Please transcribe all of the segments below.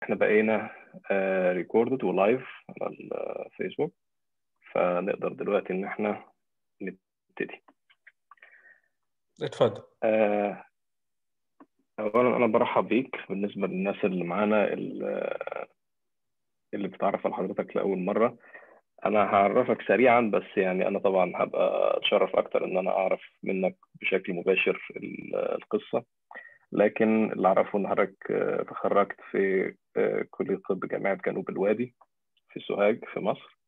احنا بقينا ريكوردد ولايف على الفيسبوك فنقدر دلوقتي ان احنا نبتدي اتفضل آه، اولا انا برحب بيك بالنسبه للناس اللي معانا اللي اللي بتتعرف على حضرتك لاول مره انا هعرفك سريعا بس يعني انا طبعا هبقى اتشرف اكتر ان انا اعرف منك بشكل مباشر ال- القصه لكن اللي اعرفه ان حضرتك آه، تخرجت في آه، كليه طب جامعه جنوب الوادي في سوهاج في مصر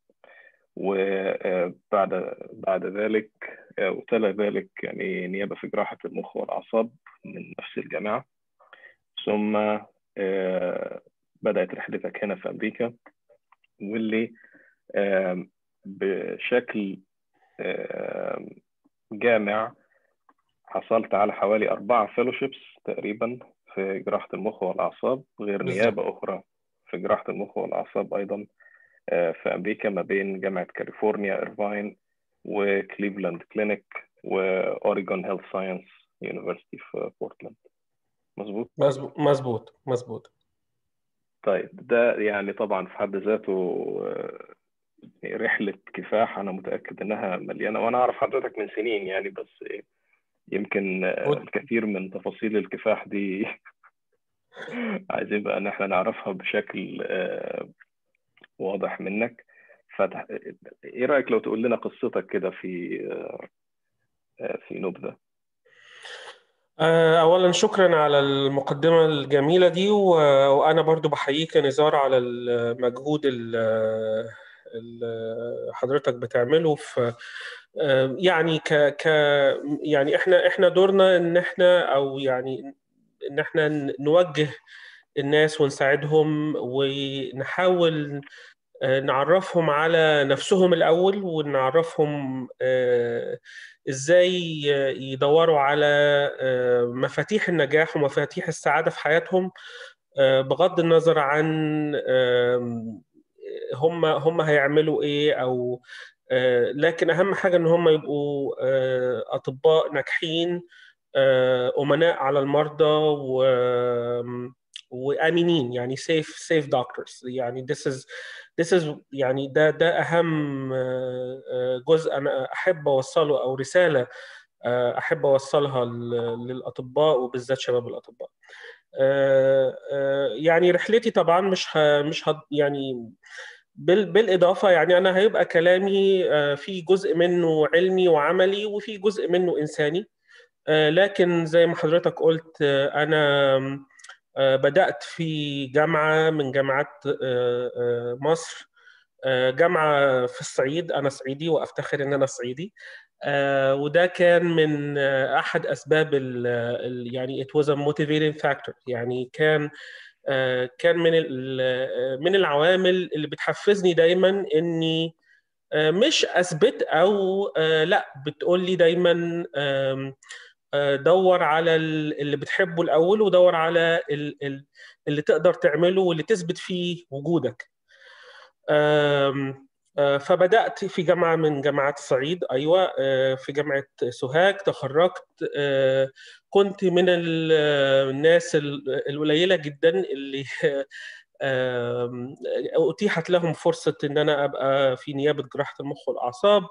وبعد بعد ذلك آه، وتلا ذلك يعني نيابه في جراحه المخ والاعصاب من نفس الجامعه ثم آه، بدات رحلتك هنا في امريكا واللي آم، بشكل آم، جامع حصلت على حوالي أربعة فيلوشيبس تقريبا في جراحة المخ والأعصاب غير بالظبط. نيابة أخرى في جراحة المخ والأعصاب أيضا آه، في أمريكا ما بين جامعة كاليفورنيا إيرفاين وكليفلاند كلينيك وأوريجون هيلث ساينس يونيفرسيتي في بورتلاند مظبوط؟ مظبوط مظبوط مظبوط طيب ده يعني طبعا في حد ذاته آه، رحلة كفاح أنا متأكد إنها مليانة وأنا أعرف حضرتك من سنين يعني بس إيه، يمكن آه، ود- الكثير من تفاصيل الكفاح دي عايزين بقى إن إحنا نعرفها بشكل آه، واضح منك فتح... إيه رأيك لو تقول لنا قصتك كده في آه، آه، في نبذة آه، أولا شكرا على المقدمة الجميلة دي و- وأنا برضو بحييك يا نزار على المجهود اللي حضرتك بتعمله في آه، يعني ك ك يعني احنا احنا دورنا ان احنا او يعني ان احنا نوجه الناس ونساعدهم ونحاول آه، نعرفهم على نفسهم الأول ونعرفهم آه، إزاي يدوروا على آه، مفاتيح النجاح ومفاتيح السعادة في حياتهم آه، بغض النظر عن آم، هم هم هيعملوا إيه أو آه، لكن أهم حاجة إن هم يبقوا آه، أطباء ناجحين آه، أمناء على المرضى و وآمنين يعني safe safe doctors يعني this is this is يعني ده ده أهم آه، آه، جزء أنا أحب أوصله أو رسالة آه، أحب أوصلها لل- للأطباء وبالذات شباب الأطباء. آه، آه، يعني رحلتي طبعا مش ه... مش ه... يعني بال... بالإضافة يعني أنا هيبقى كلامي آه، في جزء منه علمي وعملي وفي جزء منه إنساني آه، لكن زي ما حضرتك قلت آه، أنا آه، بدأت في جامعة من جامعات آه، آه، مصر آه، جامعة في الصعيد أنا صعيدي وأفتخر إن أنا صعيدي آه، وده كان من آه، أحد أسباب ال ال- يعني it was a motivating factor يعني كان آه، كان من ال- آه، من العوامل اللي بتحفزني دايما إني آه، مش أثبت أو آه، لا بتقول لي دايما آم، آه، دور على ال- اللي بتحبه الأول ودور على ال- ال- اللي تقدر تعمله واللي تثبت فيه وجودك آم، آه، فبدأت في جامعة من جامعات الصعيد أيوة آه، في جامعة سوهاج تخرجت آه، كنت من ال- الناس ال- القليلة جدا اللي آم، أتيحت لهم فرصة إن أنا أبقى في نيابة جراحة المخ والأعصاب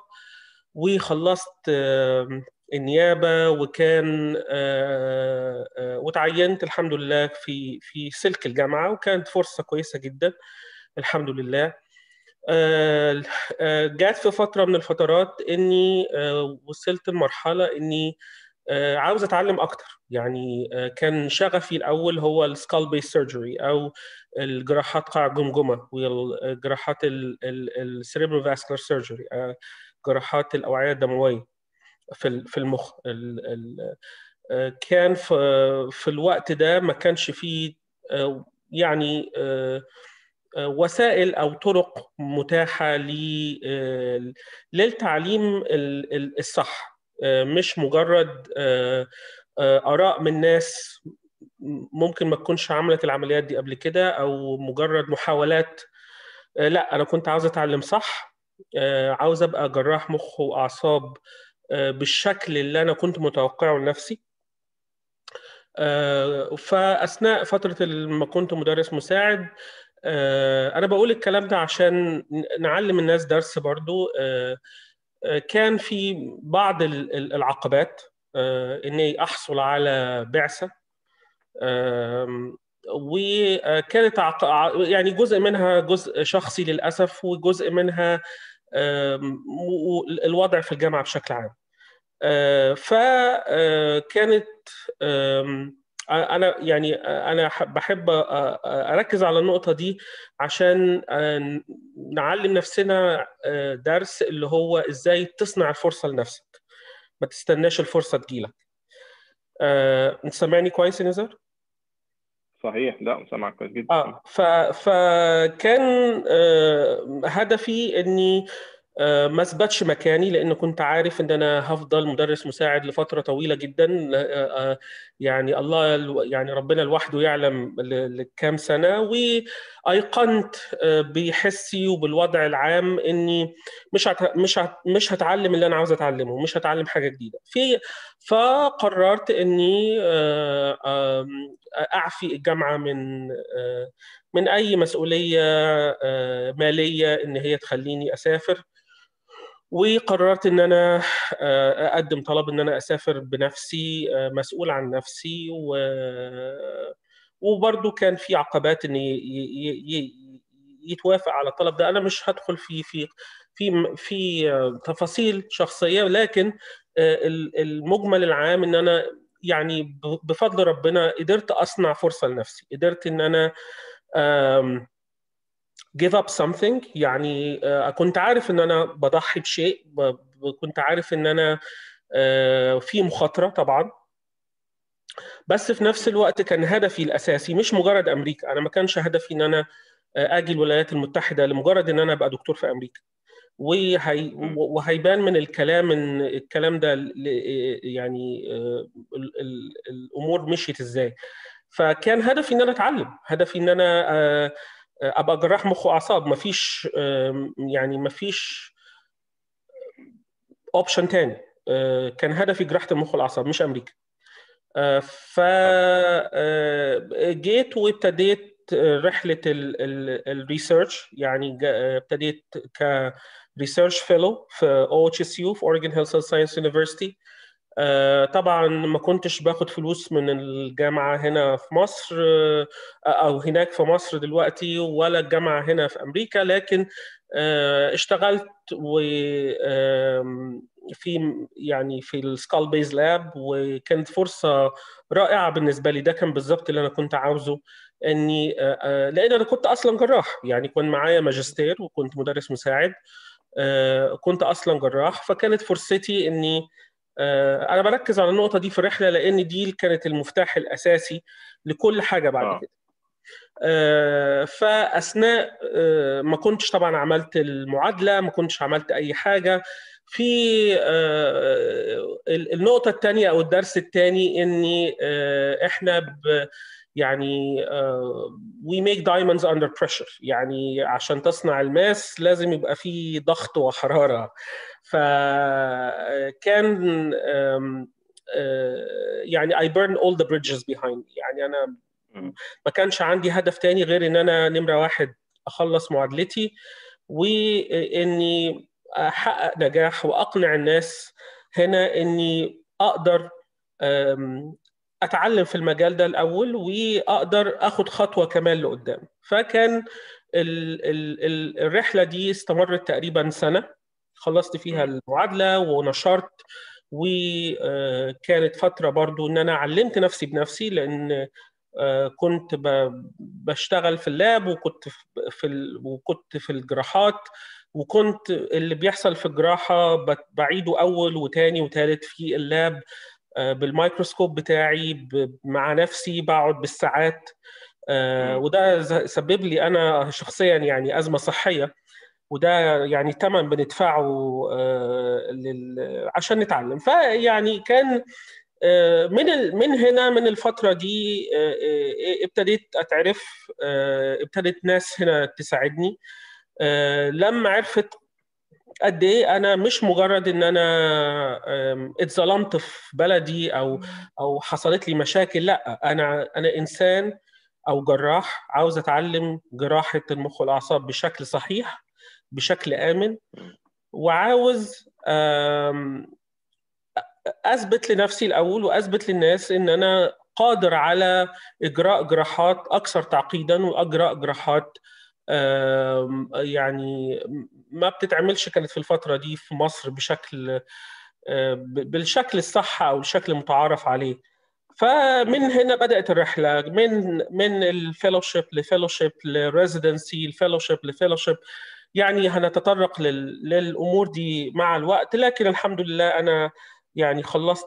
وخلصت آم، النيابة وكان آه، آه، وتعينت الحمد لله في في سلك الجامعة وكانت فرصة كويسة جدا الحمد لله آه، آه، جات في فترة من الفترات إني آه، وصلت لمرحلة إني آه، عاوز أتعلم أكتر يعني آه، كان شغفي الأول هو السكال بيس سيرجري أو الجراحات قاع الجمجمة والجراحات السيريبرو فاسكولار سيرجري جراحات الأوعية الدموية في ال- في المخ ال- ال- آه، كان في في الوقت ده ما كانش فيه آه، يعني آه، آه، وسائل او طرق متاحه ل- آه، للتعليم ال- ال- الصح آه، مش مجرد آه، آه، اراء من ناس ممكن ما تكونش عملت العمليات دي قبل كده او مجرد محاولات آه، لا انا كنت عاوز اتعلم صح آه، عاوز ابقى جراح مخ واعصاب آه، بالشكل اللي انا كنت متوقعه لنفسي فاثناء فتره ما كنت مدرس مساعد انا بقول الكلام ده عشان نعلم الناس درس برضو كان في بعض العقبات اني احصل على بعثه وكانت يعني جزء منها جزء شخصي للاسف وجزء منها الوضع في الجامعه بشكل عام فكانت انا يعني انا بحب اركز على النقطه دي عشان نعلم نفسنا درس اللي هو ازاي تصنع الفرصه لنفسك ما تستناش الفرصه تجيلك انت سامعني كويس يا نزار صحيح لا سامعك كويس جدا اه ف... فكان آه هدفي اني ما اثبتش مكاني لان كنت عارف ان انا هفضل مدرس مساعد لفتره طويله جدا يعني الله يعني ربنا لوحده يعلم لكام سنه وايقنت بحسي وبالوضع العام اني مش هت مش هت مش هتعلم اللي انا عاوز اتعلمه مش هتعلم حاجه جديده في فقررت اني اعفي الجامعه من من اي مسؤوليه ماليه ان هي تخليني اسافر وقررت ان انا اقدم طلب ان انا اسافر بنفسي مسؤول عن نفسي و وبرضه كان في عقبات ان يتوافق على الطلب ده انا مش هدخل في في في في تفاصيل شخصيه لكن المجمل العام ان انا يعني بفضل ربنا قدرت اصنع فرصه لنفسي قدرت ان انا give up something يعني كنت عارف ان انا بضحي بشيء كنت عارف ان انا في مخاطره طبعا بس في نفس الوقت كان هدفي الاساسي مش مجرد امريكا انا ما كانش هدفي ان انا اجي الولايات المتحده لمجرد ان انا ابقى دكتور في امريكا وهي وهيبان من الكلام ان الكلام ده يعني الامور مشيت ازاي فكان هدفي ان انا اتعلم هدفي ان انا ابقى جراح مخ واعصاب مفيش يعني مفيش اوبشن تاني كان هدفي جراحه المخ والاعصاب مش امريكا ف جيت وابتديت رحله الريسيرش يعني ابتديت ك ريسيرش فيلو في او اتش اس يو في اوريجن هيلث ساينس يونيفرسيتي طبعا ما كنتش باخد فلوس من الجامعه هنا في مصر او هناك في مصر دلوقتي ولا الجامعه هنا في امريكا لكن اشتغلت و في يعني في السكال بيز لاب وكانت فرصه رائعه بالنسبه لي ده كان بالظبط اللي انا كنت عاوزه اني لان انا كنت اصلا جراح يعني كان معايا ماجستير وكنت مدرس مساعد كنت اصلا جراح فكانت فرصتي اني انا بركز على النقطه دي في الرحله لان دي كانت المفتاح الاساسي لكل حاجه بعد آه. كده فاثناء ما كنتش طبعا عملت المعادله ما كنتش عملت اي حاجه في النقطه الثانيه او الدرس الثاني اني احنا ب يعني we make diamonds under pressure يعني عشان تصنع الماس لازم يبقى في ضغط وحراره فكان يعني I burn all the bridges behind يعني أنا ما كانش عندي هدف تاني غير إن أنا نمرة واحد أخلص معادلتي وإني أحقق نجاح وأقنع الناس هنا إني أقدر أتعلم في المجال ده الأول وأقدر أخد خطوة كمان لقدام فكان ال ال الرحلة دي استمرت تقريبا سنة خلصت فيها المعادله ونشرت وكانت فتره برضو ان انا علمت نفسي بنفسي لان كنت بشتغل في اللاب وكنت في وكنت في الجراحات وكنت اللي بيحصل في الجراحه بعيده اول وتاني وتالت في اللاب بالميكروسكوب بتاعي مع نفسي بقعد بالساعات وده سبب لي انا شخصيا يعني ازمه صحيه وده يعني ثمن بندفعه لل... عشان نتعلم فيعني كان من من هنا من الفتره دي ابتديت اتعرف ابتدت ناس هنا تساعدني لما عرفت قد ايه انا مش مجرد ان انا اتظلمت في بلدي او او حصلت لي مشاكل لا انا انا انسان او جراح عاوز اتعلم جراحه المخ والاعصاب بشكل صحيح بشكل امن وعاوز اثبت لنفسي الاول واثبت للناس ان انا قادر على اجراء جراحات اكثر تعقيدا واجراء جراحات يعني ما بتتعملش كانت في الفتره دي في مصر بشكل بالشكل الصح او الشكل المتعارف عليه فمن هنا بدات الرحله من من الفيلوشيب لفيلوشيب لريزيدنسي الفيلوشيب لفيلوشيب يعني هنتطرق للامور دي مع الوقت لكن الحمد لله انا يعني خلصت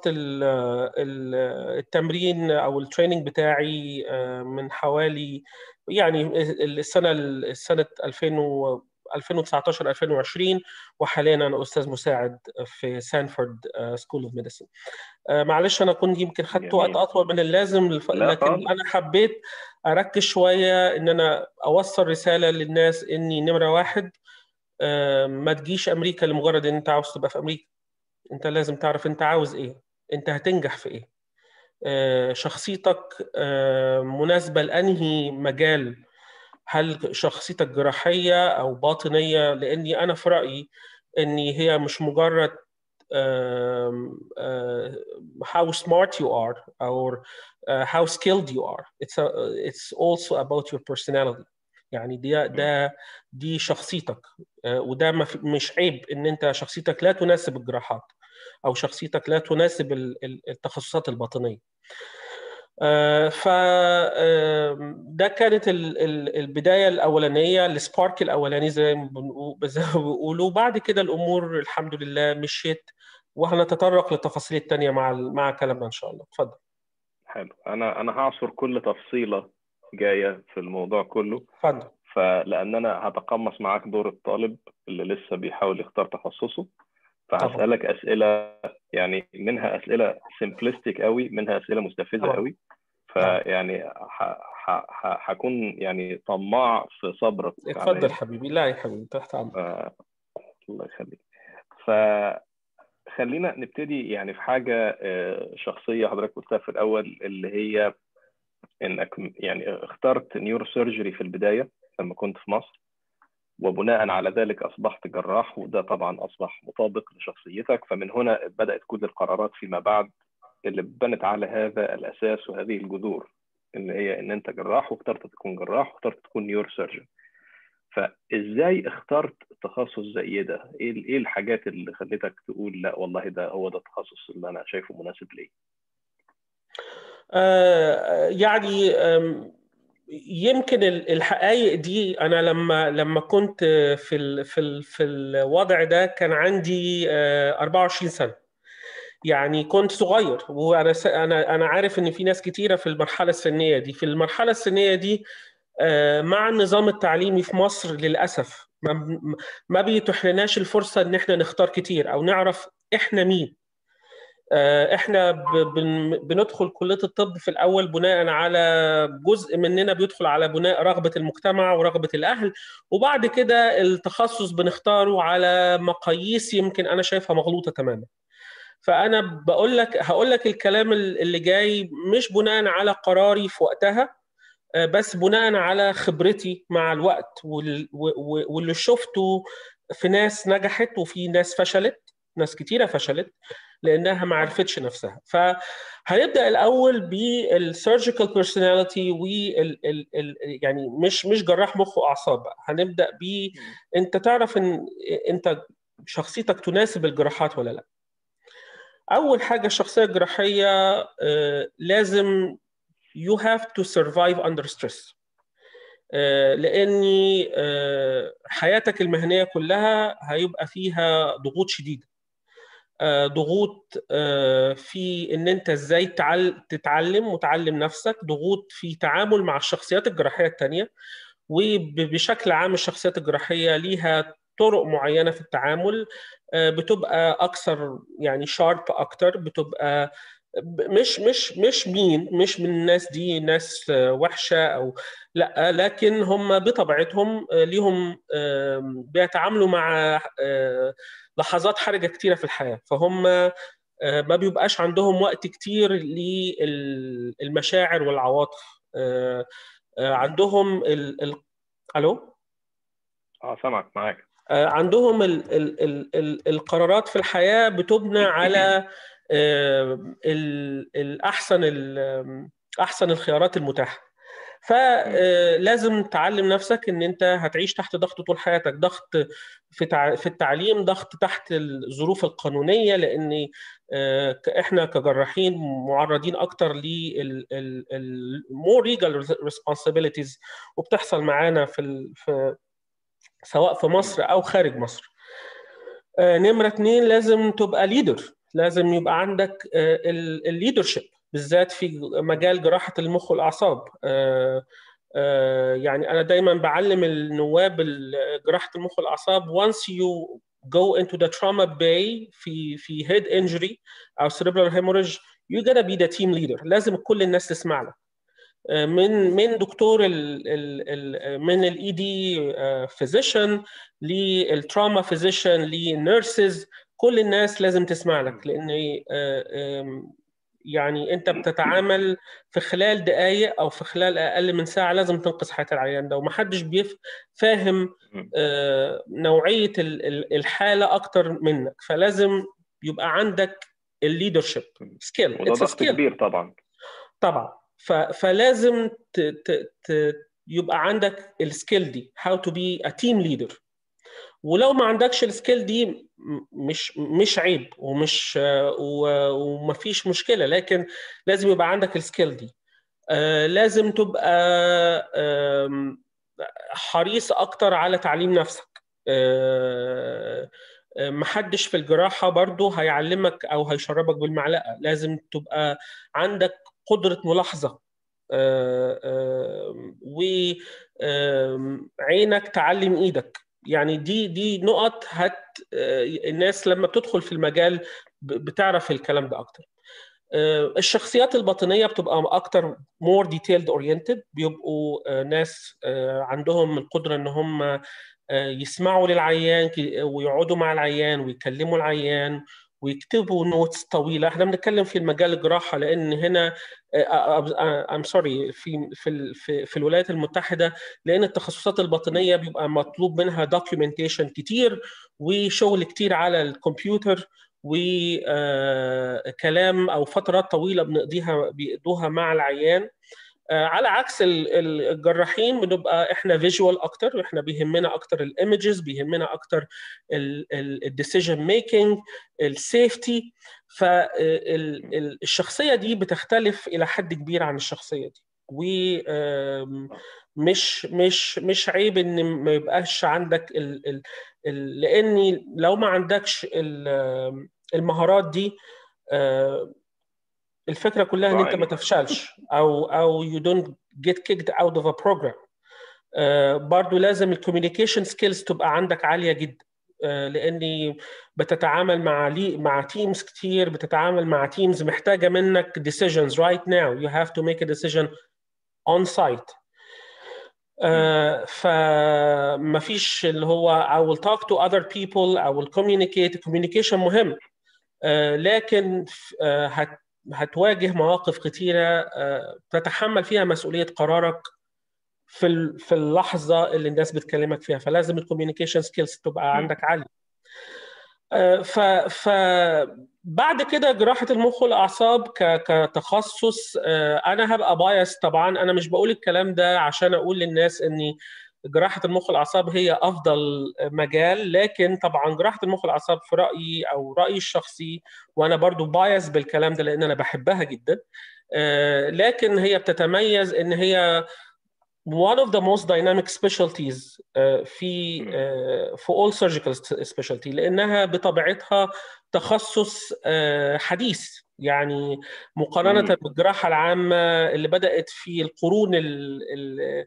التمرين او التريننج بتاعي من حوالي يعني السنه السنه 2000 2019 2020 وحاليا انا استاذ مساعد في سانفورد سكول اوف ميديسن معلش انا كنت يمكن خدت وقت اطول من اللازم لكن انا حبيت اركز شويه ان انا اوصل رساله للناس اني نمره واحد ما تجيش امريكا لمجرد ان انت عاوز تبقى في امريكا انت لازم تعرف انت عاوز ايه انت هتنجح في ايه شخصيتك مناسبه لانهي مجال هل شخصيتك جراحيه او باطنيه لاني انا في رايي ان هي مش مجرد how smart you are or how skilled you are it's a, it's also about your personality يعني دي ده دي شخصيتك وده مش عيب ان انت شخصيتك لا تناسب الجراحات او شخصيتك لا تناسب التخصصات الباطنيه ف ده كانت البدايه الاولانيه السبارك الاولاني زي ما بيقولوا بعد كده الامور الحمد لله مشيت وهنتطرق للتفاصيل الثانيه مع مع كلامنا ان شاء الله اتفضل حلو انا انا هعصر كل تفصيله جايه في الموضوع كله اتفضل فلان انا هتقمص معاك دور الطالب اللي لسه بيحاول يختار تخصصه فهسالك اسئله يعني منها اسئله سمبلستيك قوي منها اسئله مستفزه طبعا. قوي فيعني هكون يعني طماع في صبرك اتفضل حبيبي لا يا حبيبي تحت امرك ف... الله يخليك فخلينا نبتدي يعني في حاجه شخصيه حضرتك قلتها في الاول اللي هي انك يعني اخترت نيورو سيرجري في البدايه لما كنت في مصر وبناء على ذلك اصبحت جراح وده طبعا اصبح مطابق لشخصيتك فمن هنا بدات كل القرارات فيما بعد اللي بنت على هذا الاساس وهذه الجذور اللي هي ان انت جراح واخترت تكون جراح واخترت تكون نيور سيرجن فازاي اخترت تخصص زي ده؟ ايه ايه الحاجات اللي خلتك تقول لا والله ده هو ده التخصص اللي انا شايفه مناسب لي؟ آه يعني يمكن الحقائق دي انا لما لما كنت في ال في ال في الوضع ده كان عندي 24 سنه يعني كنت صغير وانا انا انا عارف ان في ناس كتيره في المرحله السنيه دي في المرحله السنيه دي مع النظام التعليمي في مصر للاسف ما ما بيتيح لناش الفرصه ان احنا نختار كتير او نعرف احنا مين احنا بندخل كليه الطب في الاول بناء على جزء مننا بيدخل على بناء رغبه المجتمع ورغبه الاهل وبعد كده التخصص بنختاره على مقاييس يمكن انا شايفها مغلوطه تماما فانا بقول لك هقول لك الكلام اللي جاي مش بناء على قراري في وقتها بس بناء على خبرتي مع الوقت واللي شفته في ناس نجحت وفي ناس فشلت ناس كتيره فشلت لانها ما عرفتش نفسها فهنبدا الاول بالسيرجيكال بيرسوناليتي وال ال ال يعني مش مش جراح مخ واعصاب بقى هنبدا ب انت تعرف ان انت شخصيتك تناسب الجراحات ولا لا اول حاجه الشخصيه الجراحيه لازم you have to survive under stress لاني حياتك المهنيه كلها هيبقى فيها ضغوط شديده ضغوط في ان انت ازاي تتعلم وتعلم نفسك ضغوط في تعامل مع الشخصيات الجراحيه الثانيه وبشكل عام الشخصيات الجراحيه ليها طرق معينه في التعامل بتبقى اكثر يعني شارب اكتر بتبقى مش مش مش مين مش من الناس دي ناس وحشه او لا لكن هم بطبيعتهم ليهم بيتعاملوا مع لحظات حرجه كتيره في الحياه فهم ما بيبقاش عندهم وقت كتير للمشاعر والعواطف عندهم ال... ال... الو اه سامعك معاك عندهم ال... ال... ال... ال... القرارات في الحياه بتبنى على الاحسن احسن الخيارات المتاحه فلازم تعلم نفسك ان انت هتعيش تحت ضغط طول حياتك ضغط في في التعليم ضغط تحت الظروف القانونيه لان احنا كجراحين معرضين اكتر للمور ليجال responsibilities وبتحصل معانا في, في سواء في مصر او خارج مصر نمره اتنين لازم تبقى ليدر لازم يبقى عندك الليدرشيب بالذات في مجال جراحه المخ والاعصاب يعني انا دايما بعلم النواب جراحه المخ والاعصاب once you go into the trauma bay في في head injury او cerebral hemorrhage you gotta be the team leader لازم كل الناس تسمع لك من من دكتور ال ال ال من الاي دي فيزيشن للتراما فيزيشن للنيرسز كل الناس لازم تسمع لك لان يعني انت بتتعامل في خلال دقائق او في خلال اقل من ساعه لازم تنقذ حياه العيان ده ومحدش بيف فاهم نوعيه الحاله اكتر منك فلازم يبقى عندك الليدرشيب سكيل وده ضغط كبير طبعا طبعا فلازم ت ت ت يبقى عندك السكيل دي how to be a team leader ولو ما عندكش السكيل دي مش مش عيب ومش ومفيش مشكله لكن لازم يبقى عندك السكيل دي لازم تبقى حريص اكتر على تعليم نفسك محدش في الجراحة برضو هيعلمك أو هيشربك بالمعلقة لازم تبقى عندك قدرة ملاحظة وعينك تعلم إيدك يعني دي دي نقط هت الناس لما بتدخل في المجال بتعرف الكلام ده اكتر الشخصيات الباطنيه بتبقى اكتر more detailed oriented بيبقوا ناس عندهم القدره ان هم يسمعوا للعيان ويقعدوا مع العيان ويكلموا العيان ويكتبوا نوتس طويله احنا بنتكلم في المجال الجراحه لان هنا ام سوري في في في, في الولايات المتحده لان التخصصات الباطنيه بيبقى مطلوب منها دوكيومنتيشن كتير وشغل كتير على الكمبيوتر وكلام او فترات طويله بنقضيها بيقضوها مع العيان على عكس الجراحين بنبقى احنا فيجوال اكتر واحنا بيهمنا اكتر الايمجز بيهمنا اكتر الديسيجن ميكنج السيفتي فالشخصيه دي بتختلف الى حد كبير عن الشخصيه دي ومش مش مش عيب ان ما يبقاش عندك ال ال ال لاني لو ما عندكش المهارات دي الفكره كلها ان انت ما تفشلش او او you don't get kicked out of a program uh, برضو لازم الكوميونيكيشن سكيلز تبقى عندك عاليه جدا uh, لاني بتتعامل مع لي مع تيمز كتير بتتعامل مع تيمز محتاجه منك decisions right now you have to make a decision on site uh, فما فيش اللي هو I will talk to other people I will communicate communication مهم uh, لكن uh, هت هتواجه مواقف كتيرة تتحمل فيها مسؤولية قرارك في في اللحظة اللي الناس بتكلمك فيها فلازم الكوميونيكيشن سكيلز تبقى عندك عالية ف فبعد كده جراحة المخ والأعصاب كتخصص أنا هبقى بايس طبعا أنا مش بقول الكلام ده عشان أقول للناس إني جراحة المخ والأعصاب هي أفضل مجال لكن طبعا جراحة المخ والأعصاب في رأيي أو رأيي الشخصي وأنا برضو بايس بالكلام ده لأن أنا بحبها جدا لكن هي بتتميز إن هي one of the most dynamic specialties في في all surgical specialty لأنها بطبيعتها تخصص حديث يعني مقارنة بالجراحة العامة اللي بدأت في القرون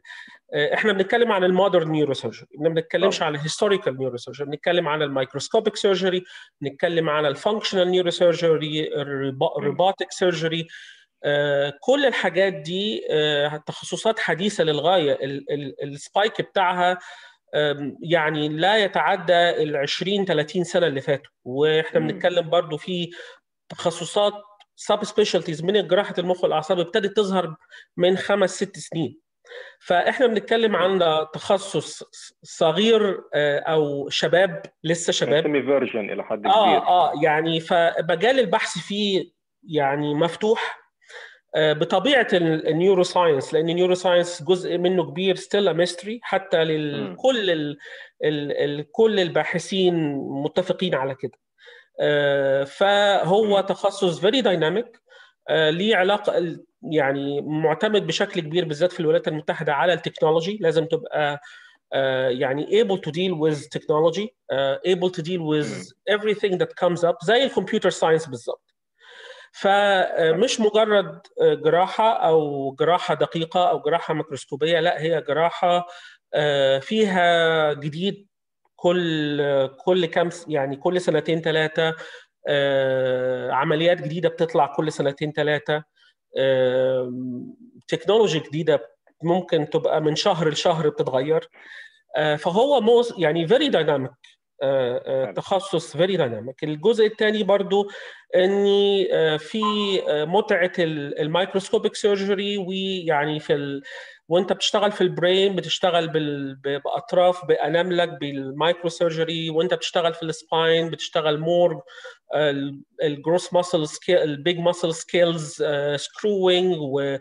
احنا بنتكلم عن المودرن نيوروسيرجري ما بنتكلمش عن الهيستوريكال نيوروسيرجري بنتكلم عن الميكروسكوبيك سيرجري بنتكلم عن الفانكشنال نيوروسيرجري الروبوتك سيرجري كل الحاجات دي تخصصات حديثه للغايه السبايك بتاعها يعني لا يتعدى ال 20 30 سنه اللي فاتوا واحنا بنتكلم برضو في تخصصات سب سبيشالتيز من جراحه المخ والاعصاب ابتدت تظهر من خمس ست سنين فاحنا بنتكلم عن تخصص صغير او شباب لسه شباب سيمي فيرجن الى حد كبير اه اه يعني فمجال البحث فيه يعني مفتوح بطبيعه النيورو ساينس لان النيورو ساينس جزء منه كبير ستيل ميستري حتى لكل ال ال ال كل الباحثين متفقين على كده فهو تخصص فيري دايناميك ليه علاقه يعني معتمد بشكل كبير بالذات في الولايات المتحده على التكنولوجي لازم تبقى يعني able to deal with technology uh, able to deal with everything that comes up زي الكمبيوتر ساينس بالظبط فمش مجرد جراحه او جراحه دقيقه او جراحه ميكروسكوبيه لا هي جراحه فيها جديد كل كل كام يعني كل سنتين ثلاثه عمليات جديده بتطلع كل سنتين ثلاثه تكنولوجي جديده ممكن تبقى من شهر لشهر بتتغير فهو موز يعني فيري دايناميك تخصص فيري دايناميك الجزء الثاني برضو اني في متعه الميكروسكوبيك سيرجري ويعني في ال... وانت بتشتغل في البرين بتشتغل بال... باطراف باناملك بالمايكرو سيرجري وانت بتشتغل في السباين بتشتغل مور الجروس ماسل سكيل البيج ماسل سكيلز سكروينج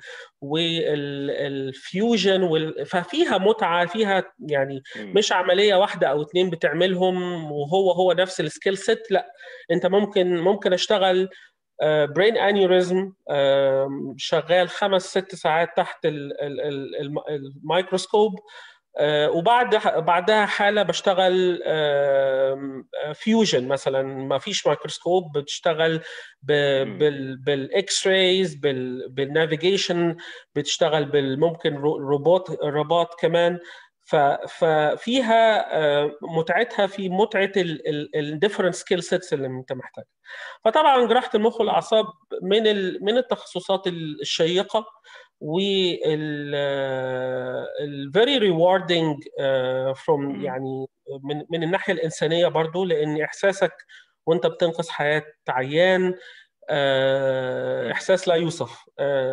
والفيوجن وال... ففيها متعه فيها يعني مش عمليه واحده او اثنين بتعملهم وهو هو نفس السكيل سيت لا انت ممكن ممكن اشتغل برين انيوريزم شغال خمس ست ساعات تحت الميكروسكوب وبعد بعدها حاله بشتغل فيوجن مثلا ما فيش ميكروسكوب بتشتغل بالاكس رايز بالنافيجيشن بتشتغل بالممكن روبوت روبوت كمان ففيها متعتها في متعه الديفرنت سكيل سيتس اللي انت محتاجها فطبعا جراحه المخ والاعصاب من من التخصصات الشيقه وال الفيري ريواردنج فروم يعني من من الناحيه الانسانيه برضو لان احساسك وانت بتنقذ حياه عيان احساس لا يوصف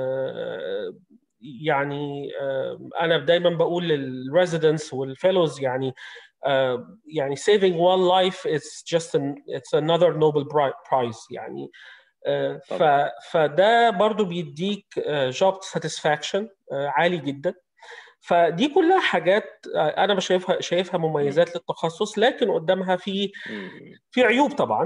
يعني انا دايما بقول للريزيدنتس والفيلوز يعني يعني saving one life is just an, it's another Nobel prize يعني ف فده برضو بيديك job satisfaction عالي جدا فدي كلها حاجات انا شايفها شايفها مميزات للتخصص لكن قدامها في في عيوب طبعا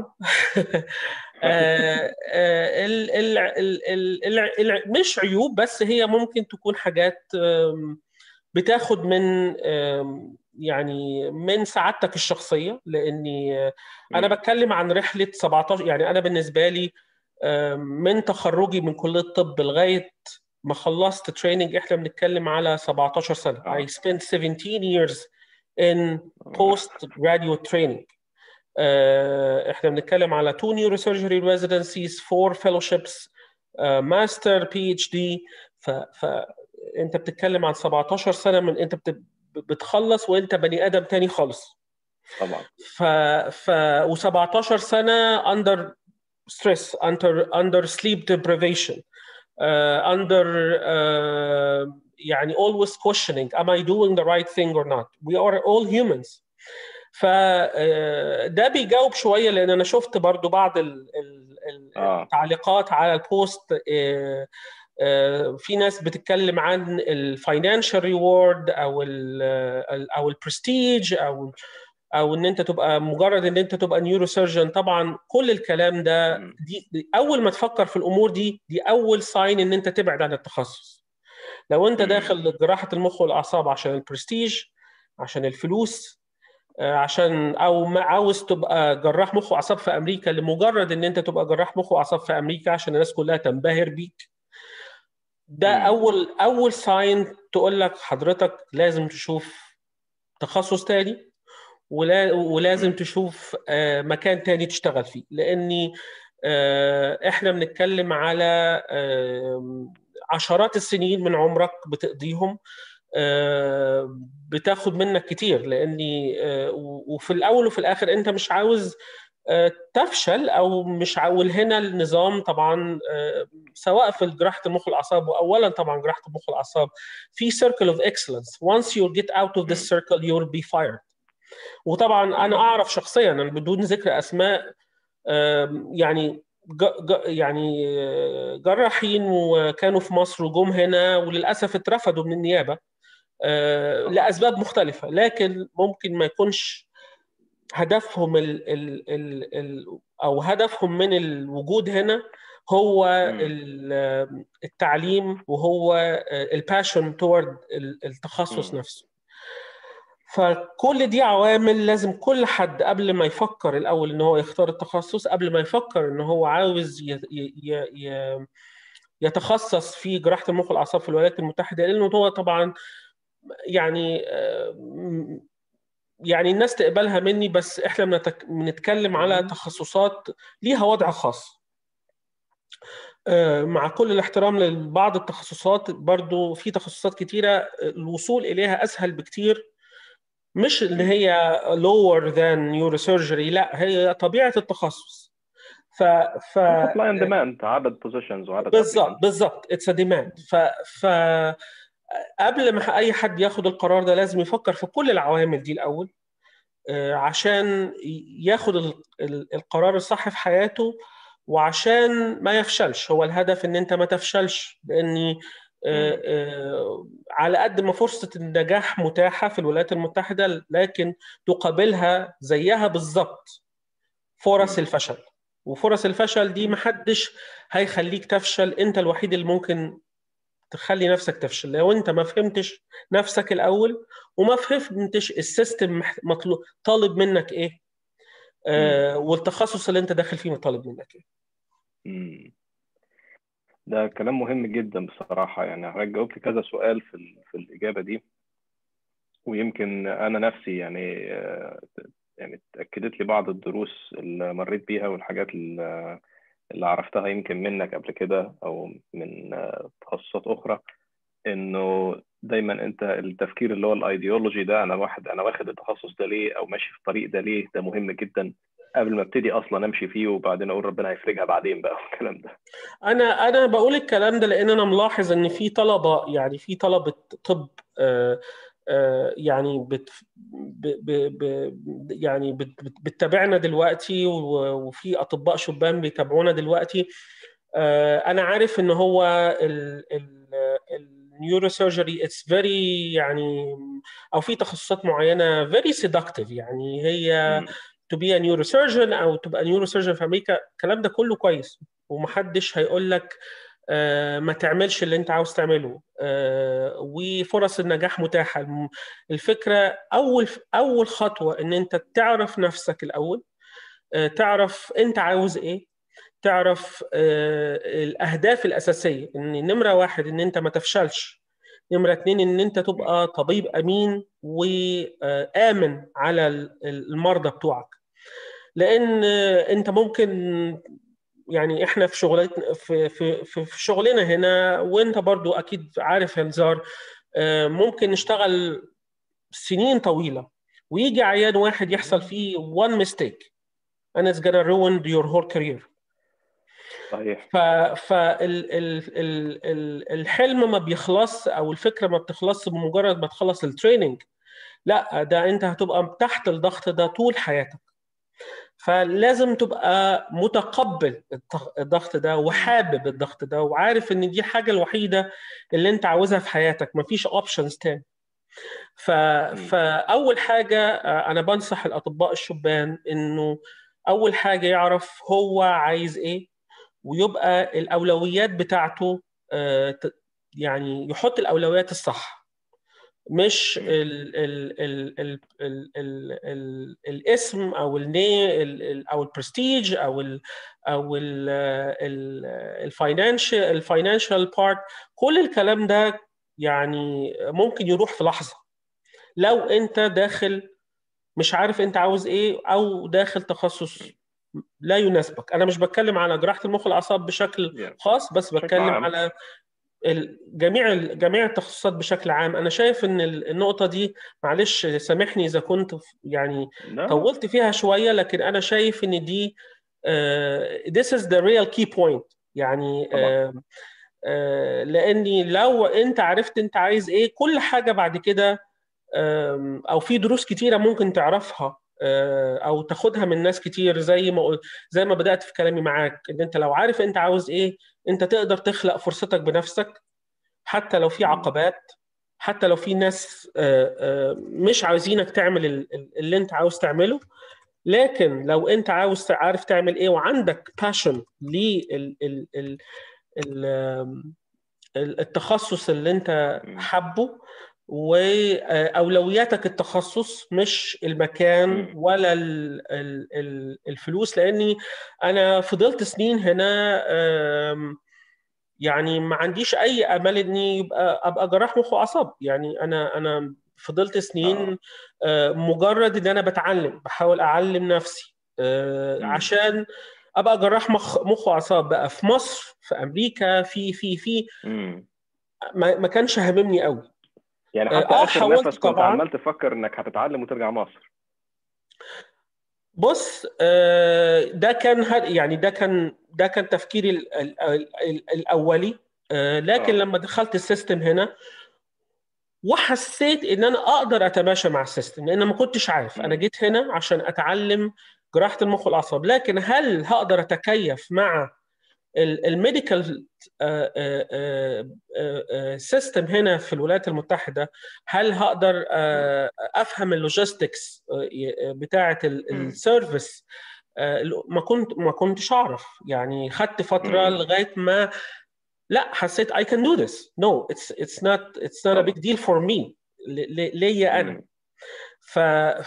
ال ال ال ال مش عيوب بس هي ممكن تكون حاجات بتاخد من يعني من سعادتك الشخصيه لاني انا بتكلم عن رحله 17 يعني انا بالنسبه لي من تخرجي من كليه الطب لغايه ما خلصت تريننج احنا بنتكلم على 17 سنه I spent 17 years in post graduate training احنا بنتكلم على two neurosurgery residencies four fellowships master PhD ف, ف انت بتتكلم عن 17 سنه من انت بت... بتخلص وانت بني ادم تاني خالص طبعا ف ف و17 سنه under stress under under sleep deprivation uh, under uh, يعني always questioning am I doing the right thing or not we are all humans فده بيجاوب شويه لان انا شفت برضو بعض التعليقات على البوست في ناس بتتكلم عن الفاينانشال ريورد او ال او البرستيج او او ان انت تبقى مجرد ان انت تبقى نيورو سيرجن طبعا كل الكلام ده دي, دي اول ما تفكر في الامور دي دي اول ساين ان انت تبعد عن التخصص لو انت داخل جراحه المخ والاعصاب عشان البرستيج عشان الفلوس عشان او عاوز تبقى جراح مخ واعصاب في امريكا لمجرد ان انت تبقى جراح مخ واعصاب في امريكا عشان الناس كلها تنبهر بيك ده اول اول ساين تقول لك حضرتك لازم تشوف تخصص تاني ولا ولازم تشوف آه، مكان تاني تشتغل فيه لاني آه، احنا بنتكلم على آه، عشرات السنين من عمرك بتقضيهم آه، بتاخد منك كتير لاني آه، و- وفي الاول وفي الاخر انت مش عاوز آه، تفشل او مش عاول هنا النظام طبعا آه، سواء في جراحه المخ والاعصاب واولا طبعا جراحه المخ والاعصاب في circle of excellence once you get out of this circle you'll be fired وطبعا انا اعرف شخصيا أنا بدون ذكر اسماء آم، يعني ج- ج- يعني آه، جراحين وكانوا في مصر وجم هنا وللاسف اترفضوا من النيابه آه، لاسباب مختلفه لكن ممكن ما يكونش هدفهم ال ال ال ال او هدفهم من الوجود هنا هو مم. ال- التعليم وهو الباشن تورد التخصص مم. نفسه فكل دي عوامل لازم كل حد قبل ما يفكر الاول ان هو يختار التخصص قبل ما يفكر ان هو عاوز ي- ي- ي- يتخصص في جراحه المخ والاعصاب في الولايات المتحده لانه هو طبعا يعني آه، يعني الناس تقبلها مني بس احنا بنتك- بنتكلم على تخصصات ليها وضع خاص آه، مع كل الاحترام لبعض التخصصات برضو في تخصصات كتيرة الوصول إليها أسهل بكتير مش اللي هي lower than neurosurgery لا هي طبيعة التخصص ف ف سبلاي اند ديماند عدد بوزيشنز وعدد بالظبط applicants. بالظبط اتس ديماند ف ف قبل ما اي حد ياخد القرار ده لازم يفكر في كل العوامل دي الاول آه، عشان ياخد ال- ال- القرار الصح في حياته وعشان ما يفشلش هو الهدف ان انت ما تفشلش لاني آه، آه، على قد ما فرصة النجاح متاحة في الولايات المتحدة لكن تقابلها زيها بالظبط فرص مم. الفشل وفرص الفشل دي محدش هيخليك تفشل انت الوحيد اللي ممكن تخلي نفسك تفشل لو انت ما فهمتش نفسك الاول وما فهمتش السيستم مح- مطلوب طالب منك ايه آه والتخصص اللي انت داخل فيه طالب منك ايه مم. ده كلام مهم جدا بصراحة يعني حضرتك جاوبت كذا سؤال في ال- في الإجابة دي ويمكن أنا نفسي يعني آه، يعني اتأكدت لي بعض الدروس اللي مريت بيها والحاجات اللي اللي عرفتها يمكن منك قبل كده أو من آه، تخصصات أخرى إنه دايما أنت التفكير اللي هو الأيديولوجي ده أنا واحد أنا واخد التخصص ده ليه أو ماشي في الطريق ده ليه ده مهم جدا قبل ما ابتدي أصلا أمشي فيه وبعدين أقول ربنا هيفرجها بعدين بقى والكلام ده انا انا بقول الكلام ده لان انا ملاحظ ان في طلبه يعني في طلبه طب آه، آه، يعني بت ب ب ب يعني بت بت- بتتابعنا دلوقتي و- وفي اطباء شبان بيتابعونا دلوقتي آه، انا عارف ان هو النيوروسيرجري اتس فيري يعني او في تخصصات معينه فيري سيدكتيف يعني هي مم. to be a neurosurgeon او تبقى نيوروسيرجن في امريكا الكلام ده كله كويس ومحدش هيقول لك آه، ما تعملش اللي انت عاوز تعمله آه، وفرص النجاح متاحه الم- الفكره اول اول خطوه ان انت تعرف نفسك الاول آه، تعرف انت عاوز ايه تعرف آه، الاهداف الاساسيه ان نمره واحد ان انت ما تفشلش نمره اتنين ان انت تبقى طبيب امين وامن على ال- المرضى بتوعك لان آه، انت ممكن يعني احنا في شغلتنا في في في في شغلنا هنا وانت برضو اكيد عارف يا نزار آه، ممكن نشتغل سنين طويله ويجي عيان واحد يحصل فيه one mistake and it's gonna ruin your whole career صحيح ف فال ال ال ال الحلم ما بيخلص او الفكره ما بتخلصش بمجرد ما تخلص التريننج لا ده انت هتبقى تحت الضغط ده طول حياتك فلازم تبقى متقبل الضغ- الضغط ده وحابب الضغط ده وعارف ان دي الحاجه الوحيده اللي انت عاوزها في حياتك مفيش اوبشنز تاني ف... فاول حاجه آه، انا بنصح الاطباء الشبان انه اول حاجه يعرف هو عايز ايه ويبقى الاولويات بتاعته آه، ت- يعني يحط الاولويات الصح مش ال ال ال ال ال ال ال الاسم او الني ال- ال- او البرستيج او ال او الفاينانشال الفاينانشال بارت كل الكلام ده يعني ممكن يروح في لحظه لو انت داخل مش عارف انت عاوز ايه او داخل تخصص لا يناسبك انا مش بتكلم على جراحه المخ والاعصاب بشكل Yeah. خاص بس بشكل بتكلم عام. على ال- جميع ال- جميع التخصصات بشكل عام انا شايف ان ال- النقطه دي معلش سامحني اذا كنت ف- يعني لا طولت فيها شويه لكن انا شايف ان دي آه، this is the real key point يعني طبعا. آه، آه، لاني لو انت عرفت انت عايز ايه كل حاجه بعد كده آم، او في دروس كتيره ممكن تعرفها آه، او تاخدها من ناس كتير زي ما قل- زي ما بدات في كلامي معاك ان انت لو عارف انت عاوز ايه انت تقدر تخلق فرصتك بنفسك حتى لو في مم. عقبات حتى لو في ناس آه، آه، مش عاوزينك تعمل ال- ال- اللي انت عاوز تعمله لكن لو انت عاوز ت- عارف تعمل ايه وعندك باشن للتخصص اللي انت مم. حابه واولوياتك التخصص مش المكان مم. ولا ال- ال- ال- الفلوس لاني انا فضلت سنين هنا آم، يعني ما عنديش اي امل اني يبقى ابقى جراح مخ واعصاب يعني انا انا فضلت سنين آه، مجرد ان انا بتعلم بحاول اعلم نفسي آه، مم. عشان ابقى جراح مخ مخ واعصاب بقى في مصر في امريكا في في في مم. ما ما كانش هاممني قوي يعني آه، حتى آه، اخر حاولت نفس كنت طبعاً. عمال تفكر انك هتتعلم وترجع مصر بص آه، ده كان هد- يعني ده كان ده كان تفكيري ال- ال- ال- ال- الاولي آه، لكن آه. لما دخلت السيستم هنا وحسيت ان انا اقدر اتماشى مع السيستم لان ما كنتش عارف انا مم. جيت هنا عشان اتعلم جراحه المخ والاعصاب لكن هل هقدر اتكيف مع الميديكال سيستم هنا في الولايات المتحده هل هقدر آه، افهم اللوجيستكس بتاعه مم. السيرفيس ما كنت ما كنتش اعرف يعني خدت فتره مم. لغايه ما لا حسيت I can do this no it's it's not it's not a big deal for me ل- ل- ليا انا مم. ف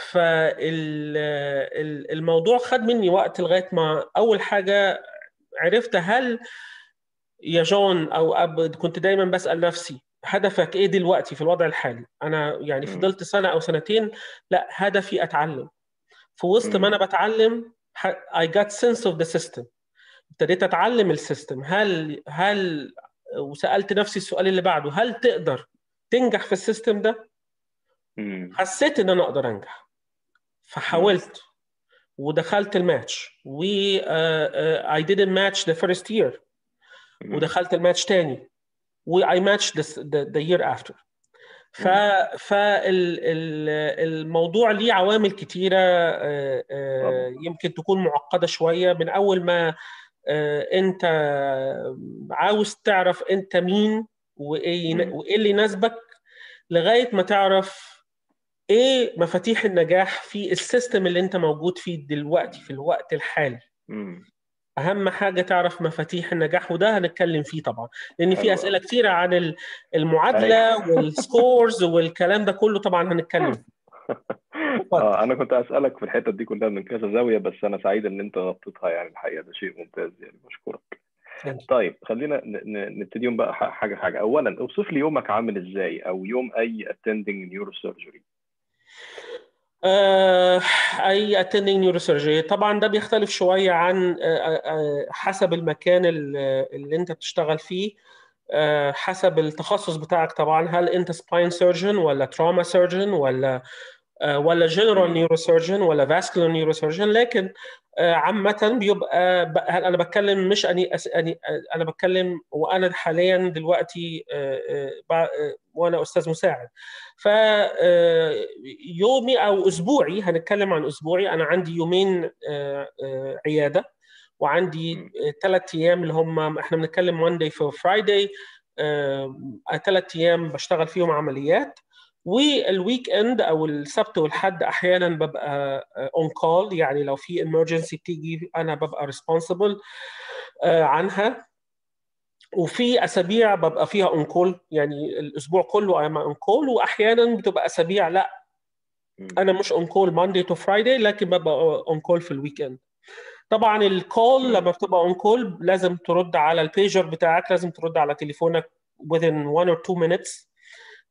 فالموضوع خد مني وقت لغايه ما اول حاجه عرفت هل يا جون او أب كنت دايما بسال نفسي هدفك ايه دلوقتي في الوضع الحالي انا يعني مم. فضلت سنه او سنتين لا هدفي اتعلم في وسط ما مم. انا بتعلم ح- I got sense of the system ابتديت اتعلم السيستم هل هل وسالت نفسي السؤال اللي بعده هل تقدر تنجح في السيستم ده مم. حسيت ان انا اقدر انجح فحاولت ودخلت الماتش و uh, uh, I didn't match the first year مم. ودخلت الماتش تاني و I matched the, the, the year after ف فالموضوع ليه عوامل كتيرة آه، آه، طبعا. يمكن تكون معقدة شوية من أول ما آه، أنت عاوز تعرف أنت مين وإيه مم. وإيه اللي يناسبك لغاية ما تعرف إيه مفاتيح النجاح في السيستم اللي أنت موجود فيه دلوقتي في الوقت الحالي مم. اهم حاجه تعرف مفاتيح النجاح وده هنتكلم فيه طبعا لان في حلو اسئله أوي. كتيره عن ال- المعادله والسكورز والكلام ده كله طبعا هنتكلم فيه. اتفضل. اه انا كنت اسالك في الحته دي كلها من كذا زاويه بس انا سعيد ان انت غطيتها يعني الحقيقه ده شيء ممتاز يعني بشكرك Thank you. طيب خلينا ن- ن- نبتديهم بقى ح- حاجه حاجه اولا اوصف لي يومك عامل ازاي او يوم اي attending neurosurgery آه، اي attending neurosurgery طبعا ده بيختلف شويه عن آه، آه، حسب المكان اللي اللي انت بتشتغل فيه آه، حسب التخصص بتاعك طبعا هل انت سباين سيرجن ولا تراما سيرجن ولا آه، ولا جنرال مم. نيوروسيرجن ولا فاسكولار نيوروسيرجن لكن آه، عامة بيبقى ب- انا بتكلم مش اني أس- اني انا بتكلم وانا حاليا دلوقتي آه، آه، بع- آه، وانا استاذ مساعد ف آه، يومي او اسبوعي هنتكلم عن اسبوعي انا عندي يومين آه، آه، عياده وعندي مم. ثلاث ايام اللي هم احنا بنتكلم ماندي في فرايداي ثلاث ايام بشتغل فيهم عمليات والويك اند او السبت والحد احيانا ببقى اون كول يعني لو في امرجنسي بتيجي انا ببقى ريسبونسبل عنها وفي اسابيع ببقى فيها اون كول يعني الاسبوع كله انا اون كول واحيانا بتبقى اسابيع لا مم. انا مش اون كول ماندي تو فرايداي لكن ببقى اون كول في الويك اند طبعا الكول مم. لما بتبقى اون كول لازم ترد على البيجر بتاعك لازم ترد على تليفونك within one or two minutes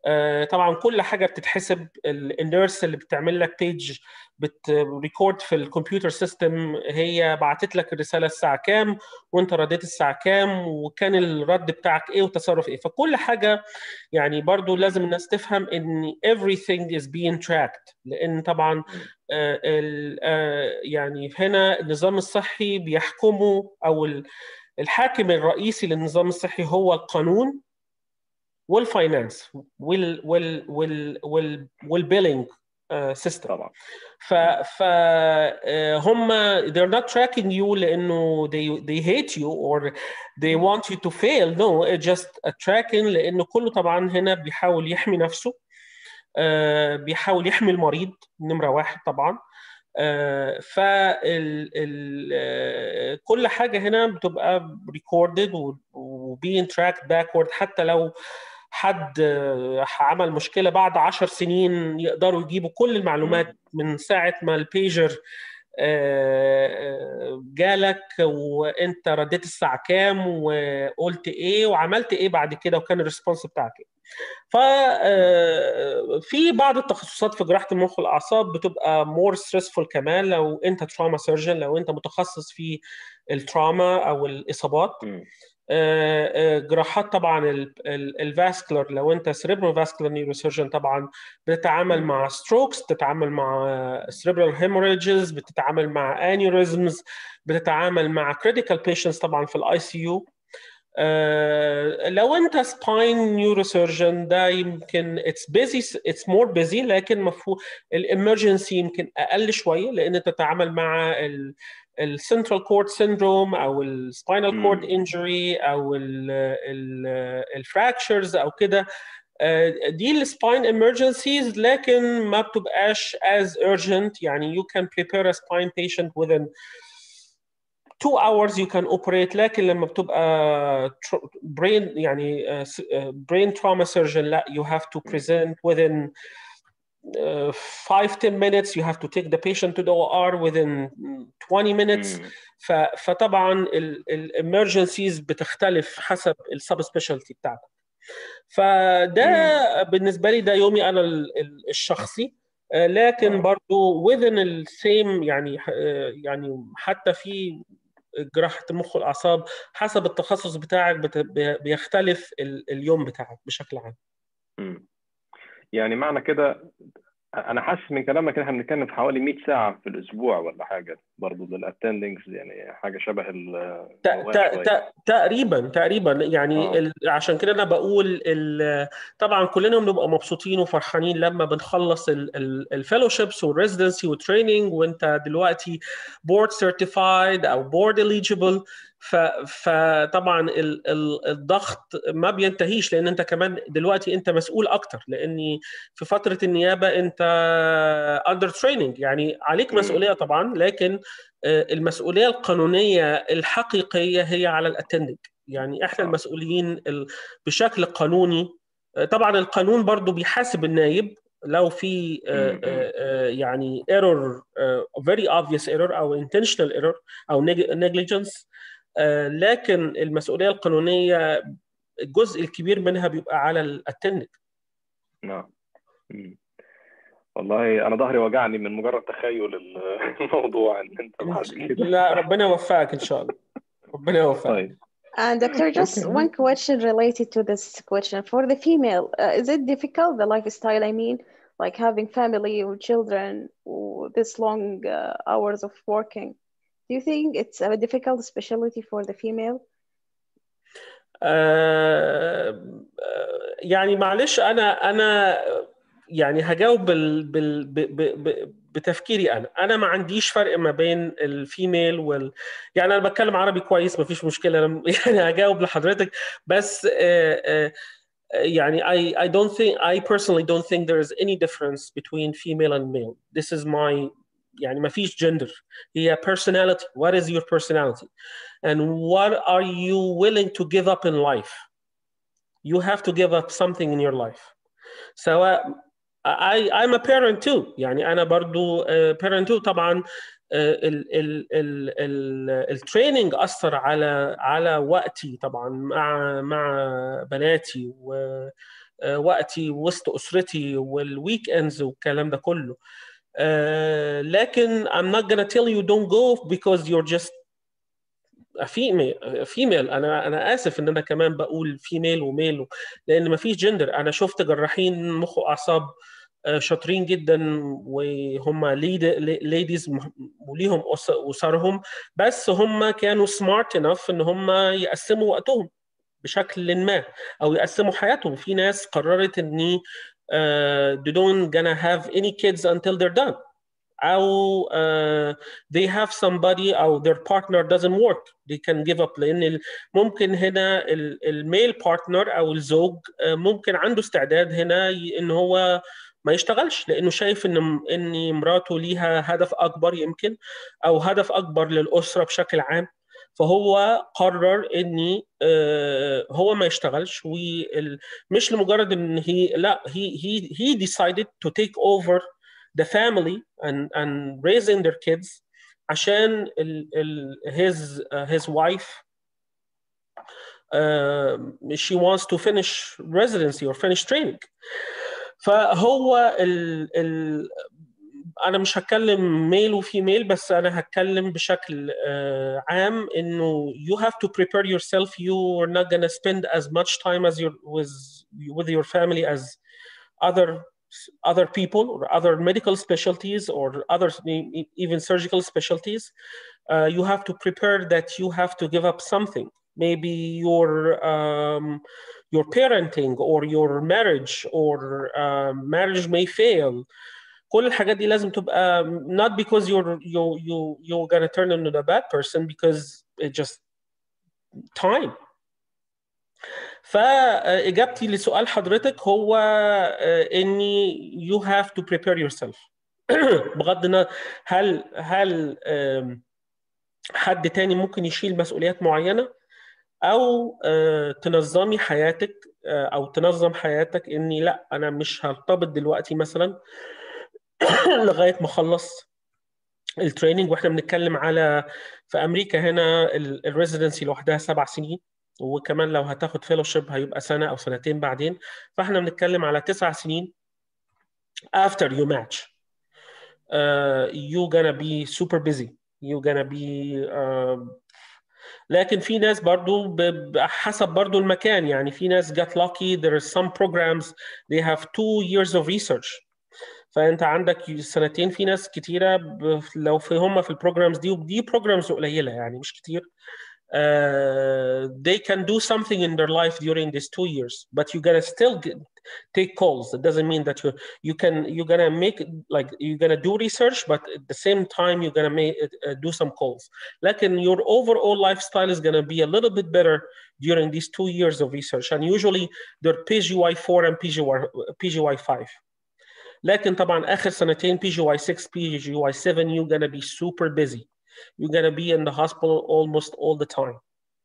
طبعا كل حاجه بتتحسب النيرس اللي بتعمل لك بيج بتريكورد في الكمبيوتر سيستم هي بعتت لك الرساله الساعه كام وانت رديت الساعه كام وكان الرد بتاعك ايه وتصرف ايه فكل حاجه يعني برضو لازم الناس تفهم ان everything is being tracked لان طبعا يعني هنا النظام الصحي بيحكمه او الحاكم الرئيسي للنظام الصحي هو القانون والفاينانس وال وال وال وال والبيلينج سيستم طبعا ف ف هم they're not tracking you لانه they they hate you or they want you to fail no it's just a tracking لانه كله طبعا هنا بيحاول يحمي نفسه بيحاول يحمي المريض نمره واحد طبعا ف كل حاجه هنا بتبقى ريكوردد وبين تراك باكورد حتى لو حد عمل مشكله بعد عشر سنين يقدروا يجيبوا كل المعلومات من ساعه ما البيجر جالك وانت رديت الساعه كام وقلت ايه وعملت ايه بعد كده وكان الريسبونس بتاعك ايه ففي بعض التخصصات في جراحه المخ والاعصاب بتبقى مور ستريسفول كمان لو انت تراما سيرجن لو انت متخصص في التراما او الاصابات جراحات طبعا الفاسكولار لو انت سريبرال فاسكولار نيوروسيرجن طبعا بتتعامل مع ستروكس بتتعامل مع سريبرال هيموريجز بتتعامل مع انيوريزمز بتتعامل مع كريتيكال بيشنتس طبعا في الاي سي يو لو انت سباين نيوروسيرجن ده يمكن اتس بيزي اتس مور بيزي لكن مفهوم الامرجنسي يمكن اقل شويه لان تتعامل مع ال السنترال كورد سيندروم او السباينال كورد انجري او الفراكشرز او كده دي السباين emergencies لكن ما بتبقاش as urgent يعني you can prepare a spine patient within two hours you can operate لكن لما بتبقى brain يعني brain trauma surgeon لا you have to present within uh, five ten minutes you have to take the patient to the OR within 20 minutes ف, فطبعا الامرجنسيز بتختلف حسب السب سبيشالتي بتاعتك فده بالنسبه لي ده يومي انا الشخصي لكن برضو within السيم يعني يعني حتى في جراحه المخ والاعصاب حسب التخصص بتاعك بيختلف اليوم بتاعك بشكل عام. يعني معنى كده انا حاسس من كلامك ان احنا بنتكلم في حوالي 100 ساعه في الاسبوع ولا حاجه برضه للاتندنجز يعني حاجه شبه ال تقريبا تقريبا يعني آه. عشان كده انا بقول طبعا كلنا بنبقى مبسوطين وفرحانين لما بنخلص الفيلوشيبس والريزيدنسي والتريننج وانت دلوقتي بورد سيرتيفايد او بورد اليجيبل فطبعا الضغط ما بينتهيش لان انت كمان دلوقتي انت مسؤول اكتر لاني في فتره النيابه انت اندر تريننج يعني عليك مسؤوليه طبعا لكن المسؤوليه القانونيه الحقيقيه هي على الاتندنج يعني احنا المسؤولين بشكل قانوني طبعا القانون برضو بيحاسب النايب لو في يعني error very obvious error او intentional error او negligence لكن المسؤوليه القانونيه الجزء الكبير منها بيبقى على الاتندنج نعم والله انا ظهري وجعني من مجرد تخيل الموضوع ان انت بعد كده لا ربنا يوفقك ان شاء الله ربنا يوفقك طيب And doctor, just one question related to this question. For the female, uh, is it difficult, the lifestyle, I mean, like having family or children, or this long uh, hours of working? Do you think it's a difficult specialty for the female? آه يعني معلش انا انا يعني هجاوب بال بال ب ب بتفكيري انا انا ما عنديش فرق ما بين الفيميل وال يعني انا بتكلم عربي كويس ما فيش مشكله أنا يعني هجاوب لحضرتك بس آه آه يعني I I don't think I personally don't think there is any difference between female and male. This is my يعني ما فيش gender. هي personality. What is your personality? And what are you willing to give up in life? You have to give up something in your life. سواء so, I I'm a parent too. يعني أنا برضو uh, parent too طبعا التريننج اثر على على وقتي طبعا مع مع بناتي و وقتي وسط اسرتي والويك اندز والكلام ده كله uh, لكن I'm not gonna tell you don't go because you're just a female female انا انا اسف ان انا كمان بقول فيميل وميل لان ما فيش جندر انا شفت جراحين مخ واعصاب شاطرين جدا وهم ليديز وليهم اسرهم بس هم كانوا سمارت انف ان هم يقسموا وقتهم بشكل ما او يقسموا حياتهم في ناس قررت اني uh, they don't gonna have any kids until they're done او uh, they have somebody او their partner doesn't work they can give up لان ممكن هنا الميل بارتنر او الزوج uh, ممكن عنده استعداد هنا ان هو ما يشتغلش لانه شايف ان ان مراته ليها هدف اكبر يمكن او هدف اكبر للاسره بشكل عام فهو قرر اني هو ما يشتغلش ومش لمجرد ان هي لا he he he decided to take over the family and and raising their kids عشان ال, ال, his uh, his wife uh, she wants to finish residency or finish training فهو ال ال انا مش هتكلم ميل وفيميل بس انا هتكلم بشكل uh, عام انه you have to prepare yourself you are not gonna spend as much time as your with with your family as other other people or other medical specialties or other even surgical specialties uh, you have to prepare that you have to give up something maybe your um, your parenting or your marriage or uh, marriage may fail كل الحاجات دي لازم تبقى not because you're you you you're gonna turn into a bad person because it just time فاجابتي لسؤال حضرتك هو اني you have to prepare yourself بغض النظر هل هل حد تاني ممكن يشيل مسؤوليات معينه او تنظمي حياتك او تنظم حياتك اني لا انا مش هرتبط دلوقتي مثلا لغايه ما اخلص التريننج واحنا بنتكلم على في امريكا هنا الريزيدنسي لوحدها سبع سنين وكمان لو هتاخد فيلوشيب هيبقى سنه او سنتين بعدين فاحنا بنتكلم على تسع سنين after you match uh, you gonna be super busy you gonna be uh, لكن في ناس برضو حسب برضو المكان يعني في ناس get lucky there is some programs they have two years of research فانت عندك سنتين في ناس كتيره لو في هم في البروجرامز دي ودي بروجرامز قليله يعني مش كتير uh, they can do something in their life during these two years but you gotta still get, take calls it doesn't mean that you you can you're gonna make like you're gonna do research but at the same time you're gonna make uh, do some calls like in your overall lifestyle is gonna be a little bit better during these two years of research and usually they're PGY 4 and PGY PGY 5 لكن طبعا اخر سنتين PGY 6 PGY 7 you're gonna be super busy you're gonna be in the hospital almost all the time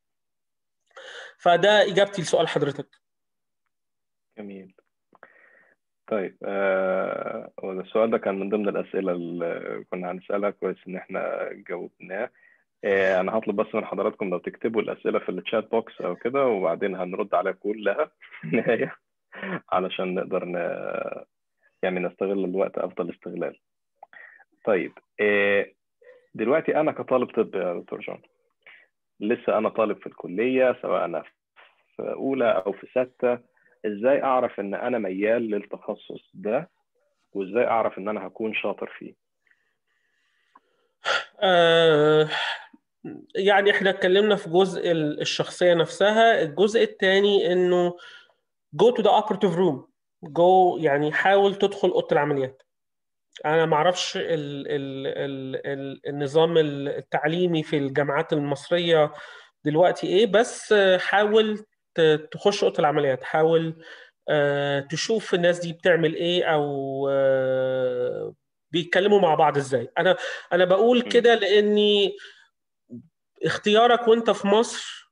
فده اجابتي لسؤال حضرتك جميل طيب آه السؤال ده كان من ضمن الأسئلة اللي كنا هنسألها كويس إن إحنا جاوبناه آه أنا هطلب بس من حضراتكم لو تكتبوا الأسئلة في الشات بوكس أو كده وبعدين هنرد عليها كلها في النهاية علشان نقدر ن... يعني نستغل الوقت أفضل استغلال طيب آه دلوقتي أنا كطالب طب يا دكتور جون لسه أنا طالب في الكلية سواء أنا في أولى أو في ستة ازاي اعرف ان انا ميال للتخصص ده وازاي اعرف ان انا هكون شاطر فيه آه يعني احنا اتكلمنا في جزء الشخصية نفسها الجزء الثاني انه go to the operative room go يعني حاول تدخل اوضه العمليات انا ما اعرفش ال ال ال ال النظام التعليمي في الجامعات المصرية دلوقتي ايه بس حاول تخش اوضه العمليات حاول تشوف الناس دي بتعمل ايه او بيتكلموا مع بعض ازاي انا انا بقول كده لاني اختيارك وانت في مصر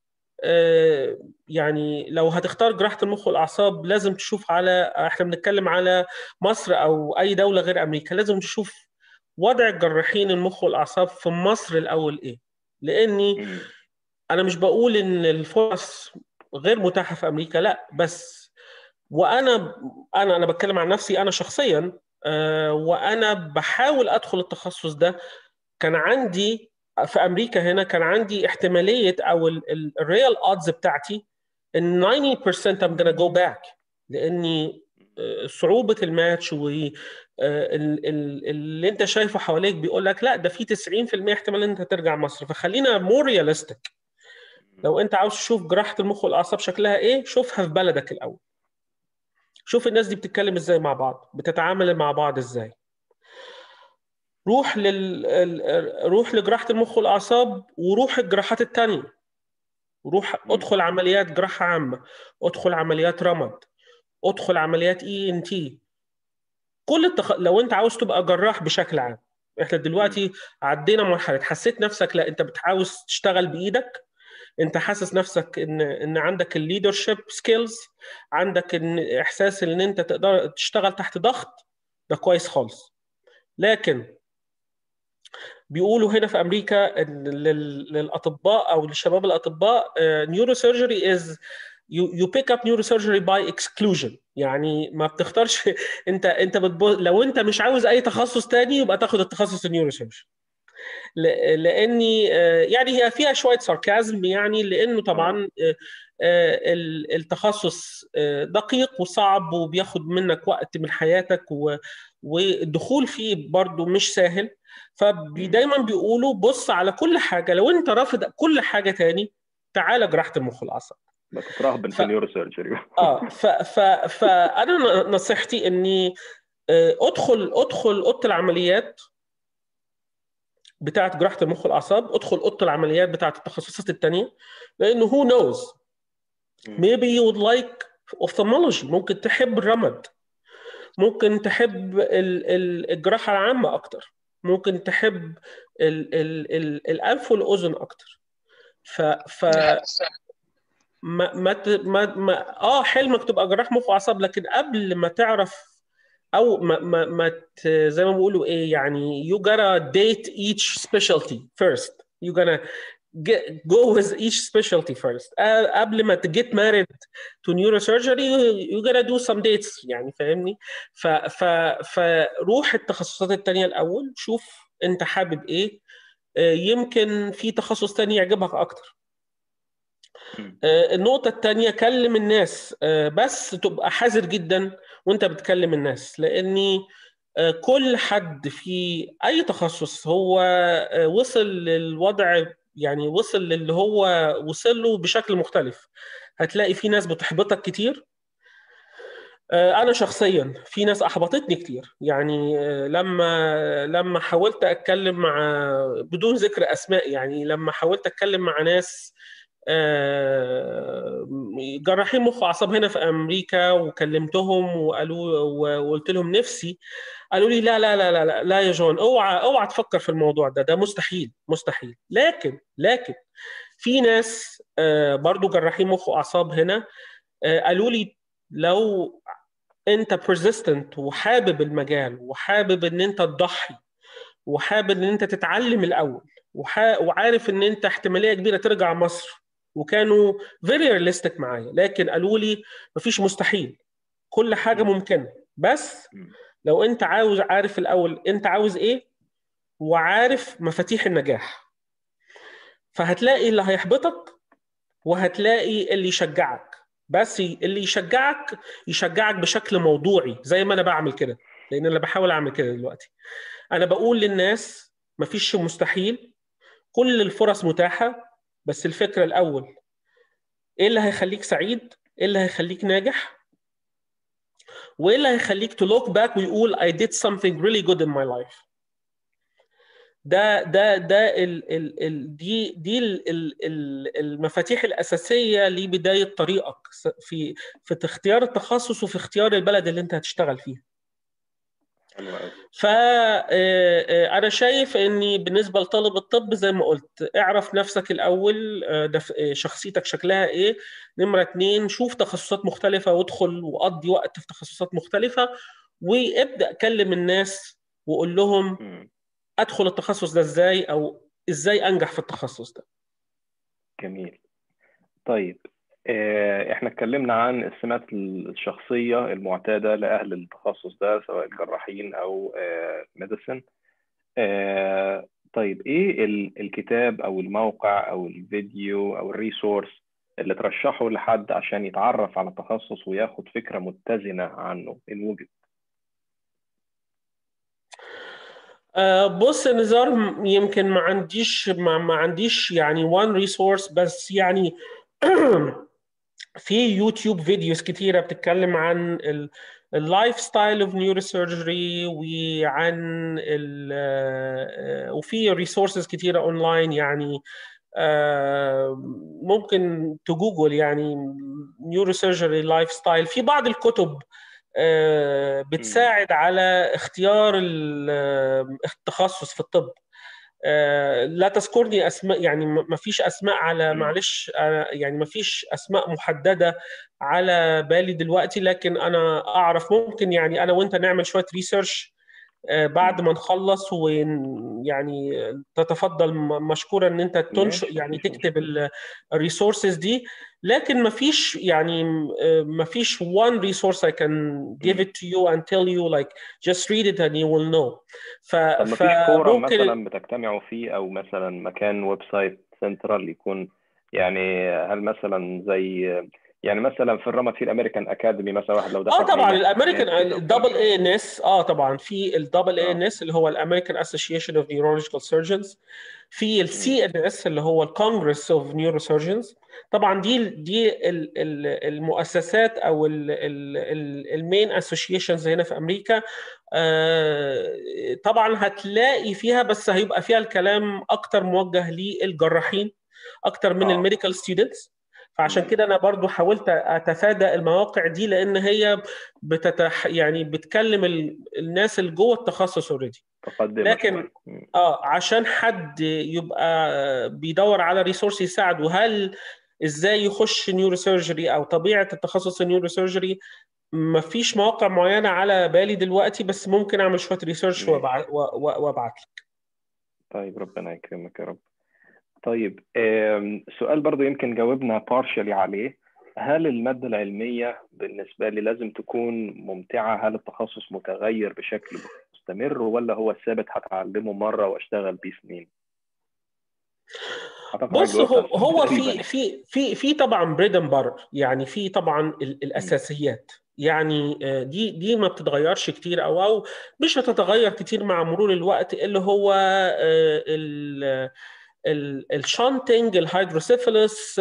يعني لو هتختار جراحه المخ والاعصاب لازم تشوف على احنا بنتكلم على مصر او اي دوله غير امريكا لازم تشوف وضع الجراحين المخ والاعصاب في مصر الاول ايه لاني انا مش بقول ان الفرص غير متاحه في امريكا لا بس وانا انا انا بتكلم عن نفسي انا شخصيا آه، وانا بحاول ادخل التخصص ده كان عندي في امريكا هنا كان عندي احتماليه او الريال اودز بتاعتي ان 90% I'm gonna go back لاني آه، صعوبه الماتش واللي انت شايفه حواليك بيقول لك لا ده في 90% احتمال ان انت ترجع مصر فخلينا مور رياليستيك لو انت عاوز تشوف جراحه المخ والاعصاب شكلها ايه شوفها في بلدك الاول شوف الناس دي بتتكلم ازاي مع بعض بتتعامل مع بعض ازاي روح لل ال- روح لجراحه المخ والاعصاب وروح الجراحات التانية روح ادخل عمليات جراحه عامه ادخل عمليات رمد ادخل عمليات اي ان تي كل التخ... لو انت عاوز تبقى جراح بشكل عام احنا دلوقتي عدينا مرحله حسيت نفسك لا انت بتعاوز تشتغل بايدك انت حاسس نفسك ان ان عندك الليدرشيب سكيلز عندك ان احساس ان انت تقدر تشتغل تحت ضغط ده كويس خالص لكن بيقولوا هنا في امريكا ان لل- للاطباء او للشباب الاطباء نيورو سيرجري از you pick up neurosurgery by exclusion يعني ما بتختارش انت انت بتبص لو انت مش عاوز اي تخصص تاني يبقى تاخد التخصص النيوروسيرجري ل- لاني آه، يعني هي فيها شويه ساركازم يعني لانه طبعا آه، آه، ال- التخصص آه، دقيق وصعب وبياخد منك وقت من حياتك و- والدخول فيه برضو مش سهل فدايما بيقولوا بص على كل حاجه لو انت رافض كل حاجه تاني تعالى جراحه المخ والاعصاب بس ترهبن ف- في النيورو سيرجري اه ف ف فانا نصيحتي اني آه، ادخل ادخل اوضه العمليات بتاعه جراحه المخ والاعصاب ادخل اوضه العمليات بتاعه التخصصات الثانيه لانه هو نوز maybe you would like ophthalmology ممكن تحب الرمد ممكن تحب ال- ال- الجراحه العامه اكتر ممكن تحب ال ال ال الانف والاذن اكتر ف ف ما ما ت- ما, ما اه حلمك تبقى جراح مخ واعصاب لكن قبل ما تعرف او ما ما, ما ت- زي ما بيقولوا ايه يعني you gotta date each specialty first you gonna get, go with each specialty first آه، قبل ما ت get married to neurosurgery you, you gotta do some dates يعني فاهمني ف ف فروح التخصصات التانية الاول شوف انت حابب ايه آه، يمكن في تخصص تاني يعجبك اكتر آه، النقطة التانية كلم الناس آه، بس تبقى حذر جدا وانت بتكلم الناس لاني آه، كل حد في اي تخصص هو آه، وصل للوضع يعني وصل للي هو وصل له بشكل مختلف هتلاقي في ناس بتحبطك كتير آه، انا شخصيا في ناس احبطتني كتير يعني آه، لما لما حاولت اتكلم مع بدون ذكر اسماء يعني لما حاولت اتكلم مع ناس آه، جراحين مخ واعصاب هنا في امريكا وكلمتهم وقالوا وقلت لهم نفسي قالوا لي لا لا لا لا لا, لا يا جون اوعى اوعى تفكر في الموضوع ده ده مستحيل مستحيل لكن لكن في ناس آه، برضو جراحين مخ واعصاب هنا آه، قالوا لي لو انت persistent وحابب المجال وحابب ان انت تضحي وحابب ان انت تتعلم الاول وح- وعارف ان انت احتماليه كبيره ترجع مصر وكانوا very realistic معايا لكن قالوا لي مفيش مستحيل كل حاجه ممكنه بس لو انت عاوز عارف الاول انت عاوز ايه وعارف مفاتيح النجاح فهتلاقي اللي هيحبطك وهتلاقي اللي يشجعك بس ي- اللي يشجعك يشجعك بشكل موضوعي زي ما انا بعمل كده لان انا بحاول اعمل كده دلوقتي انا بقول للناس مفيش مستحيل كل الفرص متاحه بس الفكره الاول ايه اللي هيخليك سعيد ايه اللي هيخليك ناجح وايه اللي هيخليك to look back ويقول I did something really good in my life ده ده ده ال ال ال دي دي ال ال ال المفاتيح الاساسيه لبدايه طريقك في في اختيار التخصص وفي اختيار البلد اللي انت هتشتغل فيها حلو قوي فأنا شايف إني بالنسبة لطالب الطب زي ما قلت اعرف نفسك الأول آه، دف- آه، شخصيتك شكلها إيه نمرة اتنين شوف تخصصات مختلفة وادخل وقضي وقت في تخصصات مختلفة وابدأ كلم الناس وقول لهم مم. أدخل التخصص ده إزاي أو إزاي أنجح في التخصص ده جميل طيب آه، احنا اتكلمنا عن السمات الشخصية المعتادة لأهل التخصص ده سواء جراحين أو ميديسن طيب ايه ال- الكتاب او الموقع او الفيديو او الريسورس اللي ترشحه لحد عشان يتعرف على التخصص وياخد فكرة متزنة عنه إن وجد آه، بص يا نزار م- يمكن ما عنديش ما, ما عنديش يعني وان ريسورس بس يعني في يوتيوب فيديوز كتيرة بتتكلم عن اللايف ستايل اوف نيوروسيرجري وعن ال آه، وفي ريسورسز كتيرة اونلاين يعني آه، ممكن تجوجل يعني نيوروسيرجري لايف ستايل في بعض الكتب آه، بتساعد على اختيار ال- آه، التخصص في الطب آه، لا تذكرني اسماء يعني ما فيش اسماء على مم. معلش آه، يعني ما فيش اسماء محدده على بالي دلوقتي لكن انا اعرف ممكن يعني انا وانت نعمل شويه ريسيرش بعد ما نخلص ويعني تتفضل م- مشكورا ان انت تنشئ ماشي يعني مفيش تكتب الريسورسز دي لكن ما فيش يعني ما فيش one resource I can give it to you and tell you like just read it and you will know ف طب مفيش فورم فممكن مثلا بتجتمعوا فيه او مثلا مكان ويب سايت سنترال يكون يعني هل مثلا زي يعني مثلا في الرمد في الامريكان اكاديمي مثلا واحد لو اه دخل طبعا هيلاقي الامريكان ناس كده الدبل وكده. اي ان اس اه طبعا في الدبل اي آه. ان اس اللي هو الامريكان اسوشيشن اوف نيورولوجيكال سيرجنز في السي ان اس اللي هو الكونجرس اوف نيورو سيرجنز طبعا دي دي ال- ال- المؤسسات او المين اسوشيشنز هنا في امريكا آه، طبعا هتلاقي فيها بس هيبقى فيها الكلام اكتر موجه للجراحين اكتر من آه. الميديكال ستودنتس فعشان مم. كده انا برضو حاولت اتفادى المواقع دي لان هي بتتح يعني بتكلم ال... الناس اللي جوه التخصص اوريدي متقدمة لكن شوية. مم. اه عشان حد يبقى بيدور على ريسورس يساعده هل ازاي يخش نيورو سيرجري او طبيعه التخصص النيورو سيرجري مفيش مواقع معينه على بالي دلوقتي بس ممكن اعمل شويه ريسيرش ماشي. وابعت وابعت لك طيب ربنا يكرمك يا رب طيب آم، سؤال برضو يمكن جاوبنا بارشلي عليه هل المادة العلمية بالنسبة لي لازم تكون ممتعة هل التخصص متغير بشكل مستمر ولا هو ثابت هتعلمه مرة واشتغل بيه سنين أعتقد بص جاوبت هو على السؤال هو تقريباً. في في في في طبعا بريد اند بار يعني في طبعا ال- الاساسيات يعني آه، دي دي ما بتتغيرش كتير او او مش هتتغير كتير مع مرور الوقت اللي هو آه، ال الشانتنج الهيدروسيفالس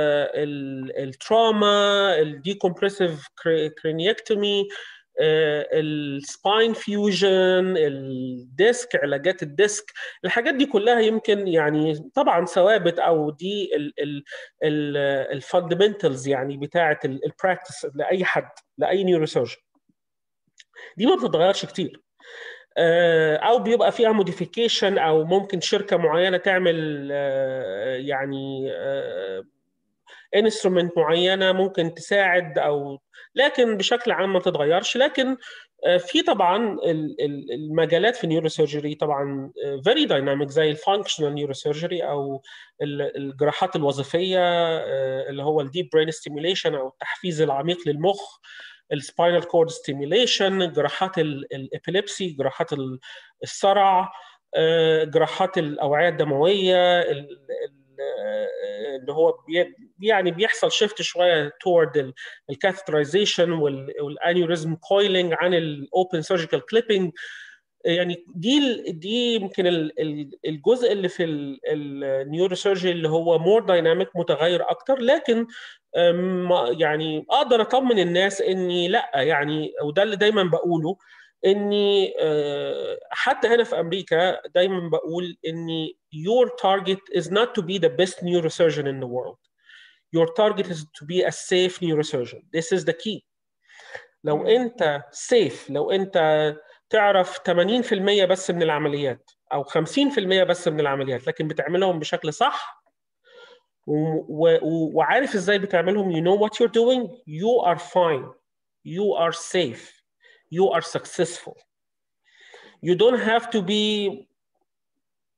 التراما الديكومبريسيف كرينيكتومي السباين فيوجن الديسك علاجات الديسك الحاجات دي كلها يمكن يعني طبعا ثوابت او دي الفاندمنتالز يعني بتاعه البراكتس لاي حد لاي نيوروسيرجن دي ما بتتغيرش كتير آه، او بيبقى فيها موديفيكيشن او ممكن شركه معينه تعمل آه، يعني انسترومنت معينه ممكن تساعد او لكن بشكل عام ما تتغيرش لكن آه، في طبعا ال- ال- المجالات في النيوروسيرجري طبعا فيري دايناميك زي الفانكشنال نيوروسيرجري او ال- الجراحات الوظيفيه آه، اللي هو الديب برين ستيميوليشن او التحفيز العميق للمخ السباينال كورد ستيميوليشن جراحات الابيليبسي جراحات ال- الصرع آه، جراحات الاوعيه الدمويه ال- ال- آه، اللي هو بي- يعني بيحصل شيفت شويه toward الكاثترايزيشن والانيوريزم كويلنج عن الاوبن سيرجيكال كليبنج يعني دي ال- دي يمكن ال- ال- الجزء اللي في النيوروسيرجي اللي هو مور دايناميك متغير اكتر لكن أم، يعني اقدر اطمن الناس اني لا يعني وده اللي دايما بقوله اني آه، حتى هنا في امريكا دايما بقول اني your target is not to be the best neurosurgeon in the world your target is to be a safe neurosurgeon this is the key لو مم. انت safe لو انت تعرف 80% بس من العمليات او 50% بس من العمليات لكن بتعملهم بشكل صح و- و- وعارف ازاي بتعملهم you know what you're doing you are fine you are safe you are successful you don't have to be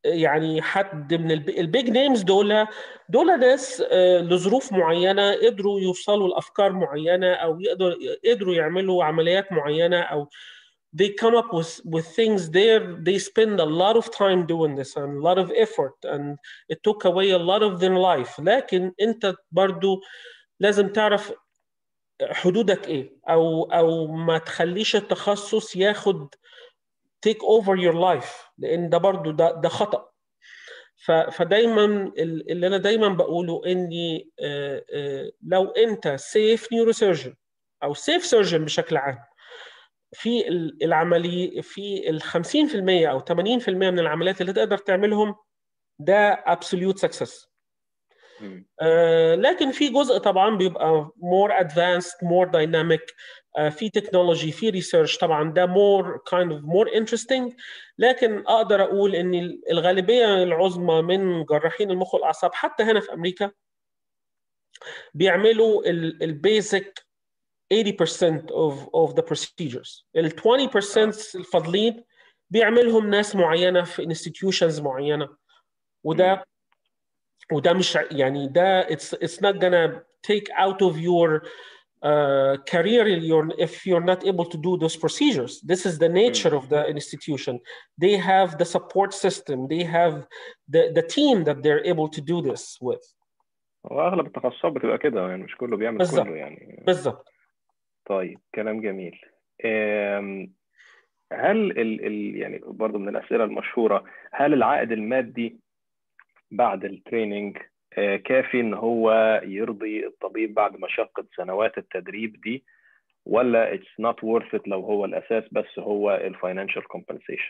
يعني حد من البيج نيمز دول دول ناس لظروف معينه قدروا يوصلوا لافكار معينه او يقدروا قدروا يعملوا عمليات معينه او they come up with with things there they spend a lot of time doing this and a lot of effort and it took away a lot of their life لكن انت برضو لازم تعرف حدودك ايه او او ما تخليش التخصص ياخد take over your life لان ده برضو ده ده خطا فدايما اللي انا دايما بقوله اني لو انت سيف نيوروسيرجن او سيف سيرجن بشكل عام في العملي في ال 50% او 80% من العمليات اللي تقدر تعملهم ده absolute success آه لكن في جزء طبعا بيبقى more advanced more dynamic آه في تكنولوجي في ريسيرش طبعا ده more kind of more interesting لكن اقدر اقول ان الغالبيه العظمى من جراحين المخ والاعصاب حتى هنا في امريكا بيعملوا البيزك 80% of of the procedures ال 20% الفاضلين بيعملهم ناس معينه في institutions معينه وده وده مش يعني ده it's it's not gonna take out of your uh, career you're, if you're not able to do those procedures. This is the nature of the institution. They have the support system. They have the, the team that they're able to do this with. واغلب التخصصات بتبقى كده يعني مش كله بيعمل بالزبط. كله يعني بالضبط طيب كلام جميل هل ال ال يعني برضه من الاسئله المشهوره هل العائد المادي بعد التريننج كافي ان هو يرضي الطبيب بعد مشقه سنوات التدريب دي ولا it's not worth it لو هو الاساس بس هو الفاينانشال كومبنسيشن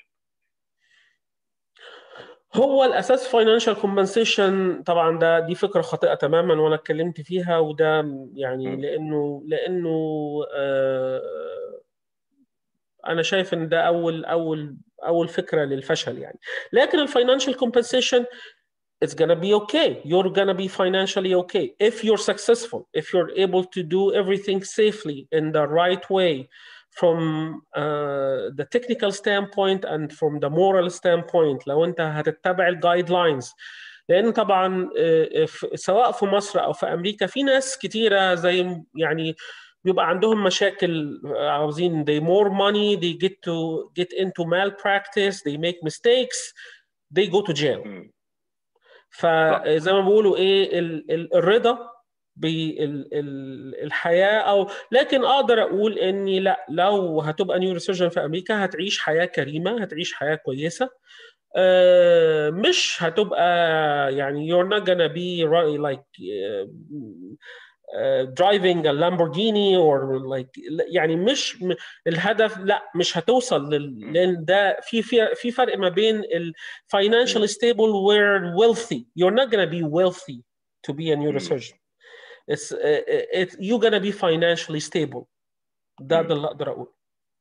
هو الاساس فاينانشال كومبنسيشن طبعا ده دي فكره خاطئه تماما وانا اتكلمت فيها وده يعني م. لانه لانه آه انا شايف ان ده اول اول اول فكره للفشل يعني لكن الفاينانشال كومبنسيشن it's gonna be okay. You're gonna be financially okay if you're successful, if you're able to do everything safely in the right way from uh, the technical standpoint and from the moral standpoint. لو انت هتتبع الجايد لاينز لان طبعا سواء في مصر او في امريكا في ناس كتيره زي يعني بيبقى عندهم مشاكل عاوزين they more money they get to get into malpractice they make mistakes they go to jail م. فزي ما بيقولوا ايه ال- ال- الرضا بالحياه او لكن اقدر اقول اني لا لو هتبقى نيورو سيرجن في امريكا هتعيش حياه كريمه هتعيش حياه كويسه آه، مش هتبقى يعني you're not gonna be right, like uh, uh, driving a Lamborghini or like يعني مش م- الهدف لا مش هتوصل لل- لان ده في في في فرق ما بين ال financially stable we're wealthy you're not gonna be wealthy to be a neurosurgeon it's uh, it, you're gonna be financially stable ده مم. ده اللي اقدر اقول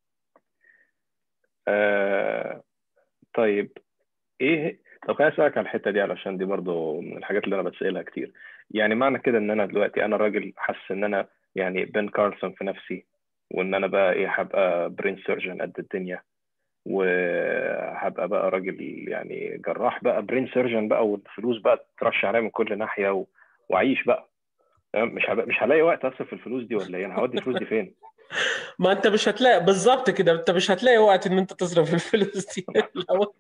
آه طيب ايه طب خليني اسالك على الحته دي علشان دي برضو من الحاجات اللي انا بتسالها كتير يعني معنى كده ان انا دلوقتي انا راجل حاسس ان انا يعني بن كارلسون في نفسي وان انا بقى ايه هبقى برين سيرجن قد الدنيا وهبقى بقى راجل يعني جراح بقى برين سيرجن بقى والفلوس بقى ترش عليا من كل ناحيه و... واعيش بقى تمام؟ مش هبقى مش هلاقي وقت اصرف الفلوس دي ولا ايه انا هودي الفلوس دي فين؟ ما انت مش هتلاقي بالظبط كده انت مش هتلاقي وقت ان انت تصرف الفلوس دي لو-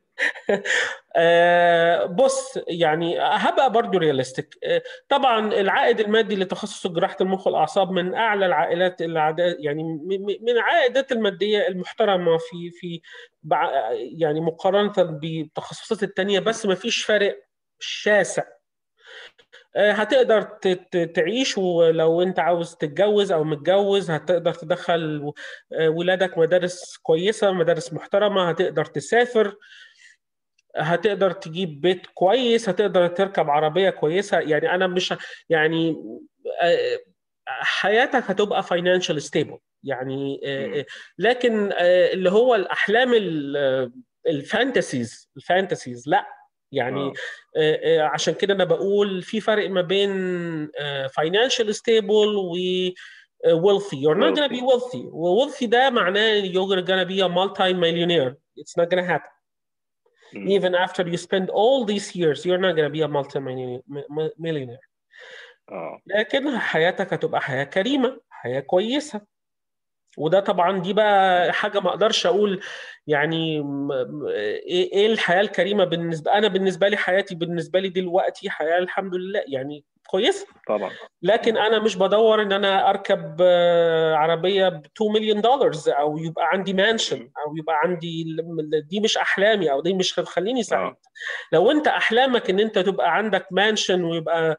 آه، بص يعني هبقى برضو رياليستيك طبعا العائد المادي لتخصص جراحه المخ والاعصاب من اعلى العائلات العادات يعني م- م- من العائدات الماديه المحترمه في في بع- يعني مقارنه بالتخصصات التانيه بس ما فيش فرق شاسع آه، هتقدر ت- ت- تعيش ولو انت عاوز تتجوز او متجوز هتقدر تدخل آه، ولادك مدارس كويسة مدارس محترمة هتقدر تسافر هتقدر تجيب بيت كويس هتقدر تركب عربية كويسة يعني أنا مش يعني آه، حياتك هتبقى financial stable يعني آه، مم. آه، لكن آه، اللي هو الأحلام ال- آه، الفانتسيز الفانتسيز لا يعني آه. آه، آه، عشان كده انا بقول في فرق ما بين آه، financial stable و آه، wealthy you're not gonna be wealthy و wealthy ده معناه you're gonna be a multi millionaire it's not gonna happen مم. even after you spend all these years you're not going to be a multi-millionaire اه لكن حياتك هتبقى حياة كريمة حياة كويسة وده طبعا دي بقى حاجة ما اقدرش اقول يعني م- م- ايه إيه الحياة الكريمة بالنسبة انا بالنسبة لي حياتي بالنسبة لي دلوقتي حياة الحمد لله يعني كويسة طبعا لكن انا مش بدور ان انا اركب آه، عربيه ب 2 مليون دولار او يبقى عندي مانشن مم. او يبقى عندي دي مش احلامي او دي مش هتخليني سعيد اه لو انت احلامك ان انت تبقى عندك مانشن ويبقى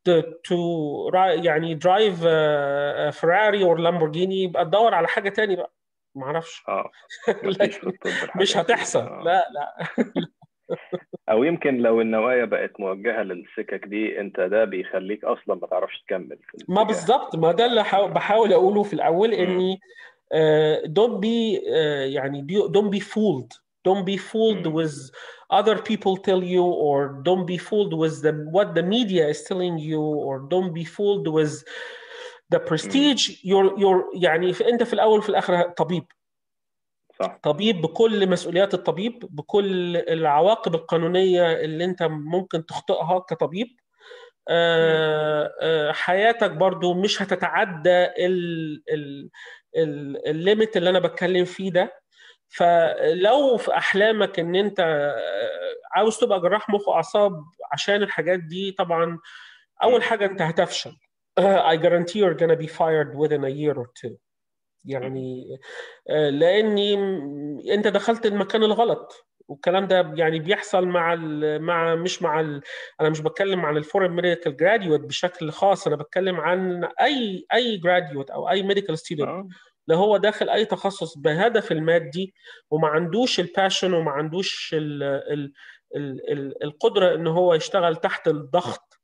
تو يعني درايف فيراري او لامبورجيني يبقى تدور على حاجه تاني بقى ما اعرفش اه مفيش في الطب الحاجات مش دي. هتحصل آه. لا لا او يمكن لو النوايا بقت موجهه للسكك دي انت ده بيخليك اصلا ما تعرفش تكمل في ما الاتجاه. بالظبط ما ده اللي حاول- بحاول اقوله في الاول مم. اني uh, don't be uh, يعني do- don't be fooled don't be fooled مم. with other people tell you or don't be fooled with the what the media is telling you or don't be fooled with the prestige you're you're يعني في- انت في الاول وفي الاخر طبيب صح طبيب بكل مسؤوليات الطبيب بكل العواقب القانونية اللي انت ممكن تخطئها كطبيب آه، آه، حياتك برضو مش هتتعدى ال- ال- ال- الليميت اللي انا بتكلم فيه ده فلو في احلامك ان انت آه، عاوز تبقى جراح مخ واعصاب عشان الحاجات دي طبعا اول حاجه انت هتفشل I guarantee you're gonna be fired within a year or two يعني آه، لاني م- انت دخلت المكان الغلط والكلام ده يعني بيحصل مع ال مع مش مع ال انا مش بتكلم عن الفورين ميديكال جراديويت بشكل خاص انا بتكلم عن اي اي جراديويت او اي ميديكال ستودنت اه اللي هو داخل اي تخصص بهدف المادي وما عندوش الباشن وما عندوش ال ال ال ال القدره ان هو يشتغل تحت الضغط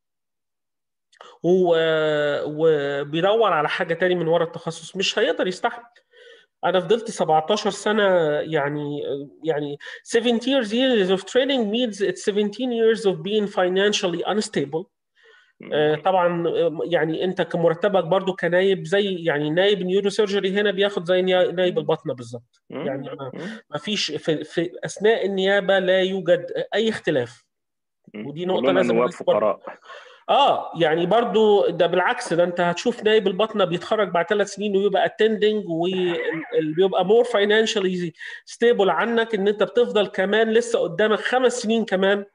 و- وبيدور على حاجه تاني من ورا التخصص مش هيقدر يستحمل انا فضلت 17 سنه يعني يعني 17 years of training means it's 17 years of being financially unstable آه، طبعا آه، يعني انت كمرتبك برضو كنايب زي يعني نايب نيورو سيرجري هنا بياخد زي نيا- نايب البطنه بالظبط يعني أنا ما فيش في, في اثناء النيابه لا يوجد اي اختلاف ودي نقطة كلنا لازم نواب الناس برضو- فقراء اه يعني برضو ده بالعكس ده انت هتشوف نايب البطنه بيتخرج بعد ثلاث سنين ويبقى اتندنج واللي بيبقى مور فاينانشالي ستيبل عنك ان انت بتفضل كمان لسه قدامك خمس سنين كمان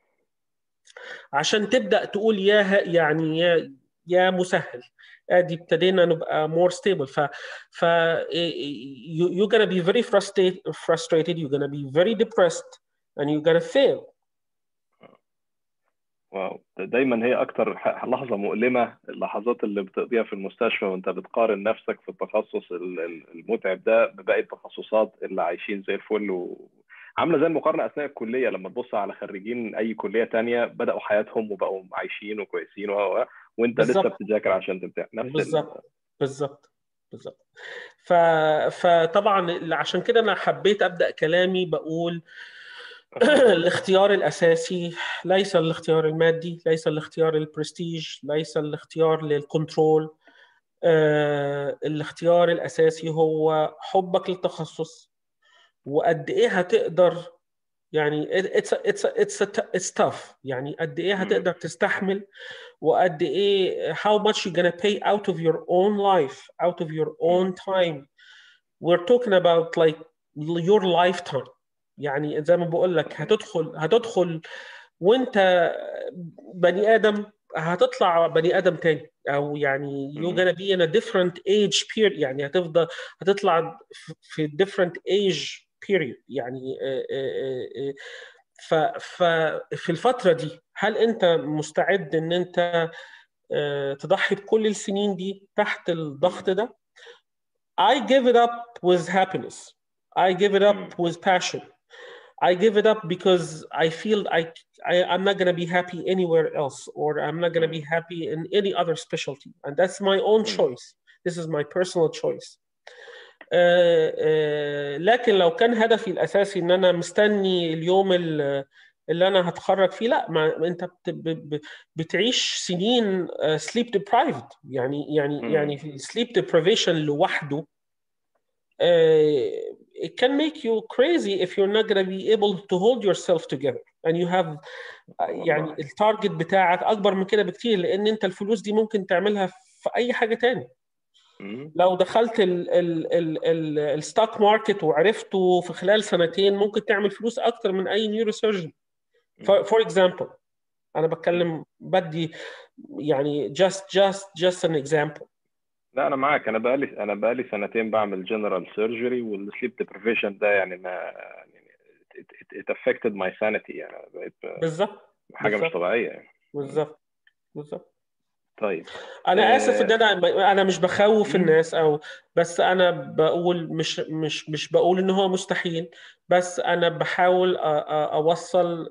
عشان تبدا تقول يا ه- يعني يا يا مسهل ادي ابتدينا نبقى more stable ف ف you, you're gonna be very frustrated frustrated you're gonna be very depressed and you're gonna fail واو دايما هي اكتر ح- لحظه مؤلمه اللحظات اللي بتقضيها في المستشفى وانت بتقارن نفسك في التخصص ال- ال- المتعب ده بباقي التخصصات اللي عايشين زي الفل و... عامله زي المقارنه اثناء الكليه لما تبص على خريجين اي كليه تانية بداوا حياتهم وبقوا عايشين وكويسين و... و- وانت لسه بالظبط. بتذاكر عشان تمتحن نفس ال... بالظبط بالظبط بالظبط ف... فطبعا اللي- عشان كده انا حبيت ابدا كلامي بقول الاختيار الاساسي ليس الاختيار المادي ليس الاختيار البرستيج ليس الاختيار للكنترول آه، الاختيار الاساسي هو حبك للتخصص وقد ايه هتقدر يعني it's a, it's a, it's a, it's tough يعني قد ايه هتقدر تستحمل وقد ايه how much you're gonna pay out of your own life out of your own time we're talking about like your lifetime يعني زي ما بقول لك هتدخل هتدخل وانت بني ادم هتطلع بني ادم تاني او يعني you're مم. gonna be in a different age period يعني هتفضل هتطلع في- في different age period يعني آه، آه، آه، ف ففي الفترة دي هل انت مستعد ان انت آه، تضحي بكل السنين دي تحت الضغط ده I give it up with happiness I give it up مم. with passion I give it up because I feel I, I I'm not gonna be happy anywhere else, or I'm not gonna be happy in any other specialty, and that's my own Mm. choice. This is my personal choice. آه، آه، لكن لو كان هدفي الاساسي ان انا مستني اليوم ال- اللي انا هتخرج فيه لا ما ما انت بت- ب- ب- بتعيش سنين سليب deprived يعني يعني مم. يعني في السليب deprivation لوحده آه، it can make you crazy if you're not going to be able to hold yourself together and you have يعني التارجت بتاعك اكبر من كده بكتير لان انت الفلوس دي ممكن تعملها في اي حاجه تاني لو دخلت الستوك ماركت وعرفته في خلال سنتين ممكن تعمل فلوس اكتر من اي نيورو سيرجن فور اكزامبل انا بتكلم بدي يعني just just just an example لا انا معاك انا بقالي انا بقالي سنتين بعمل جنرال سيرجري والسليب ديبريفيشن ده يعني ما يعني it, it affected my sanity يعني بقيت بالظبط حاجه مش طبيعيه يعني بالظبط بالظبط طيب انا اسف ان انا انا مش بخوف الناس او بس انا بقول مش مش مش بقول ان هو مستحيل بس انا بحاول اوصل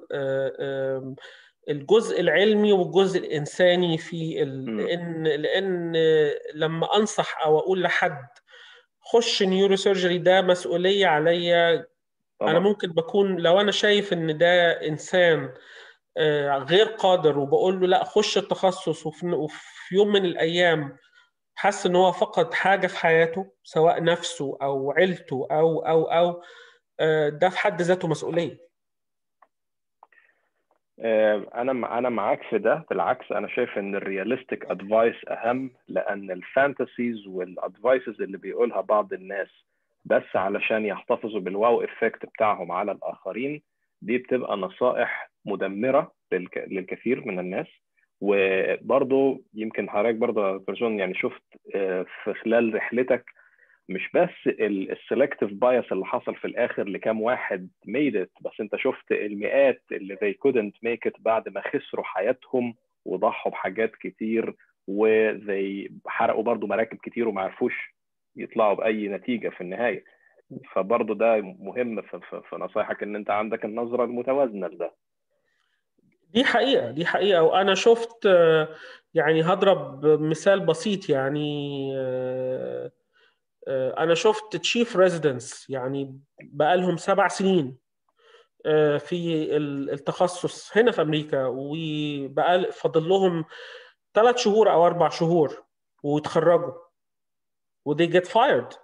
الجزء العلمي والجزء الانساني في ال... لان لان لما انصح او اقول لحد خش نيورو سيرجري ده مسؤوليه عليا انا ممكن بكون لو انا شايف ان ده انسان غير قادر وبقول له لا خش التخصص وفي, وفي يوم من الايام حس ان هو فقد حاجه في حياته سواء نفسه او عيلته او او او ده في حد ذاته مسؤوليه انا انا معاك في ده بالعكس انا شايف ان الرياليستيك ادفايس اهم لان الفانتسيز والادفايسز اللي بيقولها بعض الناس بس علشان يحتفظوا بالواو افكت بتاعهم على الاخرين دي بتبقى نصائح مدمره للكثير من الناس وبرضه يمكن حضرتك برضه برجون يعني شفت في خلال رحلتك مش بس السلكتيف بايس اللي حصل في الاخر لكام واحد ميد ات بس انت شفت المئات اللي they couldn't make it بعد ما خسروا حياتهم وضحوا بحاجات كتير وزي حرقوا برضو مراكب كتير وما عرفوش يطلعوا باي نتيجه في النهايه فبرضه ده مهم في, في, في نصايحك ان انت عندك النظره المتوازنه لده دي حقيقه دي حقيقه وانا شفت يعني هضرب مثال بسيط يعني انا شفت تشيف ريزيدنس يعني بقالهم سبع سنين في التخصص هنا في امريكا وبقى فاضل لهم ثلاث شهور او اربع شهور ويتخرجوا و they get fired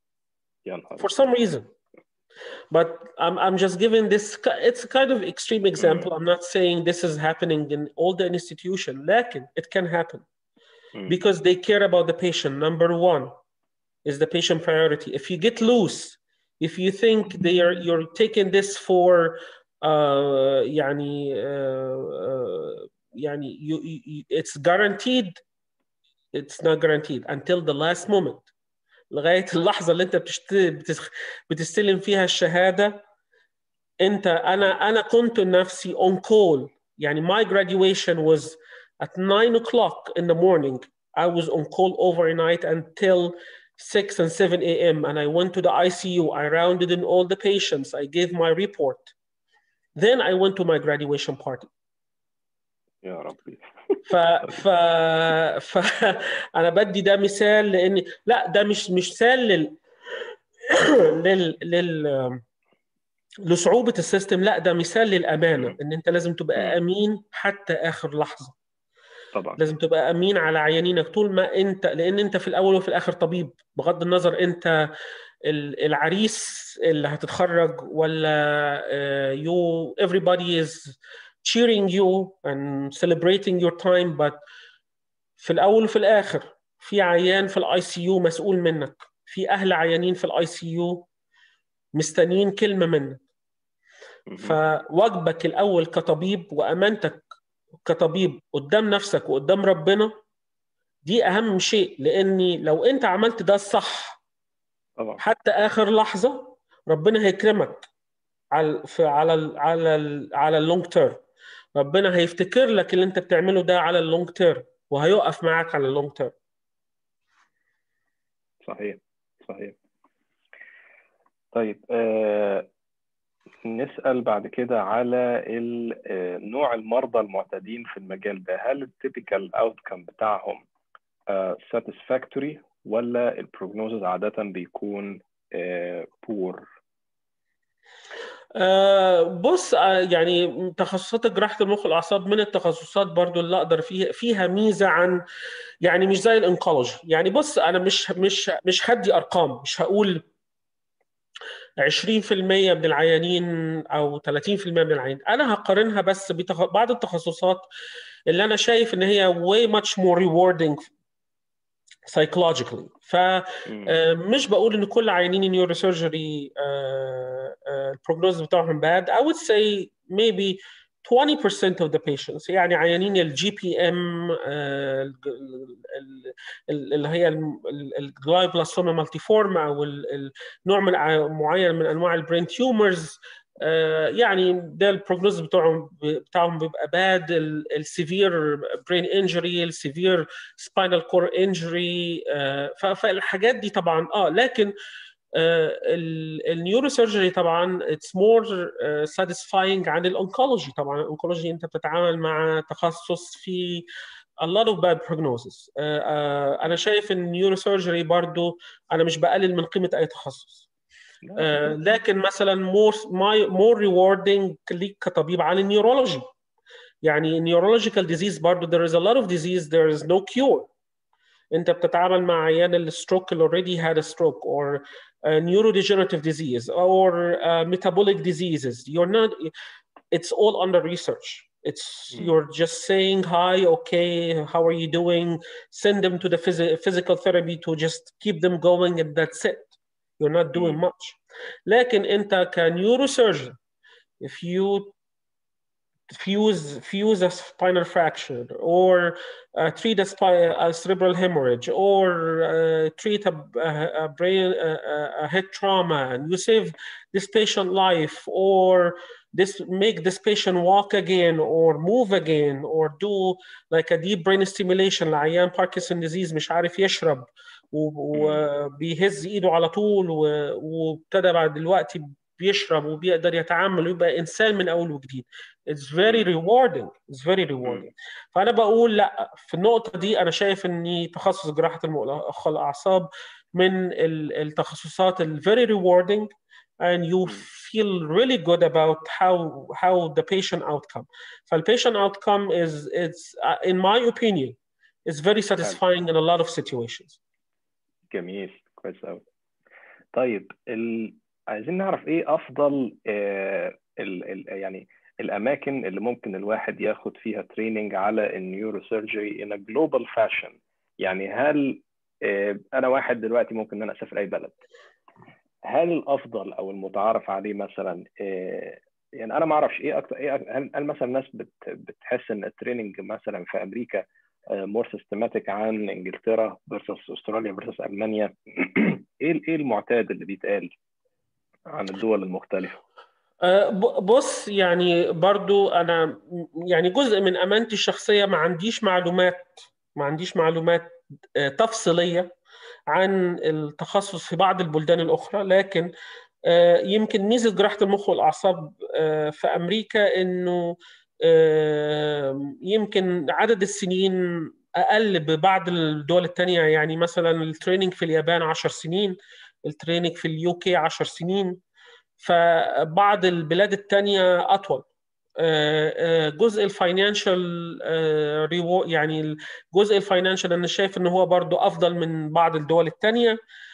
for some reason but I'm, I'm just giving this it's a kind of extreme example I'm not saying this is happening in all the institution لكن it can happen because they care about the patient number one is the patient priority. If you get loose, if you think they are you're taking this for uh, يعني uh, uh, يعني you, you, it's guaranteed it's not guaranteed until the last moment لغايه اللحظه اللي انت بتشت... بتستلم فيها الشهاده انت انا انا كنت نفسي on call يعني my graduation was at 9 o'clock in the morning I was on call overnight until 6 and 7 a.m. and I went to the ICU. I rounded in all the patients. I gave my report. Then I went to my graduation party. يا ربي ف ف ف انا بدي ده مثال لان لا ده مش مش مثال لل لل لل لصعوبه السيستم لا ده مثال للامانه ان انت لازم تبقى امين حتى اخر لحظه طبعا لازم تبقى امين على عيانينك طول ما انت لان انت في الاول وفي الاخر طبيب بغض النظر انت العريس اللي هتتخرج ولا you everybody is cheering you and celebrating your time but في الاول وفي الاخر في عيان في الاي سي يو مسؤول منك في اهل عيانين في الاي سي يو مستنيين كلمه منك فواجبك الاول كطبيب وامانتك كطبيب قدام نفسك وقدام ربنا دي اهم شيء لاني لو انت عملت ده الصح طبعا حتى اخر لحظه ربنا هيكرمك على في على ال على ال على اللونج تيرم ربنا هيفتكر لك اللي انت بتعمله ده على اللونج تيرم وهيقف معاك على اللونج تيرم صحيح صحيح طيب آه نسأل بعد كده على نوع المرضى المعتادين في المجال ده هل التيبيكال اوتكم بتاعهم ساتسفاكتوري ولا البروجنوزز عادة بيكون بور أه بص يعني تخصصات جراحة المخ والأعصاب من التخصصات برضو اللي أقدر فيها فيها ميزة عن يعني مش زي الانكولوجي يعني بص أنا مش مش مش هدي أرقام مش هقول 20% من العيانين او 30% من العيانين انا هقارنها بس ببعض التخصصات اللي انا شايف ان هي way much more rewarding psychologically فمش بقول ان كل عيانين النيورو سيرجري البروجنوز بتاعهم bad I would say maybe 20% of the patients يعني عيانين الجي بي ام اللي هي الجلايبلاستوما مالتيفورم او النوع من معين من انواع البرين تيومرز يعني ده البروجنوز بتاعهم بتاعهم بيبقى باد السيفير برين انجري السيفير سباينال كور انجري فالحاجات دي طبعا اه لكن النيورو سيرجري طبعا اتس مور ساتيسفاينج عن الانكولوجي طبعا الانكولوجي انت بتتعامل مع تخصص في a lot of bad prognosis uh, uh, انا شايف ان النيورو سيرجري برضو انا مش بقلل من قيمه اي تخصص uh, لكن مثلا more more rewarding ليك كطبيب عن النيورولوجي يعني neurological disease برضو there is a lot of disease there is no cure انت بتتعامل مع عيان الستروك اللي already had a stroke or a neurodegenerative disease or uh, metabolic diseases you're not it's all under research it's mm. you're just saying hi okay how are you doing send them to the phys- physical therapy to just keep them going and that's it you're not doing mm. much لكن انت كنيوروسيرجن if you fuse fuse a spinal fracture or uh, treat a, spi- a, cerebral hemorrhage or uh, treat a, a, a brain a, a, head trauma and you save this patient life or this make this patient walk again or move again or do like a deep brain stimulation لعيان باركنسون disease مش عارف يشرب وبيهز ايده على طول وابتدى بعد دلوقتي بيشرب وبيقدر يتعامل ويبقى انسان من اول وجديد it's very rewarding it's very rewarding فانا بقول لا في النقطه دي انا شايف ان تخصص جراحه المخ الاعصاب من التخصصات ال very rewarding and you feel really good about how how the patient outcome فالpatient outcome is it's uh, in my opinion is very satisfying in a lot of situations جميل كويس قوي طيب ال... عايزين نعرف ايه افضل آه ال ال يعني الاماكن اللي ممكن الواحد ياخد فيها تريننج على النيورو سيرجري ان جلوبال فاشن يعني هل آه انا واحد دلوقتي ممكن ان انا اسافر اي بلد هل الافضل او المتعارف عليه مثلا آه يعني انا ما اعرفش ايه اكتر ايه هل, هل مثلا الناس بت بتحس ان التريننج مثلا في امريكا مور سيستماتيك عن انجلترا فيرسس استراليا فيرسس المانيا ايه ايه المعتاد اللي بيتقال عن الدول المختلفة بص يعني برضو أنا يعني جزء من أمانتي الشخصية ما عنديش معلومات ما عنديش معلومات تفصيلية عن التخصص في بعض البلدان الأخرى لكن يمكن ميزة جراحة المخ والأعصاب في أمريكا إنه يمكن عدد السنين أقل ببعض الدول التانية يعني مثلا التريننج في اليابان 10 سنين التريننج في اليو كي 10 سنين فبعض البلاد التانية أطول جزء الفاينانشال يعني الجزء الفاينانشال انا شايف ان هو برضو افضل من بعض الدول التانية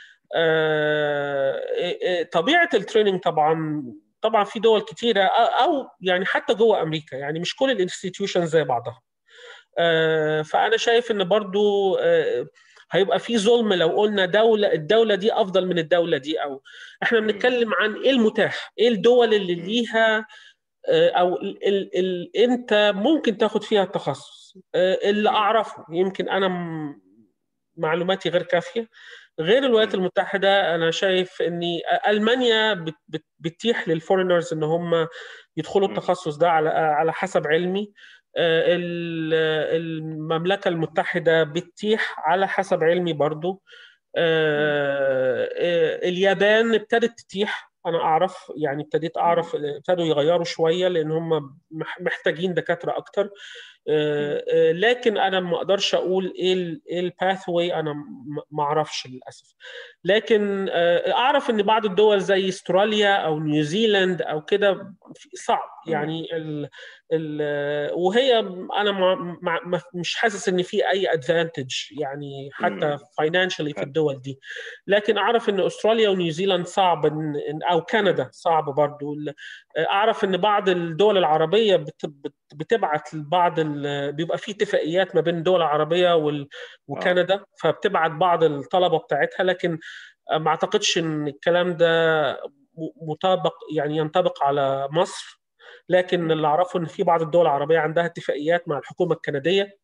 طبيعه التريننج طبعا طبعا في دول كتيره او يعني حتى جوه امريكا يعني مش كل الانستتيوشن زي بعضها فانا شايف ان برضو هيبقى في ظلم لو قلنا دولة الدولة دي أفضل من الدولة دي أو إحنا بنتكلم عن إيه المتاح إيه الدول اللي ليها أو ال ال ال أنت ممكن تاخد فيها التخصص اللي أعرفه يمكن أنا معلوماتي غير كافية غير الولايات المتحدة أنا شايف أن ألمانيا بتتيح للفورينرز أن هم يدخلوا التخصص ده على على حسب علمي المملكة المتحدة بتتيح على حسب علمي برضو اليابان ابتدت تتيح أنا أعرف يعني ابتديت أعرف ابتدوا يغيروا شوية لأن هم محتاجين دكاترة أكتر لكن انا ما اقدرش اقول ايه ايه الباث واي انا ما اعرفش للاسف لكن اعرف ان بعض الدول زي استراليا او نيوزيلاند او كده صعب يعني ال ال وهي انا ما ما مش حاسس ان في اي ادفانتج يعني حتى فاينانشالي في الدول دي لكن اعرف ان استراليا ونيوزيلاند صعب إن او كندا صعب برضو اعرف ان بعض الدول العربيه بتبعت لبعض بيبقى في اتفاقيات ما بين الدول العربيه وكندا فبتبعت بعض الطلبه بتاعتها لكن ما اعتقدش ان الكلام ده مطابق يعني ينطبق على مصر لكن اللي اعرفه ان في بعض الدول العربيه عندها اتفاقيات مع الحكومه الكنديه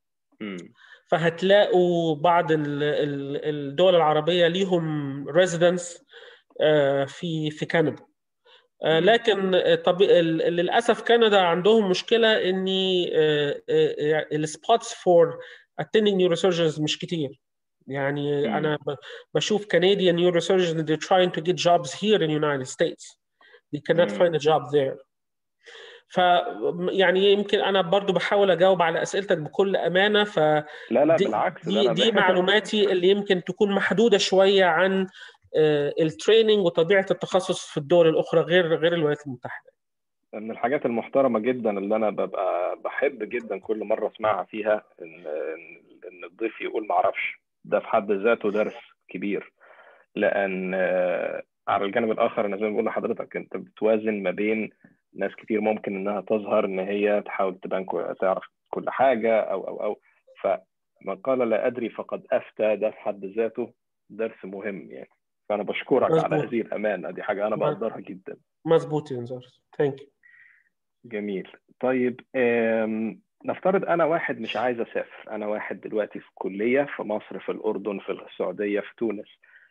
فهتلاقوا بعض الدول العربيه ليهم ريزيدنس في في كندا لكن طب للاسف كندا عندهم مشكله ان السبوتس فور attending neurosurgeons مش كتير يعني م. انا بشوف Canadian neurosurgeons they're trying to get jobs here in the United States they cannot م. find a job there ف يعني يمكن انا برضو بحاول اجاوب على اسئلتك بكل امانه ف لا لا دي بالعكس دي, دي معلوماتي اللي يمكن تكون محدوده شويه عن التريننج وطبيعه التخصص في الدول الاخرى غير غير الولايات المتحده من الحاجات المحترمه جدا اللي انا ببقى بحب جدا كل مره اسمعها فيها ان ان الضيف يقول ما اعرفش ده في حد ذاته درس كبير لان على الجانب الاخر انا زي ما بقول لحضرتك انت بتوازن ما بين ناس كتير ممكن انها تظهر ان هي تحاول تبان تعرف كل حاجه او او او فمن قال لا ادري فقد افتى ده في حد ذاته درس مهم يعني فانا بشكرك مزبوط. على هذه الامانه دي حاجه انا بقدرها جدا مظبوط يا نزار ثانك يو جميل طيب نفترض انا واحد مش عايز اسافر انا واحد دلوقتي في كليه في مصر في الاردن في السعوديه في تونس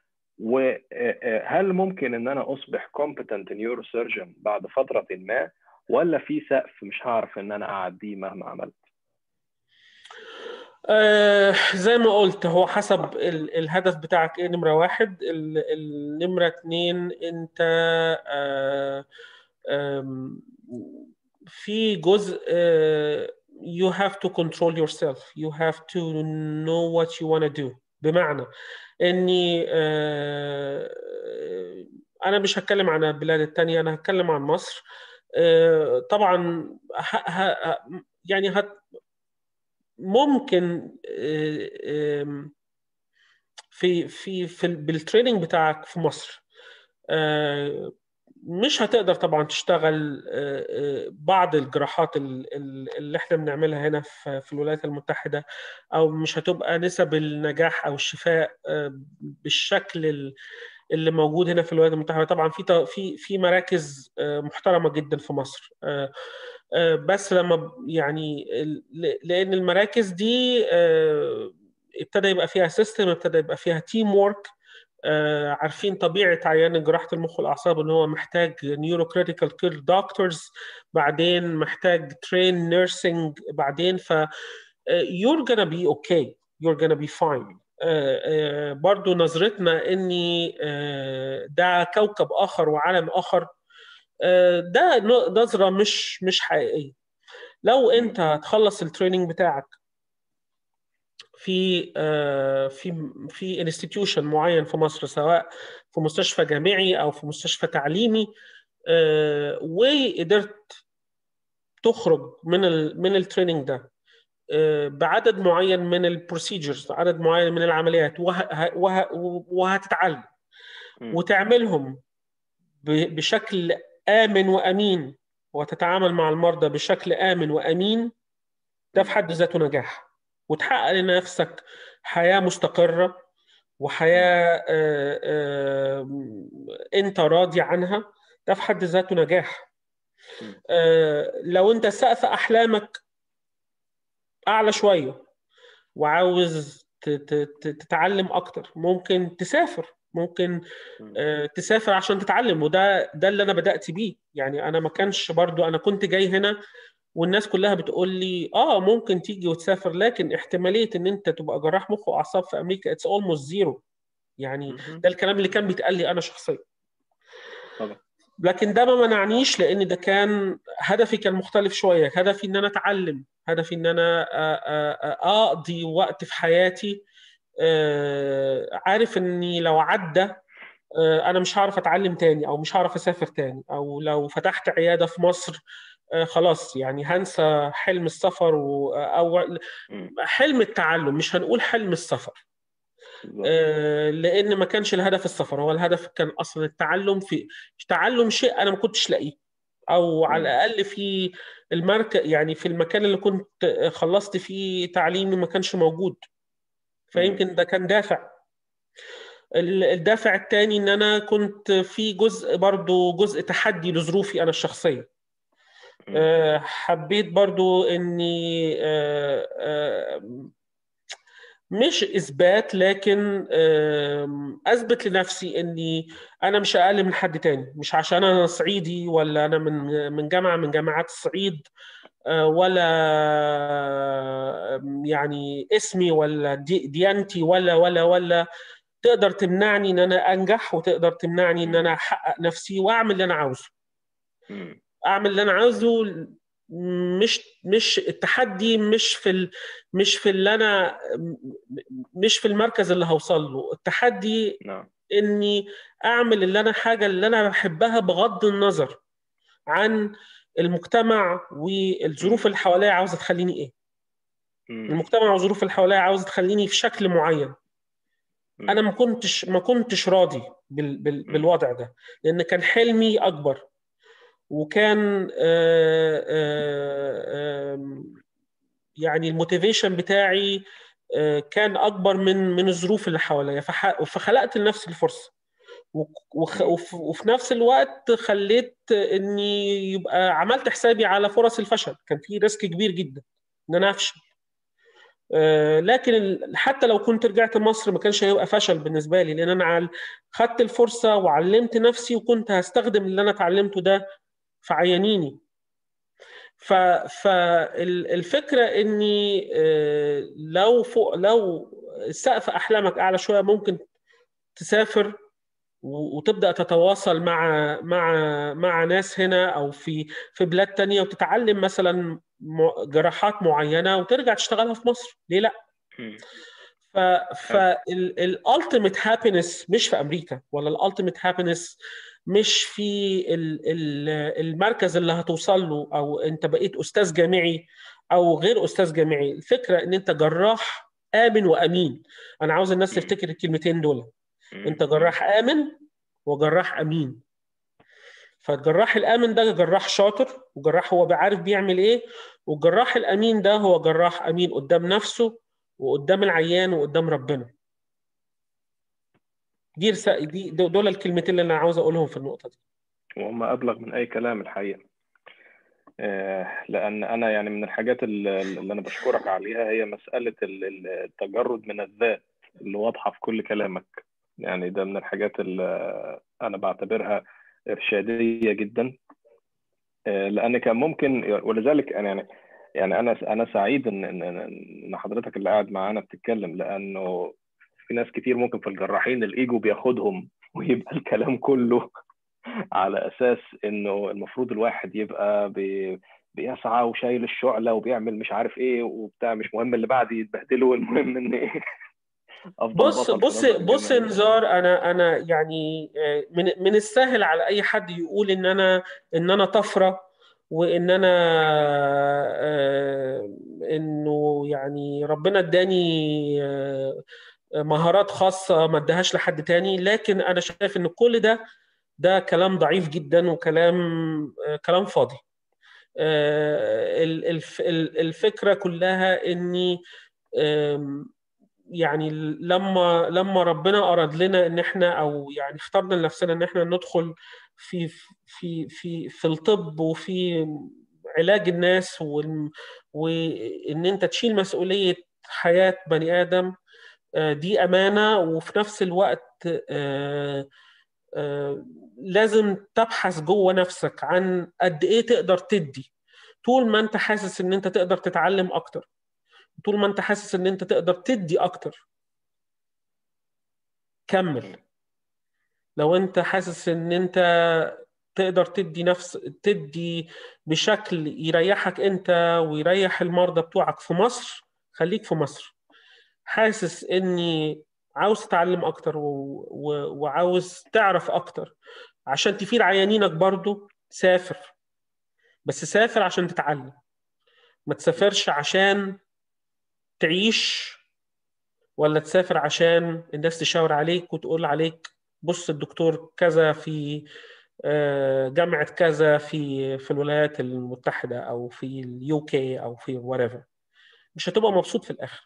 وهل ممكن ان انا اصبح competent neurosurgeon بعد فتره ما ولا في سقف مش هعرف ان انا اعديه مهما عملت آه زي ما قلت هو حسب ال الهدف بتاعك ايه نمرة واحد النمرة اتنين انت آه في جزء آه you have to control yourself you have to know what you want to do بمعنى اني آه انا مش هتكلم عن البلاد التانية انا هتكلم عن مصر آه طبعا ه ه يعني هت ممكن في في في بالتريننج بتاعك في مصر مش هتقدر طبعا تشتغل بعض الجراحات اللي احنا بنعملها هنا في الولايات المتحدة او مش هتبقى نسب النجاح او الشفاء بالشكل اللي موجود هنا في الولايات المتحدة طبعا في في في مراكز محترمة جدا في مصر بس لما يعني لان المراكز دي ابتدى يبقى فيها سيستم ابتدى يبقى فيها تيم وورك عارفين طبيعه عيان جراحه المخ والاعصاب ان هو محتاج نيورو كريتيكال كير دكتورز بعدين محتاج ترين نيرسينج بعدين ف you're gonna be okay you're gonna be fine برضو نظرتنا اني ده كوكب اخر وعالم اخر ده نظره مش مش حقيقيه لو انت هتخلص التريننج بتاعك في في في انستتيوشن معين في مصر سواء في مستشفى جامعي او في مستشفى تعليمي وقدرت تخرج من ال من التريننج ده بعدد معين من البروسيجرز عدد معين من العمليات وه وه وهتتعلم وتعملهم بشكل آمن وأمين وتتعامل مع المرضى بشكل آمن وأمين ده في حد ذاته نجاح وتحقق لنفسك حياة مستقرة وحياة آآ آآ أنت راضي عنها ده في حد ذاته نجاح لو أنت سقف أحلامك أعلى شوية وعاوز تتعلم أكتر ممكن تسافر ممكن تسافر عشان تتعلم وده ده اللي انا بدات بيه يعني انا ما كانش برضو انا كنت جاي هنا والناس كلها بتقول لي اه ممكن تيجي وتسافر لكن احتماليه ان انت تبقى جراح مخ واعصاب في امريكا اتس اولموست زيرو يعني ده الكلام اللي كان بيتقال لي انا شخصيا طبعا لكن ده ما منعنيش لان ده كان هدفي كان مختلف شويه هدفي ان انا اتعلم هدفي ان انا اقضي وقت في حياتي عارف اني لو عدى انا مش هعرف اتعلم تاني او مش هعرف اسافر تاني او لو فتحت عياده في مصر خلاص يعني هنسى حلم السفر او حلم التعلم مش هنقول حلم السفر لان ما كانش الهدف السفر هو الهدف كان اصلا التعلم في تعلم شيء انا ما كنتش لاقيه او على الاقل في المركز يعني في المكان اللي كنت خلصت فيه تعليمي ما كانش موجود فيمكن ده كان دافع الدافع الثاني ان انا كنت في جزء برضو جزء تحدي لظروفي انا الشخصيه حبيت برضو اني مش اثبات لكن اثبت لنفسي اني انا مش اقل من حد تاني مش عشان انا صعيدي ولا انا من من جامعه من جامعات الصعيد ولا يعني اسمي ولا ديانتي ولا ولا ولا تقدر تمنعني ان انا انجح وتقدر تمنعني ان انا احقق نفسي واعمل اللي انا عاوزه اعمل اللي انا عاوزه مش مش التحدي مش في ال مش في اللي انا مش في المركز اللي هوصل له التحدي نعم اني اعمل اللي انا حاجه اللي انا بحبها بغض النظر عن المجتمع والظروف اللي حواليا عاوزه تخليني ايه المجتمع والظروف اللي حواليا عاوزه تخليني في شكل معين انا ما كنتش ما كنتش راضي بال بال بالوضع ده لان كان حلمي اكبر وكان آآ آآ يعني الموتيفيشن بتاعي كان اكبر من من الظروف اللي حواليا فخلقت لنفسي الفرصه وفي نفس الوقت خليت اني يبقى عملت حسابي على فرص الفشل كان في ريسك كبير جدا ان انا افشل لكن حتى لو كنت رجعت مصر ما كانش هيبقى فشل بالنسبه لي لان انا خدت الفرصه وعلمت نفسي وكنت هستخدم اللي انا اتعلمته ده في عيانيني فالفكره اني لو فوق لو سقف احلامك اعلى شويه ممكن تسافر وتبدا تتواصل مع مع مع ناس هنا او في في بلاد تانية وتتعلم مثلا جراحات معينه وترجع تشتغلها في مصر ليه لا ف فالالتيميت هابينس مش في امريكا ولا الالتيميت هابينس مش في المركز اللي هتوصل له او انت بقيت استاذ جامعي او غير استاذ جامعي الفكره ان انت جراح امن وامين انا عاوز الناس تفتكر الكلمتين دول انت جراح امن وجراح امين فالجراح الامن ده جراح شاطر وجراح هو عارف بيعمل ايه والجراح الامين ده هو جراح امين قدام نفسه وقدام العيان وقدام ربنا دي رسا... دي دول الكلمتين اللي انا عاوز اقولهم في النقطه دي وهم ابلغ من اي كلام الحقيقه لان انا يعني من الحاجات اللي انا بشكرك عليها هي مساله التجرد من الذات اللي واضحه في كل كلامك يعني ده من الحاجات اللي انا بعتبرها ارشاديه جدا لان كان ممكن ولذلك انا يعني يعني انا انا سعيد ان ان حضرتك اللي قاعد معانا بتتكلم لانه في ناس كتير ممكن في الجراحين الايجو بياخدهم ويبقى الكلام كله على اساس انه المفروض الواحد يبقى بي بيسعى وشايل الشعله وبيعمل مش عارف ايه وبتاع مش مهم اللي بعد يتبهدلوا المهم ان ايه بص بص بص نزار انا انا يعني من من السهل على اي حد يقول ان انا ان انا طفره وان انا انه يعني ربنا اداني مهارات خاصه ما ادهاش لحد تاني لكن انا شايف ان كل ده ده كلام ضعيف جدا وكلام كلام فاضي الفكره كلها اني يعني لما لما ربنا اراد لنا ان احنا او يعني اخترنا لنفسنا ان احنا ندخل في في في في الطب وفي علاج الناس وان انت تشيل مسؤوليه حياه بني ادم دي امانه وفي نفس الوقت لازم تبحث جوه نفسك عن قد ايه تقدر تدي طول ما انت حاسس ان انت تقدر تتعلم اكتر طول ما انت حاسس ان انت تقدر تدي اكتر كمل لو انت حاسس ان انت تقدر تدي نفس تدي بشكل يريحك انت ويريح المرضى بتوعك في مصر خليك في مصر حاسس اني عاوز تتعلم اكتر و... و... وعاوز تعرف اكتر عشان تفيد عيانينك برضو سافر بس سافر عشان تتعلم ما تسافرش عشان تعيش ولا تسافر عشان الناس تشاور عليك وتقول عليك بص الدكتور كذا في جامعة كذا في في الولايات المتحدة أو في اليو كي أو في whatever مش هتبقى مبسوط في الآخر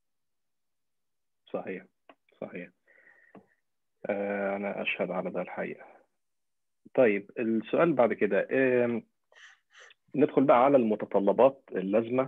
صحيح صحيح آه أنا أشهد على ده الحقيقة طيب السؤال بعد كده آه ندخل بقى على المتطلبات اللازمة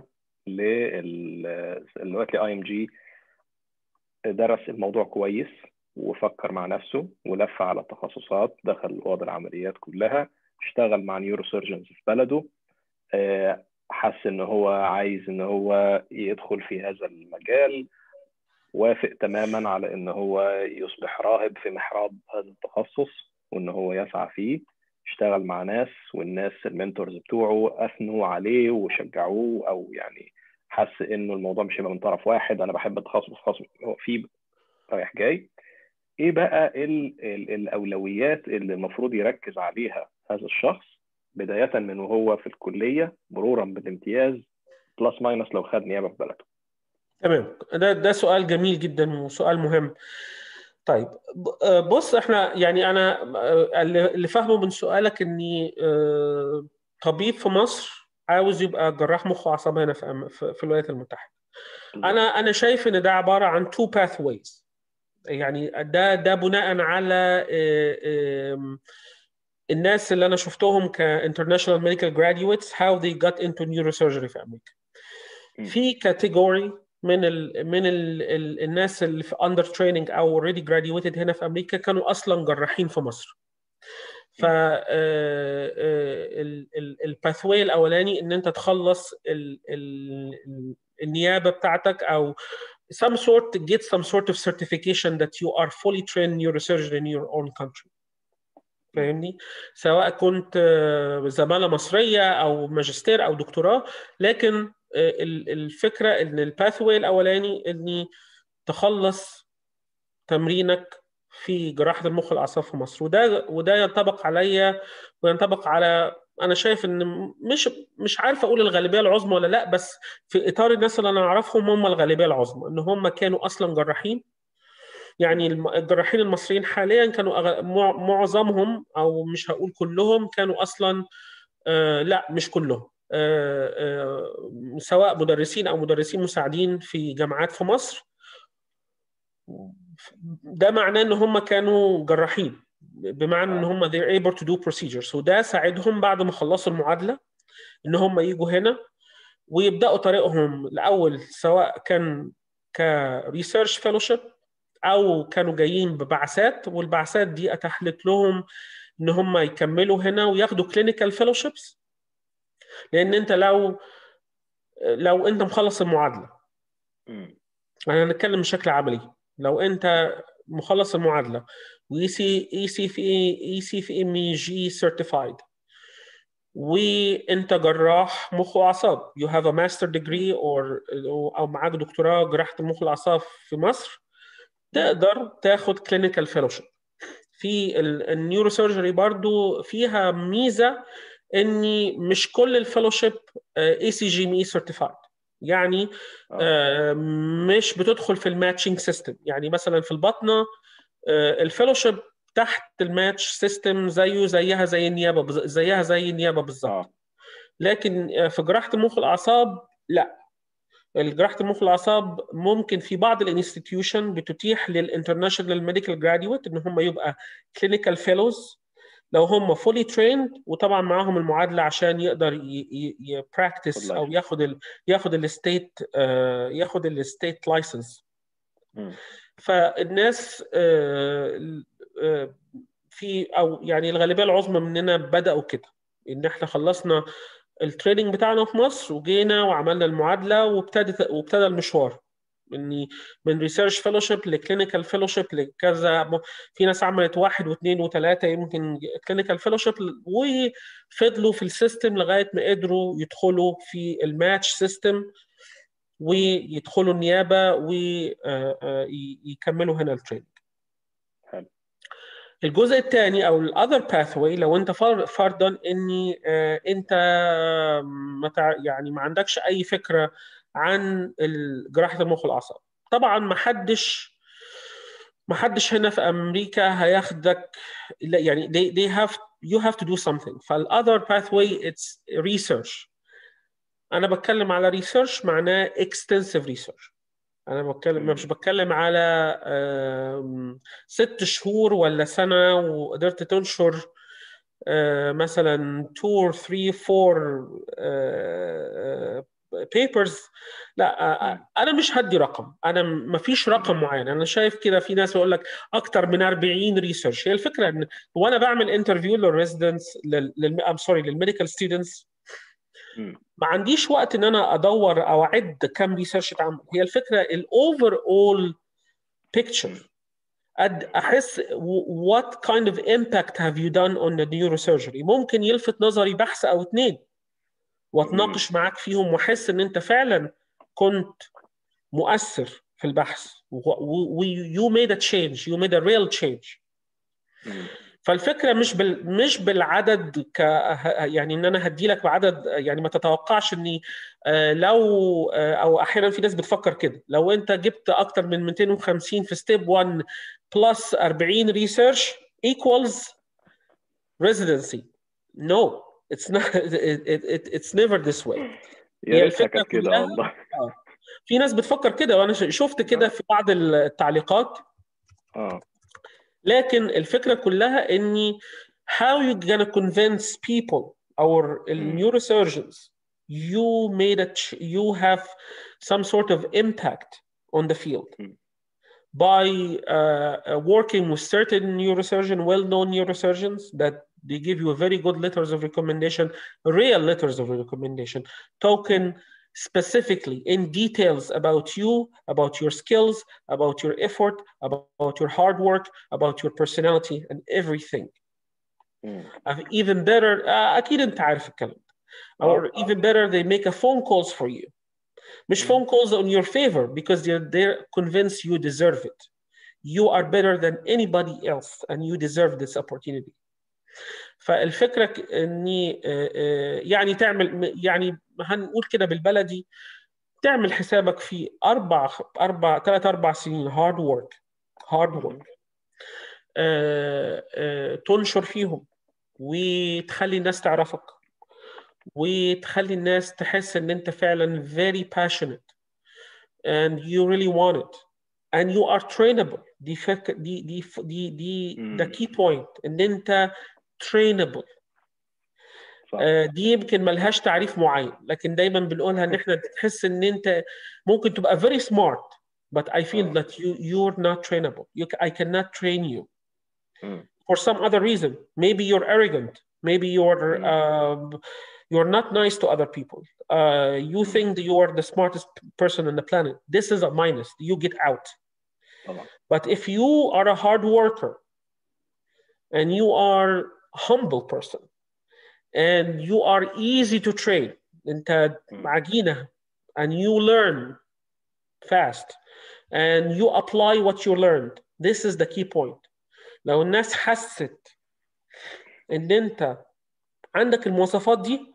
دلوقتي اي ام جي درس الموضوع كويس وفكر مع نفسه ولف على التخصصات دخل اوض العمليات كلها اشتغل مع نيورو سيرجنز في بلده حس ان هو عايز ان هو يدخل في هذا المجال وافق تماما على ان هو يصبح راهب في محراب هذا التخصص وان هو يسعى فيه اشتغل مع ناس والناس المنتورز بتوعه اثنوا عليه وشجعوه او يعني حس انه الموضوع مش هيبقى من طرف واحد انا بحب التخصص خاص هو في رايح جاي ايه بقى ال ال الاولويات اللي المفروض يركز عليها هذا الشخص بدايه من وهو في الكليه مرورا بالامتياز بلس ماينس لو خد نيابه في بلده تمام ده ده سؤال جميل جدا وسؤال مهم طيب بص احنا يعني انا اللي فاهمه من سؤالك اني طبيب في مصر عاوز يبقى جراح مخ واعصاب هنا في في الولايات المتحده انا انا شايف ان ده عباره عن تو باثويز يعني ده ده بناء على الناس اللي انا شفتهم كانترناشونال ميديكال جراديويتس هاو they got into neurosurgery في امريكا في كاتيجوري من ال من ال ال الناس اللي في اندر تريننج او اوريدي جراديويتد هنا في امريكا كانوا اصلا جراحين في مصر ف الباثوي الاولاني ان انت تخلص ال ال النيابه بتاعتك او some sort get some sort of certification that you are fully trained neurosurgeon in your own country فاهمني سواء كنت زماله مصريه او ماجستير او دكتوراه لكن الفكره ان الباثوي الاولاني اني تخلص تمرينك في جراحه المخ والاعصاب في مصر وده وده ينطبق عليا وينطبق على انا شايف ان مش مش عارف اقول الغالبيه العظمى ولا لا بس في اطار الناس اللي انا اعرفهم هم الغالبيه العظمى ان هم كانوا اصلا جراحين يعني الجراحين المصريين حاليا كانوا معظمهم او مش هقول كلهم كانوا اصلا آه لا مش كلهم آه آه سواء مدرسين او مدرسين مساعدين في جامعات في مصر ده معناه ان هم كانوا جراحين بمعنى ان هم they're able to do procedures وده ساعدهم بعد ما خلصوا المعادله ان هم يجوا هنا ويبداوا طريقهم الاول سواء كان كريسيرش فيلوشيب او كانوا جايين ببعثات والبعثات دي اتاحت لهم ان هم يكملوا هنا وياخدوا كلينيكال فيلوشيبس لان انت لو لو انت مخلص المعادله انا هنتكلم بشكل عملي لو انت مخلص المعادله واي سي اي سي في اي سي في ام جي سيرتيفايد وانت جراح مخ واعصاب you have a master degree or او معاك دكتوراه جراحه المخ والاعصاب في مصر تقدر تاخد كلينيكال فيلوشيب في النيورو سيرجري برضو فيها ميزه اني مش كل الفيلوشيب اي سي جي مي سيرتيفايد يعني آه مش بتدخل في الماتشنج سيستم يعني مثلا في البطنه آه الفيلوشيب تحت الماتش سيستم زيه زيها زي النيابه بز... زيها زي النيابه بالظبط لكن في جراحه المخ والاعصاب لا جراحه المخ والاعصاب ممكن في بعض الانستتيوشن بتتيح للانترناشونال ميديكال جراديويت ان هم يبقى كلينيكال فيلوز لو هم فولي تريند وطبعا معاهم المعادله عشان يقدر يبراكتس او ياخد ال ياخد الستيت ياخد الستيت لايسنس فالناس في او يعني الغالبيه العظمى مننا بداوا كده ان احنا خلصنا التريننج بتاعنا في مصر وجينا وعملنا المعادله وابتدت وابتدى المشوار اني من ريسيرش فيلوشيب لكلينيكال فيلوشيب لكذا في ناس عملت واحد واثنين وثلاثه يمكن كلينيكال فيلوشيب وفضلوا في السيستم لغايه ما قدروا يدخلوا في الماتش سيستم ويدخلوا النيابه ويكملوا هنا التريننج الجزء الثاني او الاذر باثوي لو انت فرضا اني انت متع يعني ما عندكش اي فكره عن جراحه المخ والاعصاب طبعا ما حدش ما حدش هنا في امريكا هياخدك يعني they, they have you have to do something فالاذر pathway it's research انا بتكلم على ريسيرش معناه extensive research انا بتكلم مش بتكلم على ست شهور ولا سنه وقدرت تنشر مثلا 2 3 4 بيبرز لا انا مش هدي رقم انا ما فيش رقم معين انا شايف كده في ناس يقول لك اكتر من 40 ريسيرش هي الفكره ان وانا بعمل انترفيو للريزيدنتس لل ام سوري للميديكال ستودنتس ما عنديش وقت ان انا ادور او اعد كم ريسيرش اتعمل هي الفكره الاوفر اول بيكتشر احس what kind of impact have you done on the neurosurgery ممكن يلفت نظري بحث او اتنين واتناقش معاك فيهم واحس ان انت فعلا كنت مؤثر في البحث و you made a change you made a real change فالفكره مش بال مش بالعدد ك يعني ان انا هدي لك بعدد يعني ما تتوقعش اني لو او احيانا في ناس بتفكر كده لو انت جبت اكتر من 250 في ستيب 1 بلس 40 ريسيرش equals residency no it's not it, it, it's never this way هي الفكره كده والله في ناس بتفكر كده وانا شفت كده في بعض التعليقات اه لكن الفكره كلها اني how you gonna convince people our neurosurgeons you made a you have some sort of impact on the field by uh, working with certain neurosurgeon well-known neurosurgeons that they give you very good letters of recommendation real letters of recommendation token specifically in details about you, about your skills, about your effort, about your hard work, about your personality, and everything. Mm. Even better, uh, أكيد أنت عارف الكلام Or even better, they make a phone calls for you. مش phone calls on your favor because they're, they're convinced you deserve it. You are better than anybody else and you deserve this opportunity. فالفكره اني يعني تعمل يعني هنقول كده بالبلدي تعمل حسابك في اربع اربع ثلاث اربع سنين هارد ورك هارد ورك تنشر فيهم وتخلي الناس تعرفك وتخلي الناس تحس ان انت فعلا very passionate and you really want it and you are trainable دي فك دي دي دي دي the key point ان انت trainable آه دي يمكن ملهاش تعريف معين لكن دايما بنقولها ان احنا تحس ان انت ممكن تبقى very smart but I feel that you you're not trainable you, I cannot train you mm. for some other reason maybe you're arrogant maybe you're mm. um, you're not nice to other people uh, you think that you are the smartest person on the planet this is a minus you get out طبعا. but if you are a hard worker and you are humble person and you are easy to train انت عجينه and you learn fast and you apply what you learned this is the key point لو الناس حست ان انت عندك المواصفات دي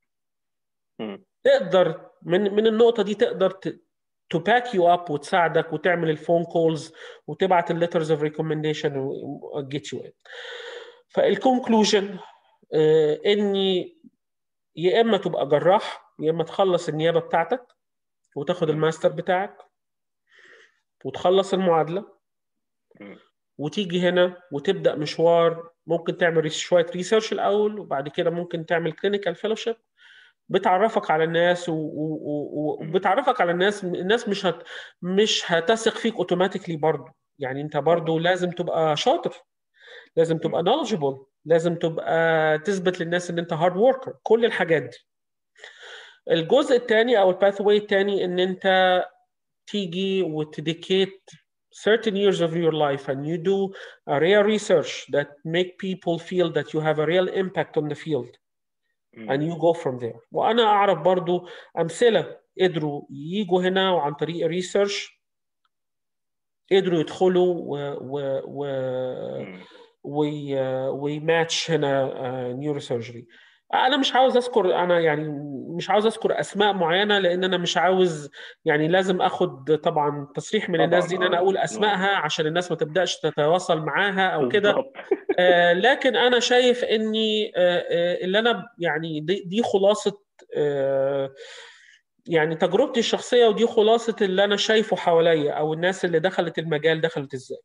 تقدر من من النقطه دي تقدر to back you up وتساعدك وتعمل الفون كولز وتبعت الليترز اوف ريكومنديشن وجيت يو ان فالكونكلوجن آه اني يا اما تبقى جراح يا اما تخلص النيابه بتاعتك وتاخد الماستر بتاعك وتخلص المعادله وتيجي هنا وتبدا مشوار ممكن تعمل شويه ريسيرش الاول وبعد كده ممكن تعمل كلينيكال فيلوشيب بتعرفك على الناس وبتعرفك على الناس الناس مش هت مش هتثق فيك اوتوماتيكلي برضه يعني انت برضه لازم تبقى شاطر لازم تبقى knowledgeable لازم تبقى تثبت للناس ان انت هارد وركر كل الحاجات دي الجزء الثاني او الباث واي الثاني ان انت تيجي وتديكيت certain years of your life and you do a real research that make people feel that you have a real impact on the field and you go from there وانا اعرف برضو امثله قدروا يجوا هنا وعن طريق ريسيرش قدروا يدخلوا و و و وي ويماتش هنا نيورو سيرجري انا مش عاوز اذكر انا يعني مش عاوز اذكر اسماء معينه لان انا مش عاوز يعني لازم اخد طبعا تصريح من الناس دي ان انا اقول اسمائها عشان الناس ما تبداش تتواصل معاها او كده آه لكن انا شايف اني آه اللي انا يعني دي, دي خلاصه آه يعني تجربتي الشخصيه ودي خلاصه اللي انا شايفه حواليا او الناس اللي دخلت المجال دخلت ازاي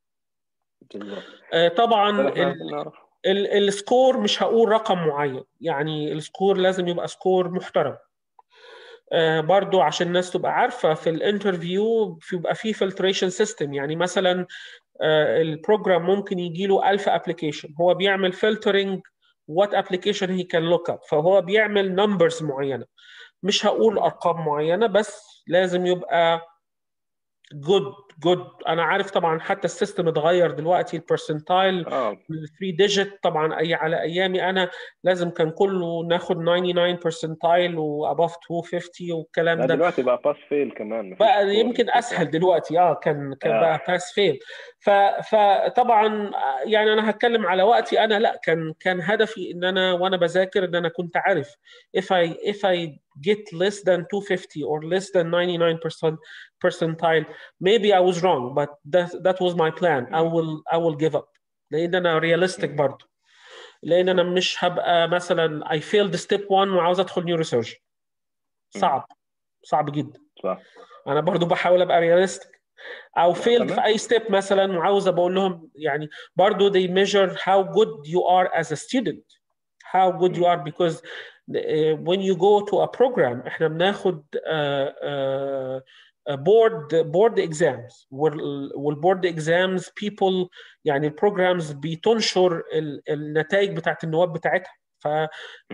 آه طبعا ال السكور مش هقول رقم معين يعني السكور لازم يبقى سكور محترم آه برضو عشان الناس تبقى عارفه في الانترفيو بيبقى فيه فلتريشن سيستم يعني مثلا آه البروجرام ممكن يجي له 1000 ابلكيشن هو بيعمل فلترنج وات ابلكيشن هي كان لوك اب فهو بيعمل نمبرز معينه مش هقول ارقام معينه بس لازم يبقى جود جود انا عارف طبعا حتى السيستم اتغير دلوقتي البرسنتايل اه 3 ديجيت طبعا اي على ايامي انا لازم كان كله ناخد 99 برسنتايل واباف 250 والكلام لا ده دلوقتي بقى باس فيل كمان مفيش بقى سكور. يمكن اسهل دلوقتي اه كان كان آه. بقى باس فيل ف فطبعا يعني انا هتكلم على وقتي انا لا كان كان هدفي ان انا وانا بذاكر ان انا كنت عارف if I if I get less than 250 or less than 99% percentile maybe I was wrong but that that was my plan I will I will give up لان انا realistic مم. برضه لان انا مش هبقى مثلا I failed step 1 وعاوز ادخل نيوروسيرجن صعب صعب جدا صح انا برضو بحاول ابقى رياليستيك او فيلد تمام. في اي ستيب مثلا وعاوز بقول لهم يعني برضو they measure how good you are as a student how good you are because uh, when you go to a program احنا بناخد uh, uh, board board exams وال- والboard exams people يعني البروجرامز بتنشر ال- النتائج بتاعت النواب بتاعتها ف مم.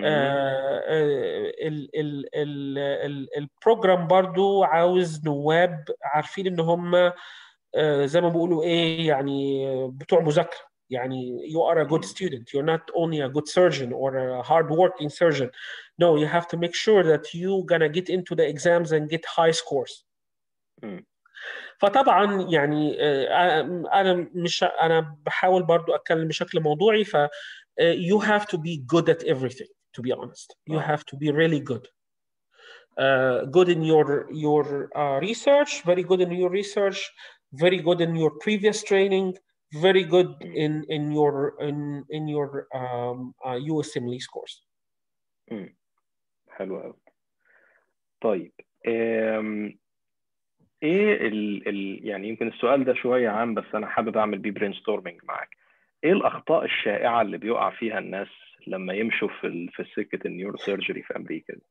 ال- ال- ال- ال- البروجرام برضو عاوز نواب عارفين ان هم آه، زي ما بيقولوا ايه يعني بتوع مذاكره يعني you are a good student you're not only a good surgeon or a hard working surgeon no you have to make sure that you gonna get into the exams and get high scores مم. فطبعا يعني آه، انا مش انا بحاول برضو اتكلم بشكل موضوعي ف آه، you have to be good at everything to be honest you آه. have to be really good uh, good in your your uh, research very good in your research very good in your previous training very good in in your in in your um, uh, USMLE scores مم. حلو قوي طيب أم... ايه ال... ال... يعني يمكن السؤال ده شويه عام بس انا حابب اعمل بيه برين ستورمنج معاك ايه الاخطاء الشائعه اللي بيقع فيها الناس لما يمشوا في ال... في سكه النيورو سيرجري في امريكا دي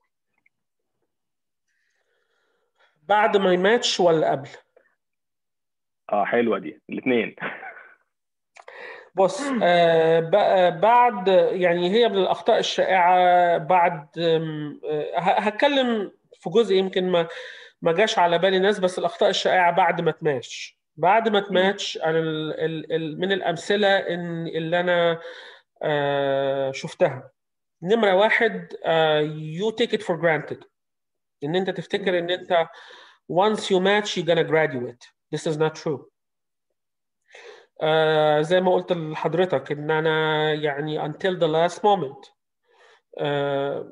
بعد ما يماتش ولا قبل اه حلوه دي الاثنين بص آه ب- بعد يعني هي من الاخطاء الشائعه بعد آم، آه، ه- هتكلم في جزء يمكن ما ما جاش على بالي ناس بس الاخطاء الشائعه بعد ما تماتش بعد ما تماتش انا ال ال ال من الامثله ان اللي انا آه شفتها نمره واحد آه you take it for granted ان انت تفتكر ان انت once you match you're gonna graduate this is not true آه زي ما قلت لحضرتك ان انا يعني until the last moment آه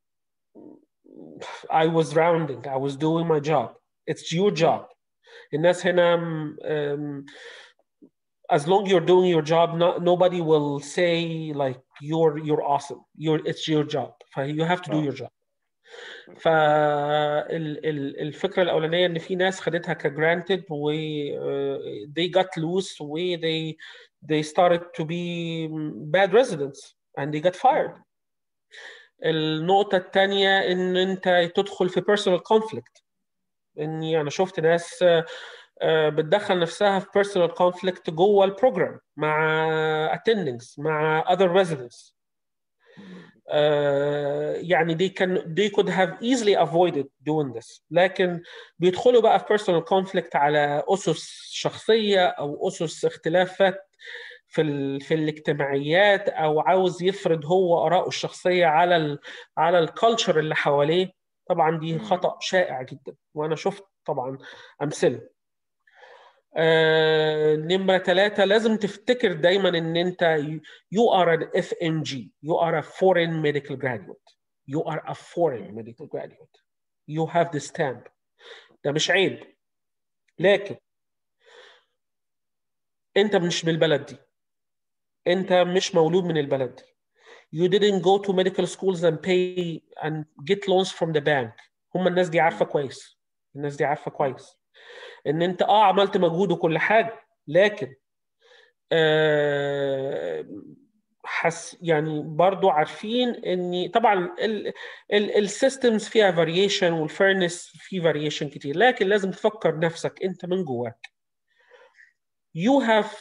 I was rounding I was doing my job it's your job الناس هنا um, as long you're doing your job no, nobody will say like you're you're awesome you're it's your job ف you have to do آه. your job فالفكره الاولانيه ان في ناس خدتها كجرانتد و uh, they got loose و they they started to be bad residents and they got fired النقطه الثانيه ان انت تدخل في personal conflict اني انا شفت ناس آه، آه، بتدخل نفسها في personal conflict جوه البروجرام مع attendings مع other residents آه، يعني they can they could have easily avoided doing this لكن بيدخلوا بقى في personal conflict على اسس شخصيه او اسس اختلافات في ال في الاجتماعيات او عاوز يفرض هو اراءه الشخصيه على ال على الكالتشر اللي حواليه طبعا دي خطا شائع جدا وانا شفت طبعا امثله آه، نمرة ثلاثة لازم تفتكر دايما ان انت you are an FMG you are a foreign medical graduate you are a foreign medical graduate you have the stamp ده مش عيب لكن انت مش من البلد دي انت مش مولود من البلد دي you didn't go to medical schools and pay and get loans from the bank هم الناس دي عارفة كويس الناس دي عارفة كويس ان انت اه عملت مجهود وكل حاجه لكن آه حس يعني برضو عارفين ان طبعا السيستمز فيها فاريشن والفيرنس في فاريشن كتير لكن لازم تفكر نفسك انت من جواك you have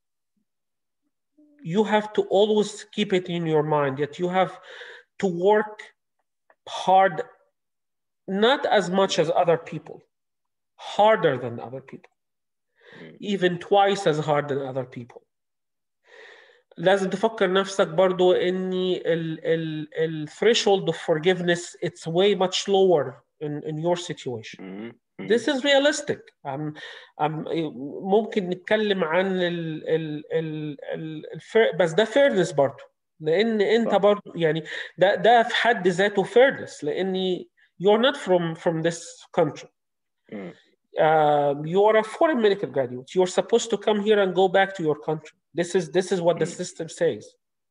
you have to always keep it in your mind that you have to work hard not as much as other people harder than other people even twice as hard than other people لازم تفكر نفسك برضو ان ال ال ال threshold of forgiveness it's way much lower in, in your situation this is realistic I'm, I'm, ممكن نتكلم عن ال ال ال ال ال بس ده fairness برضو لان انت برضو يعني ده ده في حد ذاته fairness لان you're not from from this country um, you are a foreign medical graduate. You're supposed to come here and go back to your country. This is this is what the system says.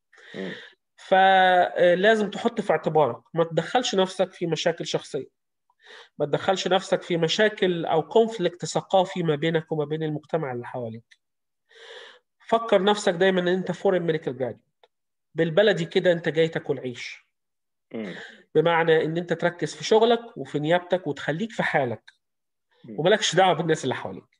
فلازم تحط في اعتبارك ما تدخلش نفسك في مشاكل شخصيه ما تدخلش نفسك في مشاكل او كونفليكت ثقافي ما بينك وما بين المجتمع اللي حواليك فكر نفسك دايما ان انت فورين ميديكال جراديوت بالبلدي كده انت جاي تاكل عيش بمعنى ان انت تركز في شغلك وفي نيابتك وتخليك في حالك ومالكش دعوه بالناس اللي حواليك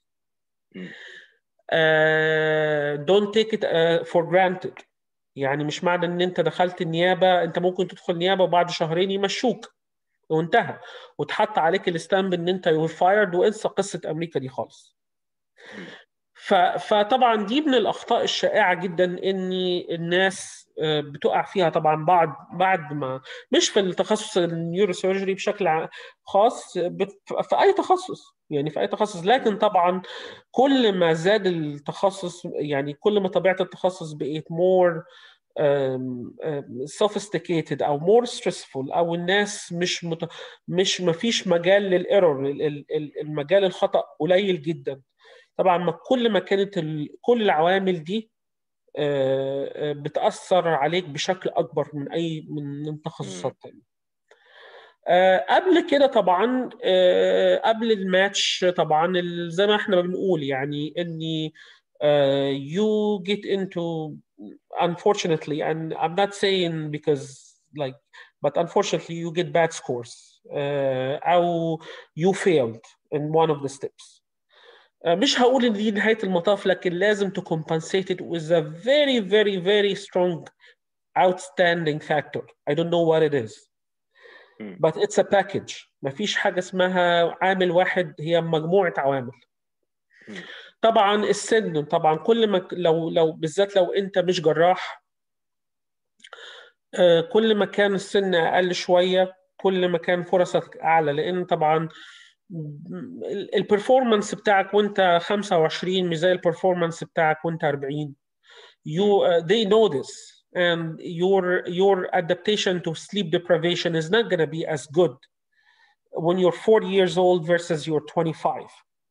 uh, don't take it uh, for granted يعني مش معنى ان انت دخلت النيابه انت ممكن تدخل نيابه وبعد شهرين يمشوك وانتهى وتحط عليك الستامب ان انت يور فايرد وانسى قصه امريكا دي خالص ف... فطبعا دي من الاخطاء الشائعه جدا ان الناس بتقع فيها طبعا بعد بعد ما مش في التخصص النيوروسيرجري بشكل خاص في اي تخصص يعني في اي تخصص لكن طبعا كل ما زاد التخصص يعني كل ما طبيعه التخصص بقت مور sophisticated او more stressful او الناس مش مت... مش ما فيش مجال للايرور المجال الخطا قليل جدا طبعا ما كل ما كانت ال... كل العوامل دي بتاثر عليك بشكل اكبر من اي من التخصصات الثانيه قبل كده طبعا قبل الماتش طبعا زي ما احنا بنقول يعني اني you get into unfortunately and I'm not saying because like but unfortunately you get bad scores او you failed in one of the steps مش هقول ان دي نهايه المطاف لكن لازم to compensate it with a very very very strong outstanding factor I don't know what it is but it's a package مفيش حاجه اسمها عامل واحد هي مجموعه عوامل طبعا السن طبعا كل ما لو لو بالذات لو انت مش جراح كل ما كان السن اقل شويه كل ما كان فرصك اعلى لان طبعا البرفورمانس بتاعك وانت 25 مش زي البرفورمانس بتاعك وانت 40 you uh, they know this and your your adaptation to sleep deprivation is not going to be as good when you're 40 years old versus you're 25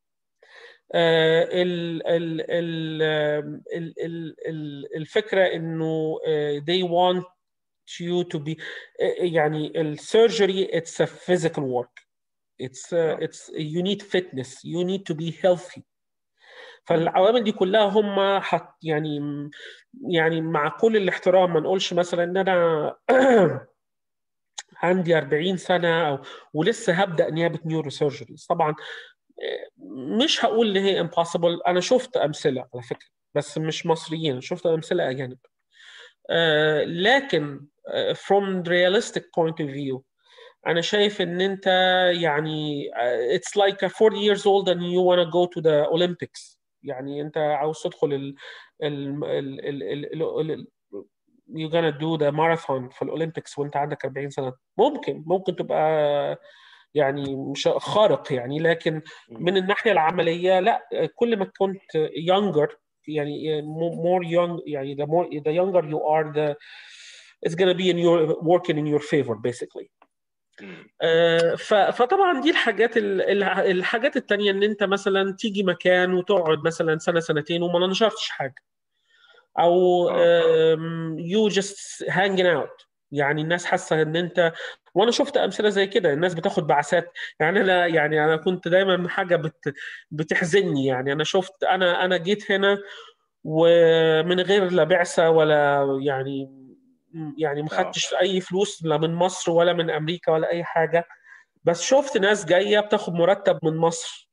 ال ال ال ال الفكره انه they want you to be يعني السيرجري it's a physical work it's uh, it's you need fitness you need to be healthy فالعوامل دي كلها هم حط يعني يعني مع كل الاحترام ما نقولش مثلا ان انا عندي 40 سنه او ولسه هبدا نيابه نيورو سيرجريز طبعا مش هقول ان هي impossible انا شفت امثله على فكره بس مش مصريين شفت امثله اجانب آه لكن uh, from realistic point of view انا شايف ان انت يعني uh, it's like a 40 years old and you want to go to the Olympics يعني انت عاوز تدخل ال ال ال ال ال ال you're gonna do the marathon في الأولمبيكس وانت عندك 40 سنة ممكن ممكن تبقى يعني مش خارق يعني لكن من الناحية العملية لا كل ما كنت younger يعني more young يعني the more the younger you are the it's gonna be in your working in your favor basically فطبعا دي الحاجات الحاجات التانية ان انت مثلا تيجي مكان وتقعد مثلا سنة سنتين وما نشرتش حاجة او يو جاست هانجين اوت يعني الناس حاسه ان انت وانا شفت امثله زي كده الناس بتاخد بعثات يعني انا يعني انا كنت دايما حاجه بت بتحزني يعني انا شفت انا انا جيت هنا ومن غير لا بعثه ولا يعني يعني ما خدتش اي فلوس لا من مصر ولا من امريكا ولا اي حاجه بس شفت ناس جايه بتاخد مرتب من مصر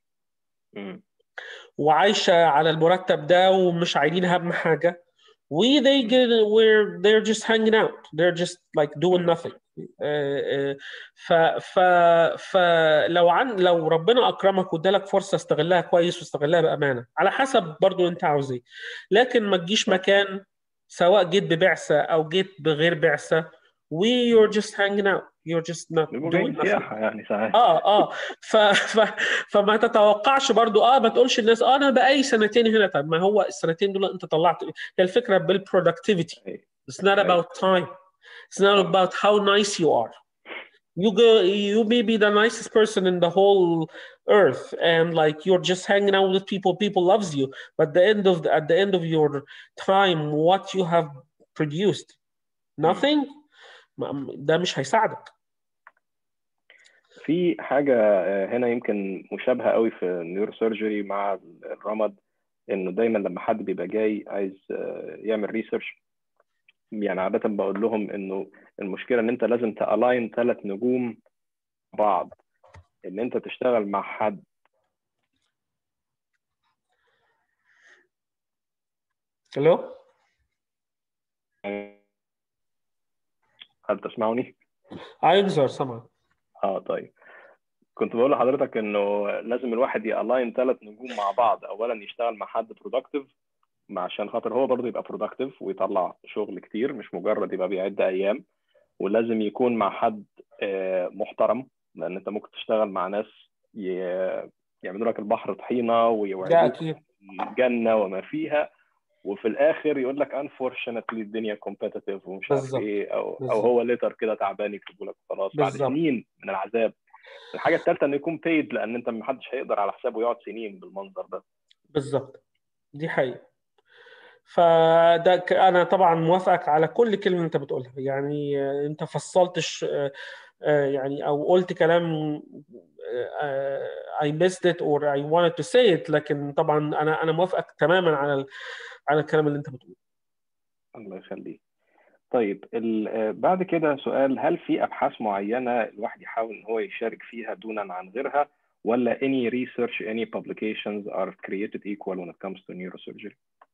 وعايشه على المرتب ده ومش عايلين هم حاجه we they get where they're just hanging out they're just like doing nothing ف ف فلو عن لو ربنا اكرمك وادالك فرصه استغلها كويس واستغلها بامانه على حسب برضو انت عاوز ايه لكن ما تجيش مكان سواء جيت ببعثه او جيت بغير بعثه we you're just hanging out you're just not doing nothing يعني صحيح اه اه ف... ف... فما تتوقعش برضو اه ما تقولش الناس اه انا بقالي سنتين هنا طب ما هو السنتين دول انت طلعت هي الفكره بالبرودكتيفيتي it's not about time it's not about how nice you are you go you may be the nicest person in the whole earth and like you're just hanging out with people people loves you but the end of the, at the end of your time what you have produced nothing ده مش هيساعدك في حاجة هنا يمكن مشابهة قوي في النيورو سيرجري مع الرمد انه دايما لما حد بيبقى جاي عايز يعمل ريسيرش يعني عادة بقول لهم انه المشكلة ان انت لازم تالاين ثلاث نجوم بعض ان انت تشتغل مع حد الو هل تسمعني؟ ايوه سامع اه طيب كنت بقول لحضرتك انه لازم الواحد يالاين ثلاث نجوم مع بعض اولا يشتغل مع حد برودكتيف عشان خاطر هو برضه يبقى برودكتيف ويطلع شغل كتير مش مجرد يبقى بيعد ايام ولازم يكون مع حد محترم لان انت ممكن تشتغل مع ناس يعملوا لك البحر طحينه ويوعدوك الجنه وما فيها وفي الاخر يقول لك unfortunately الدنيا كومبيتيتيف ومش عارف ايه او بالزبط. او هو ليتر كده تعبان يكتبوا لك خلاص بعد سنين من العذاب الحاجه الثالثه انه يكون بيد لان انت ما حدش هيقدر على حسابه يقعد سنين بالمنظر ده بالظبط دي حقيقه فده انا طبعا موافقك على كل كلمه انت بتقولها يعني انت فصلتش يعني او قلت كلام I missed it or I wanted to say it لكن طبعا انا انا موافقك تماما على على الكلام اللي انت بتقوله الله يخليك طيب بعد كده سؤال هل في ابحاث معينه الواحد يحاول ان هو يشارك فيها دونا عن غيرها ولا any research any publications are created equal when it comes to neurosurgery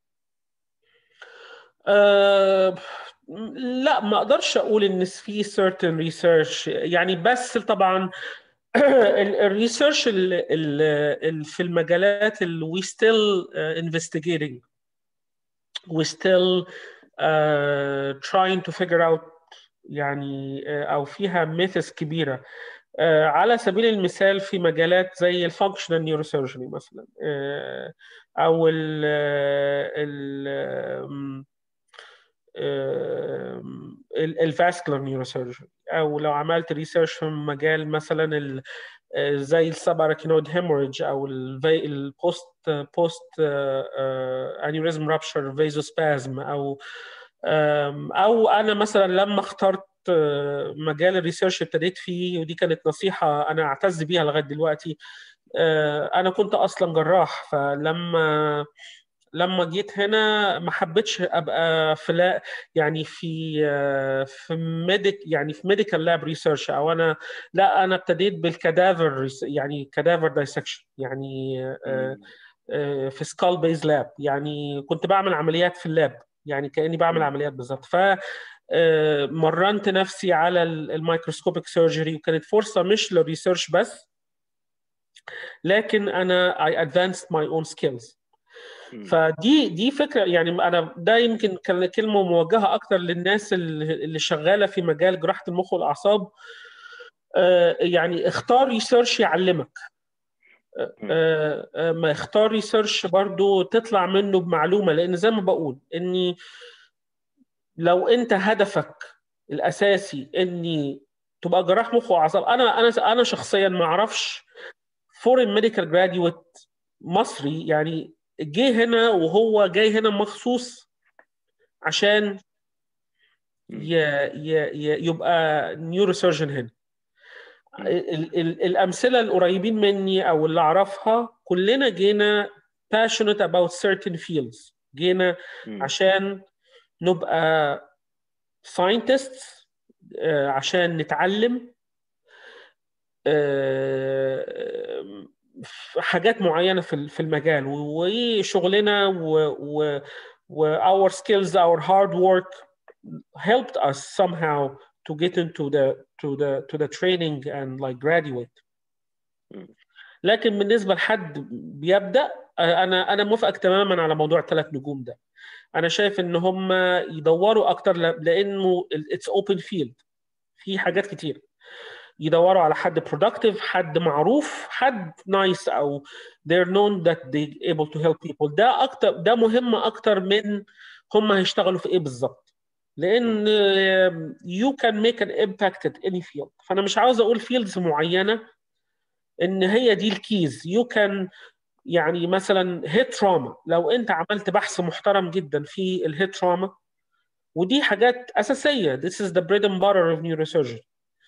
أه لا ما اقدرش اقول ان في certain research يعني بس طبعا الريسيرش في المجالات اللي we still investigating we still uh, trying to figure out يعني uh, او فيها ميثس كبيره uh, على سبيل المثال في مجالات زي الفانكشنال نيوروسيرجري مثلا uh, او ال ال الفاسكولار نيوروسيرجري او لو عملت ريسيرش في مجال مثلا زي السباراكينود هيموريدج او البوست بوست انيوريزم رابشر فيزوسبازم او او انا مثلا لما اخترت مجال الريسيرش ابتديت فيه ودي كانت نصيحه انا اعتز بيها لغايه دلوقتي انا كنت اصلا جراح فلما لما جيت هنا ما حبيتش ابقى في لا يعني في في ميديك يعني في ميديكال لاب ريسيرش او انا لا انا ابتديت بالكادافر يعني كادافر دايسكشن يعني في سكال بيز لاب يعني كنت بعمل عمليات في اللاب يعني كاني بعمل عمليات بالظبط ف آه، مرنت نفسي على الميكروسكوبيك سيرجري وكانت فرصه مش للريسيرش بس لكن انا I advanced my own skills مم. فدي دي فكره يعني انا ده يمكن كان كلمه موجهه اكتر للناس اللي اللي شغاله في مجال جراحه المخ والاعصاب آه، يعني اختار ريسيرش يعلمك آه، آه، ما اختار ريسيرش برضو تطلع منه بمعلومه لان زي ما بقول اني لو انت هدفك الاساسي اني تبقى جراح مخ واعصاب انا انا انا شخصيا ما اعرفش فورين ميديكال جراديويت مصري يعني جه هنا وهو جاي هنا مخصوص عشان ي... ي... ي... يبقى نيورو سيرجن هنا ال... ال... الامثله القريبين مني او اللي اعرفها كلنا جينا passionate about certain fields جينا مم. عشان نبقى scientists آه، عشان نتعلم آه، في حاجات معينة في ال- في المجال و- وشغلنا و, و, و our skills our hard work helped us somehow to get into the to the to the training and like graduate مم. لكن بالنسبة لحد بيبدأ آه، أنا أنا موافقك تماما على موضوع الثلاث نجوم ده أنا شايف إن هم يدوروا أكتر ل- لأنه اتس اوبن فيلد في حاجات كتير يدوروا على حد productive حد معروف حد nice او they're known that they able to help people ده اكتر ده مهم اكتر من هم هيشتغلوا في ايه بالظبط لان um, you can make an impact at any field فانا مش عاوز اقول fields معينه ان هي دي الكيز you can يعني مثلا هيت تراما لو انت عملت بحث محترم جدا في الهيت تراما ودي حاجات اساسيه this is the bread and butter of neurosurgery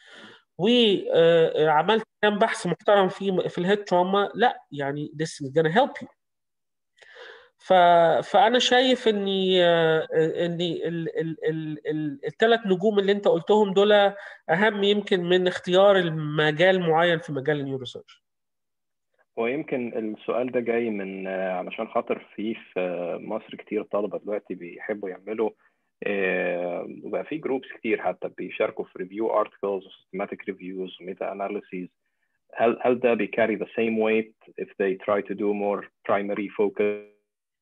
وعملت كام بحث محترم في في الهيد تراما لا يعني this is gonna help you ف... فانا شايف اني آه، اني ال... ال... ال... ال... الثلاث نجوم اللي انت قلتهم دول اهم يمكن من اختيار المجال معين في مجال النيوروسيرجري هو يمكن السؤال ده جاي من آه، علشان خاطر في في مصر كتير طلبة دلوقتي بيحبوا يعملوا آه، وبقى في جروبس كتير حتى بيشاركوا في ريفيو ارتكلز وسيستماتيك ريفيوز وميتا اناليسيز هل هل ده بيكاري the same weight if they try to do more primary focus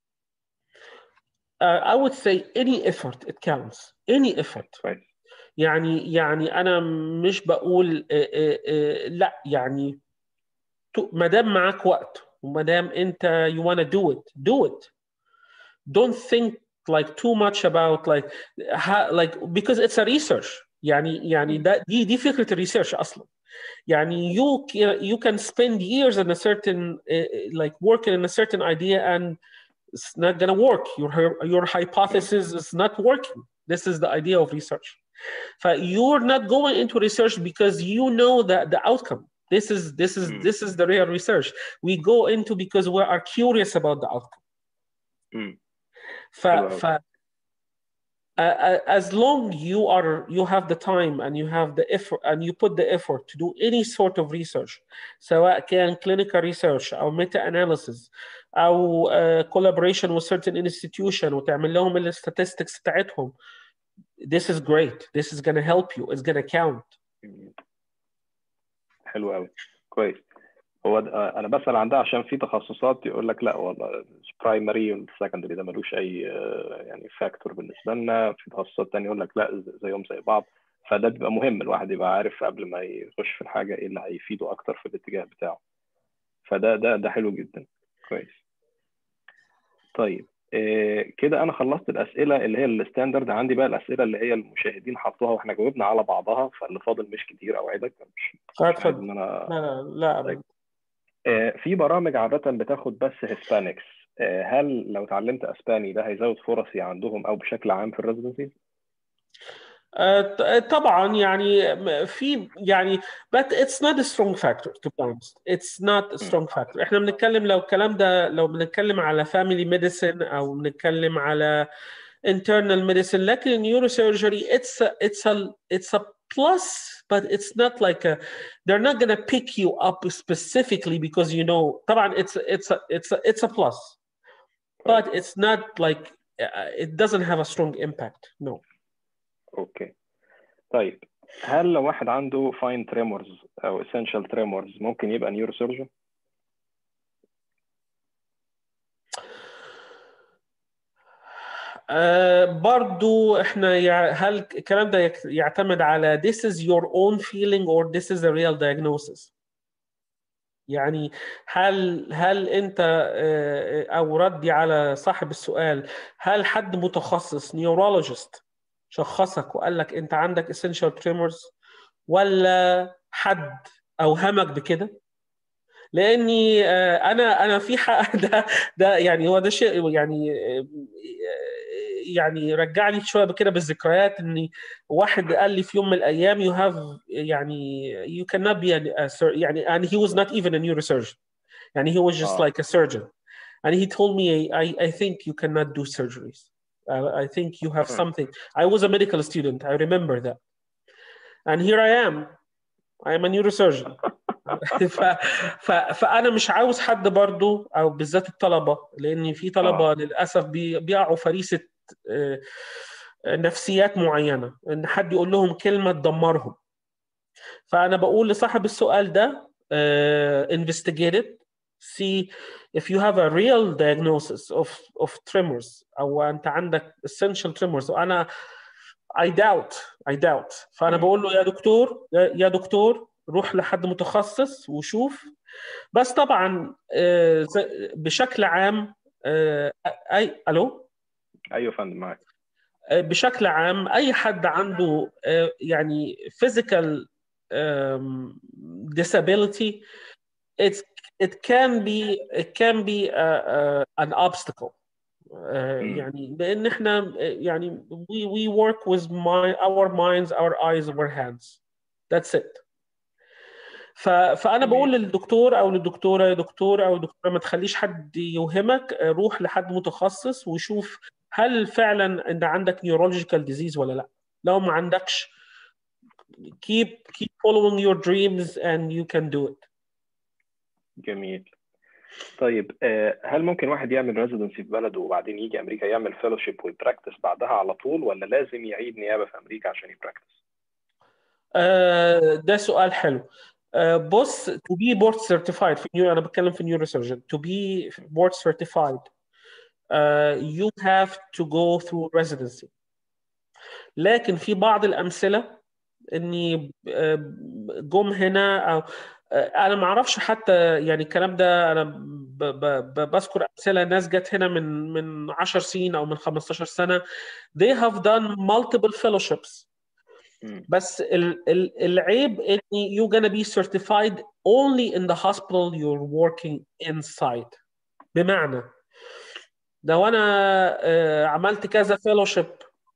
Uh, I would say any effort it counts any effort كويس يعني يعني انا مش بقول آه، آه، آه، لا يعني تو- ما دام معاك وقت وما دام انت you wanna do it do it don't think like too much about like ha, like because it's a research يعني يعني ده دي دي فكرة الريسيرش أصلا يعني you ca- you can spend years in a certain uh, like working in a certain idea and it's not gonna work your your hypothesis is not working this is the idea of research but you're not going into research because you know that the outcome this is this is Mm. this is the real research we go into because we are curious about the outcome مم. ف, حلو ف uh, uh, as long you are you have the time and you have the effort and you put the effort to do any sort of research سواء كان clinical research او meta analysis او uh, collaboration with certain institution وتعمل لهم ال statistics بتاعتهم this is great this is going to help you it's going to count حلو قوي كويس هو د- آه، انا بسأل عن ده عشان في تخصصات يقول لك لا والله البرايمري والسكندري ده ملوش اي آه، يعني فاكتور بالنسبه لنا في تخصصات تانية يقول لك لا ز- زيهم زي بعض فده بيبقى مهم الواحد يبقى عارف قبل ما يخش في الحاجه ايه اللي هيفيده اكتر في الاتجاه بتاعه فده ده ده حلو جدا كويس طيب آه، كده انا خلصت الاسئله اللي هي الستاندرد عندي بقى الاسئله اللي هي المشاهدين حطوها واحنا جاوبنا على بعضها فاللي فاضل مش كتير اوعدك مش مش عايز اتفضل ان انا لا لا لا آه، في برامج عادة بتاخد بس هيسبانيكس هل لو اتعلمت اسباني ده هيزود فرصي عندهم او بشكل عام في الريزدنسي؟ آه، ط- طبعا يعني م- في يعني but it's not a strong factor to be honest it's not a strong factor احنا بنتكلم لو الكلام ده لو بنتكلم على family medicine او بنتكلم على internal medicine لكن neurosurgery it's a, it's a it's a plus but it's not like a they're not gonna pick you up specifically because you know طبعا it's it's a, it's a, it's a plus but it's not like uh, it doesn't have a strong impact no اوكي طيب هل لو واحد عنده فاين تريمورز او essential تريمورز ممكن يبقى نيورو سيرجن آه برضو احنا يع... هل الكلام ده يك- يعتمد على this is your own feeling or this is a real diagnosis يعني هل هل انت آه، او ردي على صاحب السؤال هل حد متخصص نيورولوجيست شخصك وقال لك انت عندك essential tremors ولا حد اوهمك بكده لاني آه، انا انا في حق ده ده يعني هو ده شيء يعني آه، يعني رجعني شويه كده بالذكريات اني واحد قال لي في يوم من الايام you have يعني you cannot be a, a sur- يعني and he was not even a neurosurgeon يعني he was just آه. like a surgeon and he told me I, I think you cannot do surgeries I, I think you have Hmm. something I was a medical student I remember that and here I am I am a neurosurgeon ف... ف... فانا مش عاوز حد برضو او بالذات الطلبه لان في طلبه آه. للاسف بي... بيقعوا فريسه آه، نفسيات معينه ان حد يقول لهم كلمه تدمرهم فانا بقول لصاحب السؤال ده آه، investigate it see if you have a real diagnosis of of tremors او انت عندك essential tremors وانا I doubt I doubt فانا مم. بقول له يا دكتور يا يا دكتور روح لحد متخصص وشوف بس طبعا آه، زي- بشكل عام آه، اي الو ايوه يا فندم معاك آه، بشكل عام اي حد عنده آه، يعني physical um, disability it's it can be it can be uh, uh, an obstacle آه، مم. يعني لان احنا آه، يعني we we work with my, our minds our eyes our hands that's it ف, فانا جميل. بقول للدكتور او للدكتوره يا دكتور او دكتوره ما تخليش حد يوهمك آه، روح لحد متخصص وشوف هل فعلا انت عندك نيورولوجيكال ديزيز ولا لا لو ما عندكش keep keep following your dreams and you can do it جميل طيب آه، هل ممكن واحد يعمل ريزيدنسي في بلده وبعدين يجي امريكا يعمل فيلوشيب ويبراكتس بعدها على طول ولا لازم يعيد نيابه في امريكا عشان يبراكتس؟ آه، ده سؤال حلو آه، بص to be board certified في نيو انا بتكلم في نيورو surgeon to be board certified uh, you have to go through residency لكن في بعض الامثله اني آه، جم هنا او آه، انا ما اعرفش حتى يعني الكلام ده انا ب- ب- ب- بذكر امثله ناس جت هنا من من 10 سنين او من 15 سنه they have done multiple fellowships مم. بس ال ال العيب ان you're gonna be certified only in the hospital you're working inside بمعنى لو انا آه، عملت كذا فيلوشيب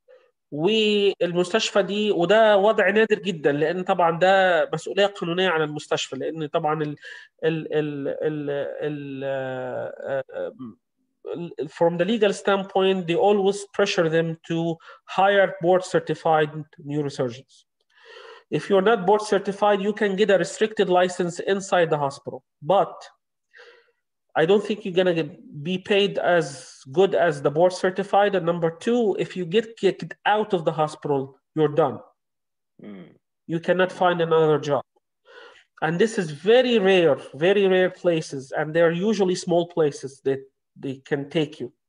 والمستشفى دي وده وضع نادر جدا لان طبعا ده مسؤوليه قانونيه عن المستشفى لان طبعا ال ال ال ال ال آه، آه، ال- from the legal standpoint they always pressure them to hire board certified neurosurgeons if you're not board certified you can get a restricted license inside the hospital but I don't think you're gonna get, be paid as good as the board certified. And number two, if you get kicked out of the hospital, you're done. مم. You cannot find another job. And this is very rare, very rare places, and they're usually small places that they can take you.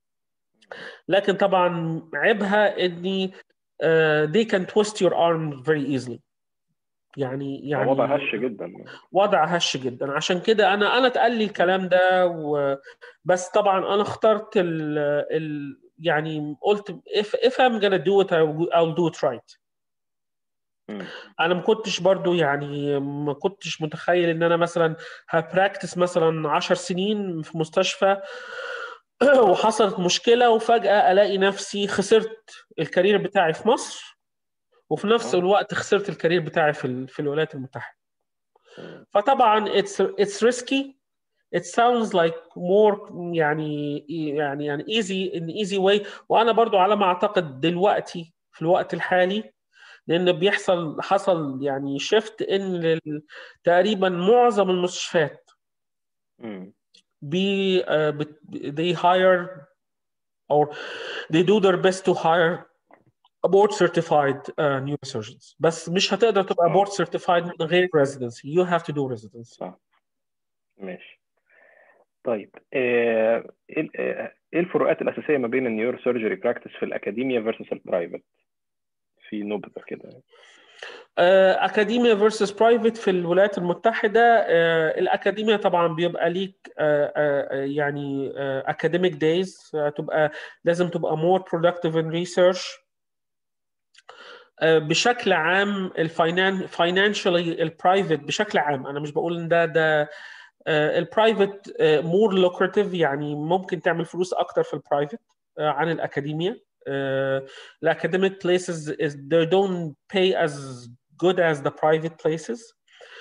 لكن طبعا عيبها اني uh, they can twist your arm very easily. يعني يعني هو وضع هش جدا وضع هش جدا عشان كده انا انا اتقال لي الكلام ده و... بس طبعا انا اخترت ال... ال... يعني قلت if, if I'm gonna do it I'll, I'll do it right مم. انا ما كنتش برضو يعني ما كنتش متخيل ان انا مثلا هبراكتس مثلا 10 سنين في مستشفى وحصلت مشكله وفجاه الاقي نفسي خسرت الكارير بتاعي في مصر وفي نفس آه. الوقت خسرت الكارير بتاعي في ال- في الولايات المتحده مم. فطبعا it's it's risky it sounds like more يعني يعني يعني easy an easy way وانا برضو على ما اعتقد دلوقتي في الوقت الحالي لان بيحصل حصل يعني شيفت ان لل- تقريبا معظم المستشفيات مم. بي uh, بت- they hire or they do their best to hire board certified uh, neurosurgeons بس مش هتقدر تبقى آه. board certified من غير residency you have to do residency صح ماشي طيب آه، ايه ال- آه، إيه الفروقات الاساسيه ما بين النيورو سيرجري براكتس في الاكاديميا فيرسس البرايفت في نبذه كده اكاديميا فيرسس برايفت في الولايات المتحده آه، الاكاديميا طبعا بيبقى ليك آه، آه، يعني اكاديميك دايز تبقى لازم تبقى more productive in research آه، بشكل عام الفاينان فاينانشالي البرايفت بشكل عام انا مش بقول ان ده ده البرايفت مور لوكراتيف يعني ممكن تعمل فلوس اكتر في البرايفت عن الاكاديميا الاكاديميك places is they don't pay as good as the private places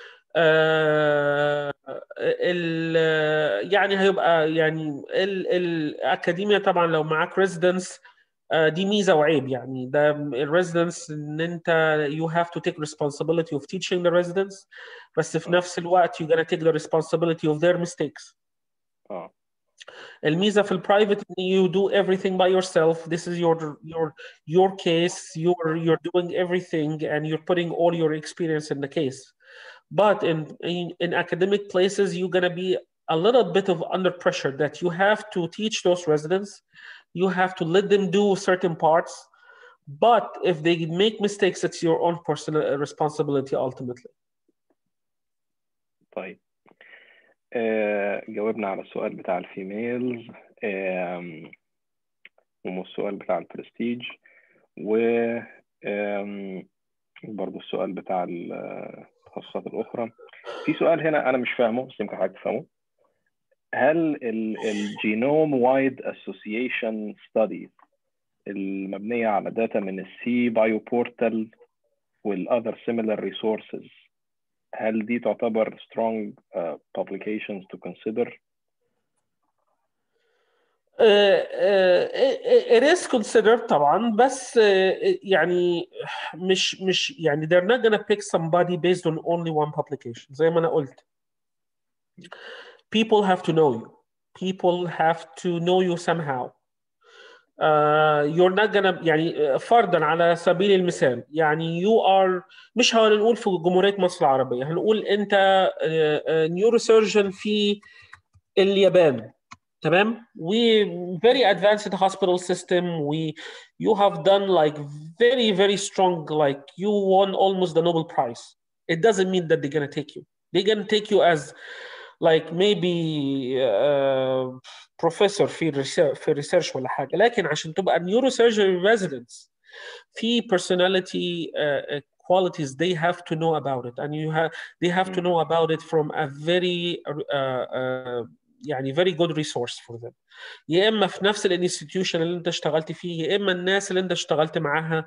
آه، ال يعني هيبقى يعني ال- الاكاديميا طبعا لو معاك ريزيدنس دي ميزه وعيب يعني ده الريزيدنس ان انت you have to take responsibility of teaching the residents بس في نفس الوقت you're gonna take the responsibility of their mistakes اه الميزه في البرايفت ان you do everything by yourself this is your your your case you're you're doing everything and you're putting all your experience in the case but in in, in academic places you're going to be a little bit of under pressure that you have to teach those residents you have to let them do certain parts but if they make mistakes it's your own personal responsibility ultimately طيب آه، جاوبنا على السؤال بتاع الفيميلز آم، والسؤال بتاع البرستيج و آم، برضه السؤال بتاع التخصصات الأخرى في سؤال هنا أنا مش فاهمه بس يمكن حضرتك تفهمه هل الجينوم وايد اسوسيشن ستادي المبنية على داتا من السي بايو بورتال والأذر similar resources هل دي تعتبر strong uh, publications to consider؟ Uh, uh, it it is considered طبعا بس uh, يعني مش مش يعني they're not gonna pick somebody based on only one publication زي ما انا قلت people have to know you people have to know you somehow uh, you're not gonna يعني فرضا على سبيل المثال يعني you are مش هنقول في جمهورية مصر العربية هنقول انت نيورو سيرجن في اليابان تمام we very advanced hospital system we you have done like very very strong like you won almost the Nobel Prize it doesn't mean that they're gonna take you they're gonna take you as like maybe uh, professor في research في research ولا حاجة لكن عشان تبقى neurosurgery residents في personality uh, qualities they have to know about it and you have they have to know about it from a very uh, uh, يعني very good resource for them يا اما في نفس الانستتيوشن اللي انت اشتغلت فيه يا اما الناس اللي انت اشتغلت معاها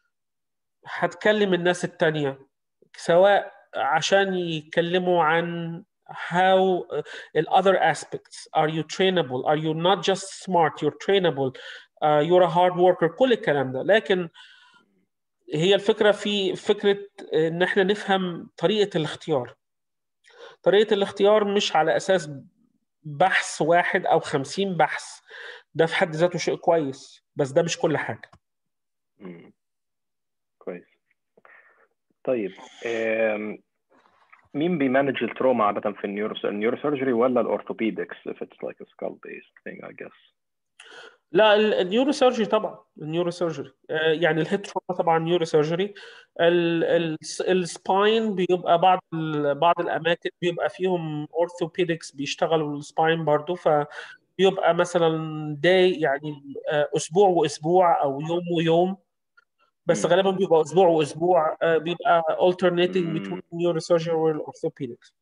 هتكلم الناس التانية سواء عشان يتكلموا عن how the other aspects are you trainable are you not just smart you're trainable uh, you're a hard worker كل الكلام ده لكن هي الفكرة في فكرة ان احنا نفهم طريقة الاختيار طريقة الاختيار مش على اساس بحث واحد او خمسين بحث ده في حد ذاته شيء كويس بس ده مش كل حاجة مم. كويس طيب آم، مين بيمانج التروما عادة في النيورو النيورو سيرجري ولا الاورثوبيدكس if it's like a skull based thing I guess لا ال- النيورو سيرجري طبعا النيورو سيرجري آه، يعني الهيد تروما طبعا نيورو سيرجري ال- ال- السباين بيبقى بعض ال- بعض الاماكن بيبقى فيهم اورثوبيدكس بيشتغلوا السباين برضو فبيبقى مثلا داي يعني آه، اسبوع واسبوع او يوم ويوم بس مم. غالبا بيبقى اسبوع واسبوع آه، بيبقى alternating مم. between neurosurgery والاورثوبيدكس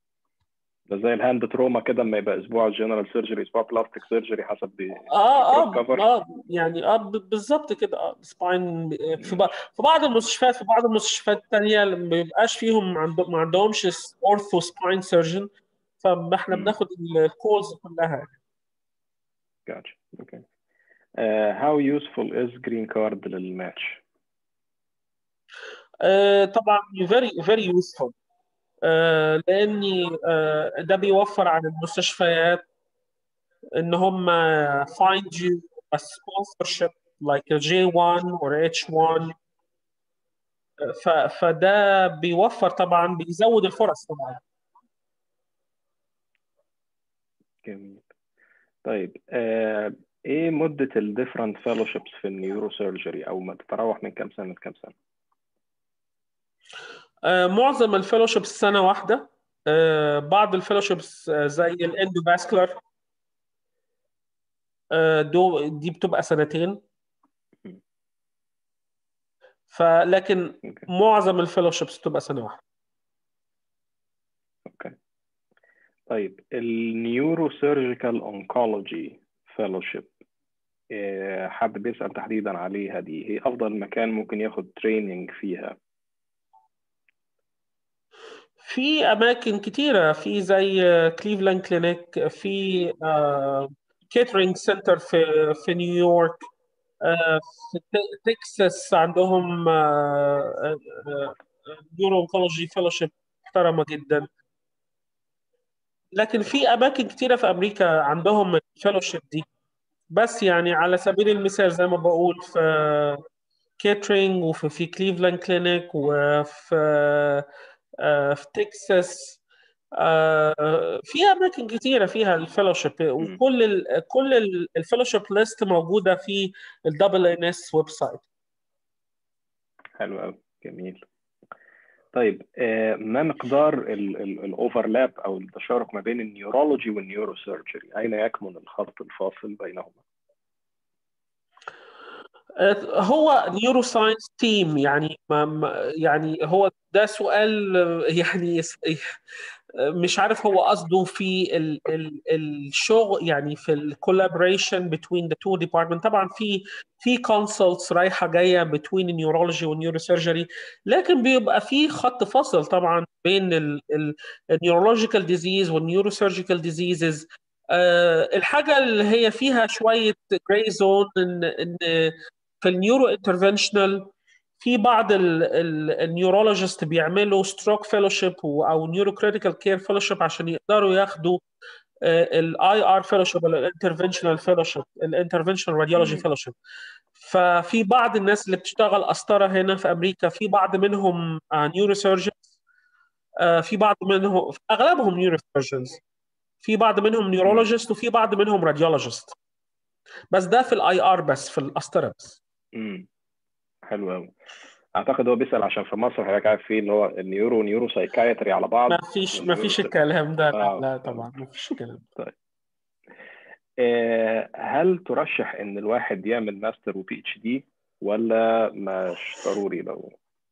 ده زي الهاند تروما كده اما يبقى اسبوع جنرال سيرجري اسبوع بلاستيك سيرجري حسب بي اه اه cover. اه يعني اه ب- بالظبط كده اه سباين في ب- في بعض المستشفيات في بعض المستشفيات الثانيه ما بيبقاش فيهم عندهم ما عندهمش اورثو سباين سيرجن فاحنا مم. بناخد الكولز كلها Gotcha. Okay. Uh, how useful is green card للماتش؟ آه طبعا very very useful آه لاني آه ده بيوفر على المستشفيات ان هم find you a sponsorship like J1 or H1 ف, فده بيوفر طبعا بيزود الفرص طبعا جميل طيب آه، ايه مدة ال different fellowships في النيورو سيرجري او ما تتراوح من كام سنة لكام سنة؟ آه، معظم الفيلوشيبس سنة واحدة آه، بعض الفيلوشيبس زي الاندوفاسكولار دو دي بتبقى سنتين فلكن اوكي معظم الفيلوشيبس بتبقى سنة واحدة اوكي طيب النيورو سيرجيكال اونكولوجي فيلوشيب حد بيسأل تحديدا عليها دي هي افضل مكان ممكن ياخد تريننج فيها في أماكن كتيرة في زي كليفلاند كلينيك في كيترينج سنتر في في نيويورك آه، في ت- تكساس عندهم نيورو اونكولوجي فيلوشيب محترمة جدا لكن في أماكن كتيرة في أمريكا عندهم الفيلوشيب دي بس يعني على سبيل المثال زي ما بقول في كيترينج وفي في كليفلاند كلينيك وفي آه، في تكساس آه، في اماكن كتيره فيها الفيلوشيب وكل ال كل الفيلوشيب ليست موجوده في الدبل ان اس ويب سايت حلو قوي جميل طيب آه، ما مقدار الاوفرلاب او التشارك ما بين النيورولوجي والنيورو سيرجري اين يكمن الخط الفاصل بينهما آه، هو نيورو ساينس تيم يعني ما ما- يعني هو ده سؤال آه، يعني يس- مش عارف هو قصده في ال ال الشغل يعني في الكولابوريشن between the two department طبعا في في consults رايحه جايه between النيورولوجي والنيوروسيرجري لكن بيبقى في خط فاصل طبعا بين النيورولوجيكال ديزيز والنيوروسيرجيكال ديزيزز الحاجه اللي هي فيها شويه جراي زون ان ان في النيورو انترفنشنال في بعض النيورولوجيست بيعملوا ستروك فيلوشيب او نيورو كريتيكال كير فيلوشيب عشان يقدروا ياخدوا الاي ار فيلوشيب ولا الانترفنشنال فيلوشيب الانترفنشنال راديولوجي مم. فيلوشيب ففي بعض الناس اللي بتشتغل قسطره هنا في امريكا في بعض منهم نيورو سيرجنز في بعض منهم اغلبهم نيورو سيرجنز في بعض منهم نيورولوجيست وفي بعض منهم راديولوجيست بس ده في الاي ار بس في القسطره بس امم حلو قوي اعتقد هو بيسأل عشان في مصر حضرتك عارف في اللي هو النيورو نيورو سايكايتري على بعض ما فيش ما فيش والنيورو- الكلام ده لا آه. لا طبعا ما فيش الكلام ده. آه، هل ترشح ان الواحد يعمل ماستر وبي اتش دي ولا مش ضروري لو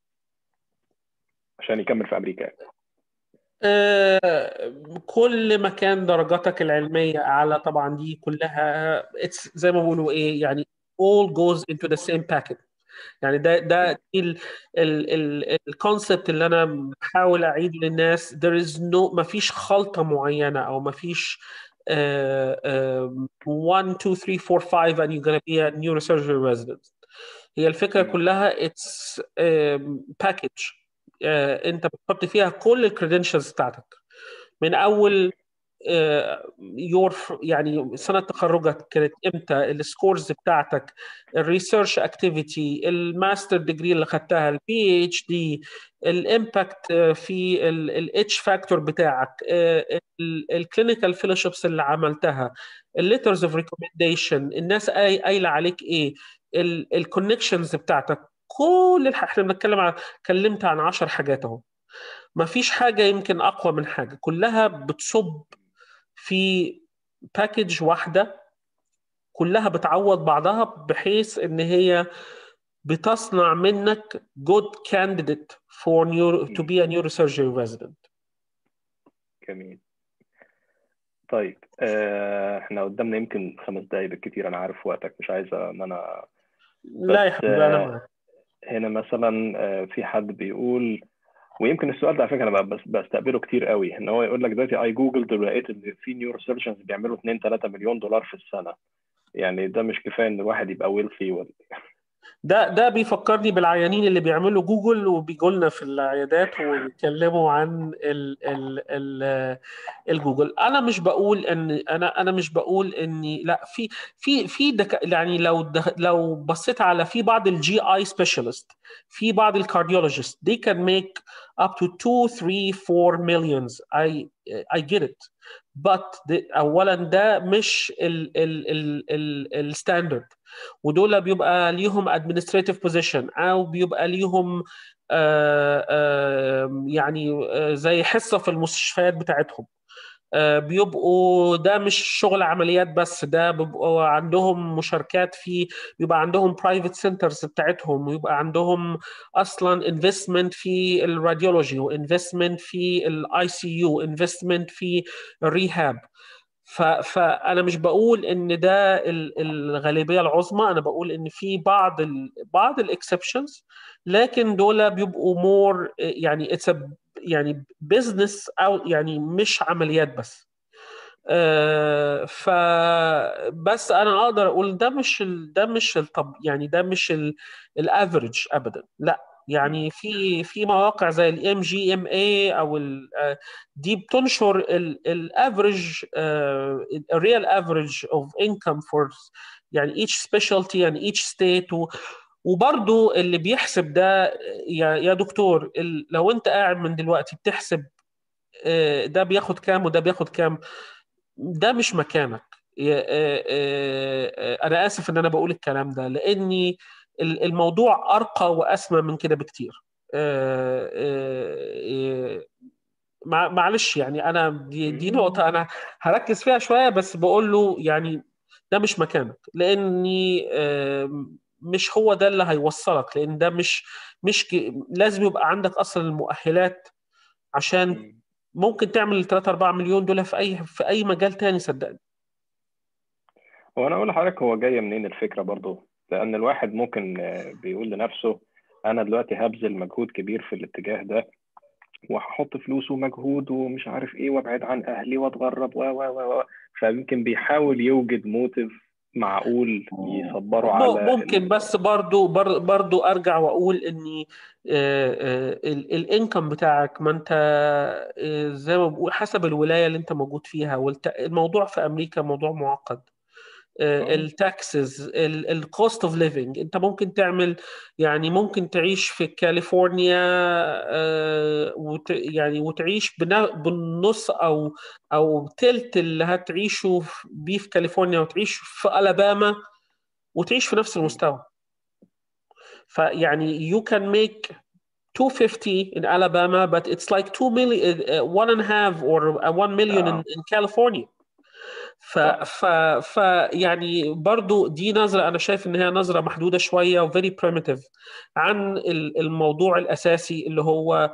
عشان يكمل في امريكا يعني؟ آه، كل ما كان درجاتك العلمية أعلى طبعا دي كلها it's زي ما بيقولوا إيه يعني all goes into the same packet يعني ده ده الكونسبت اللي أنا بحاول أعيده للناس there is no ما فيش خلطة معينة أو ما فيش uh, um, one, two, three, four, five and you're gonna be a neurosurgery resident هي الفكرة مم. كلها it's um, package آه، انت بتحط فيها كل الكريدنشالز بتاعتك من اول يور يعني سنه تخرجك كانت امتى السكورز بتاعتك الريسيرش اكتيفيتي الماستر ديجري اللي خدتها البي اتش دي الامباكت في الاتش فاكتور بتاعك الكلينيكال فيلوشيبس اللي عملتها الليترز اوف ريكومنديشن الناس قاي- قايله عليك ايه الكونكشنز بتاعتك كل الح... احنا بنتكلم عن اتكلمت عن 10 حاجات اهو ما فيش حاجه يمكن اقوى من حاجه كلها بتصب في باكج واحده كلها بتعوض بعضها بحيث ان هي بتصنع منك good candidate for neuro to be a neurosurgery resident جميل طيب آه، احنا قدامنا يمكن خمس دقايق بالكتير انا عارف وقتك مش عايزه ان انا لا يا بس، حبيبي انا آه، معاك هنا مثلا آه، في حد بيقول ويمكن السؤال ده على فكره انا بس بستقبله كتير قوي ان هو يقول لك دلوقتي اي جوجل لقيت ان في نيورو سيرجنز بيعملوا 2 3 مليون دولار في السنه يعني ده مش كفايه ان الواحد يبقى ويلثي ولا ده ده بيفكرني بالعيانين اللي بيعملوا جوجل وبيجوا لنا في العيادات ويتكلموا عن ال ال ال الجوجل انا مش بقول ان انا انا مش بقول اني لا في في في دك يعني لو دخ- لو بصيت على في بعض الجي اي سبيشالست في بعض الكارديولوجيست they can make up to 2 3 4 millions I I get it but the, اولا ده مش ال ال ال ال الستاندرد ودول بيبقى ليهم administrative position او بيبقى ليهم آه، آه، يعني آه، زي حصة في المستشفيات بتاعتهم آه، بيبقوا ده مش شغل عمليات بس ده بيبقوا عندهم مشاركات في بيبقى عندهم برايفت سنترز بتاعتهم ويبقى عندهم اصلا انفستمنت في الراديولوجي وانفستمنت في الاي سي يو انفستمنت في الريهاب ف- فانا مش بقول ان ده ال- الغالبيه العظمى انا بقول ان في بعض ال بعض الاكسبشنز لكن دول بيبقوا مور يعني اتس يعني بزنس او يعني مش عمليات بس آه، فبس انا اقدر اقول ده مش ال... ده مش الطب يعني ده مش الافريج ابدا لا يعني في في مواقع زي الام جي ام اي او ال... آه، دي بتنشر الافريج الريال افريج اوف انكم فور يعني each specialty and each state و... وبرضو اللي بيحسب ده يا يا دكتور ال... لو انت قاعد من دلوقتي بتحسب آه، ده بياخد كام وده بياخد كام ده مش مكانك يا- آه، آه، آه، انا اسف ان انا بقول الكلام ده لاني ال- الموضوع ارقى واسمى من كده بكتير آه، آه، آه، مع- معلش يعني انا دي, دي نقطة انا هركز فيها شوية بس بقول له يعني ده مش مكانك لاني آه، مش هو ده اللي هيوصلك لان ده مش مش ك- لازم يبقى عندك اصلا المؤهلات عشان ممكن تعمل 3 4 مليون دولار في اي في اي مجال تاني صدقني هو انا اقول لحضرتك هو جايه منين الفكره برضو لان الواحد ممكن آه، بيقول لنفسه انا دلوقتي هبذل مجهود كبير في الاتجاه ده وهحط فلوس ومجهود ومش عارف ايه وابعد عن اهلي واتغرب و و و و فيمكن بيحاول يوجد موتيف معقول يصبره على ممكن بس برضو بر- برضو ارجع واقول اني الانكم بتاعك ما انت آه، زي ما بقول حسب الولايه اللي انت موجود فيها والت- الموضوع في امريكا موضوع معقد آه. التاكسز الكوست اوف ليفنج انت ممكن تعمل يعني ممكن تعيش في كاليفورنيا آه، وت يعني وتعيش بنا- بالنص او او تلت اللي هتعيشه في- بيه في كاليفورنيا وتعيش في الاباما وتعيش في نفس المستوى فيعني you can make 250 in Alabama but it's like 2 million uh, one and a half or uh, 1 million in, in California ف, ف, ف يعني برضو دي نظرة أنا شايف إن هي نظرة محدودة شوية و very primitive عن ال- الموضوع الأساسي اللي هو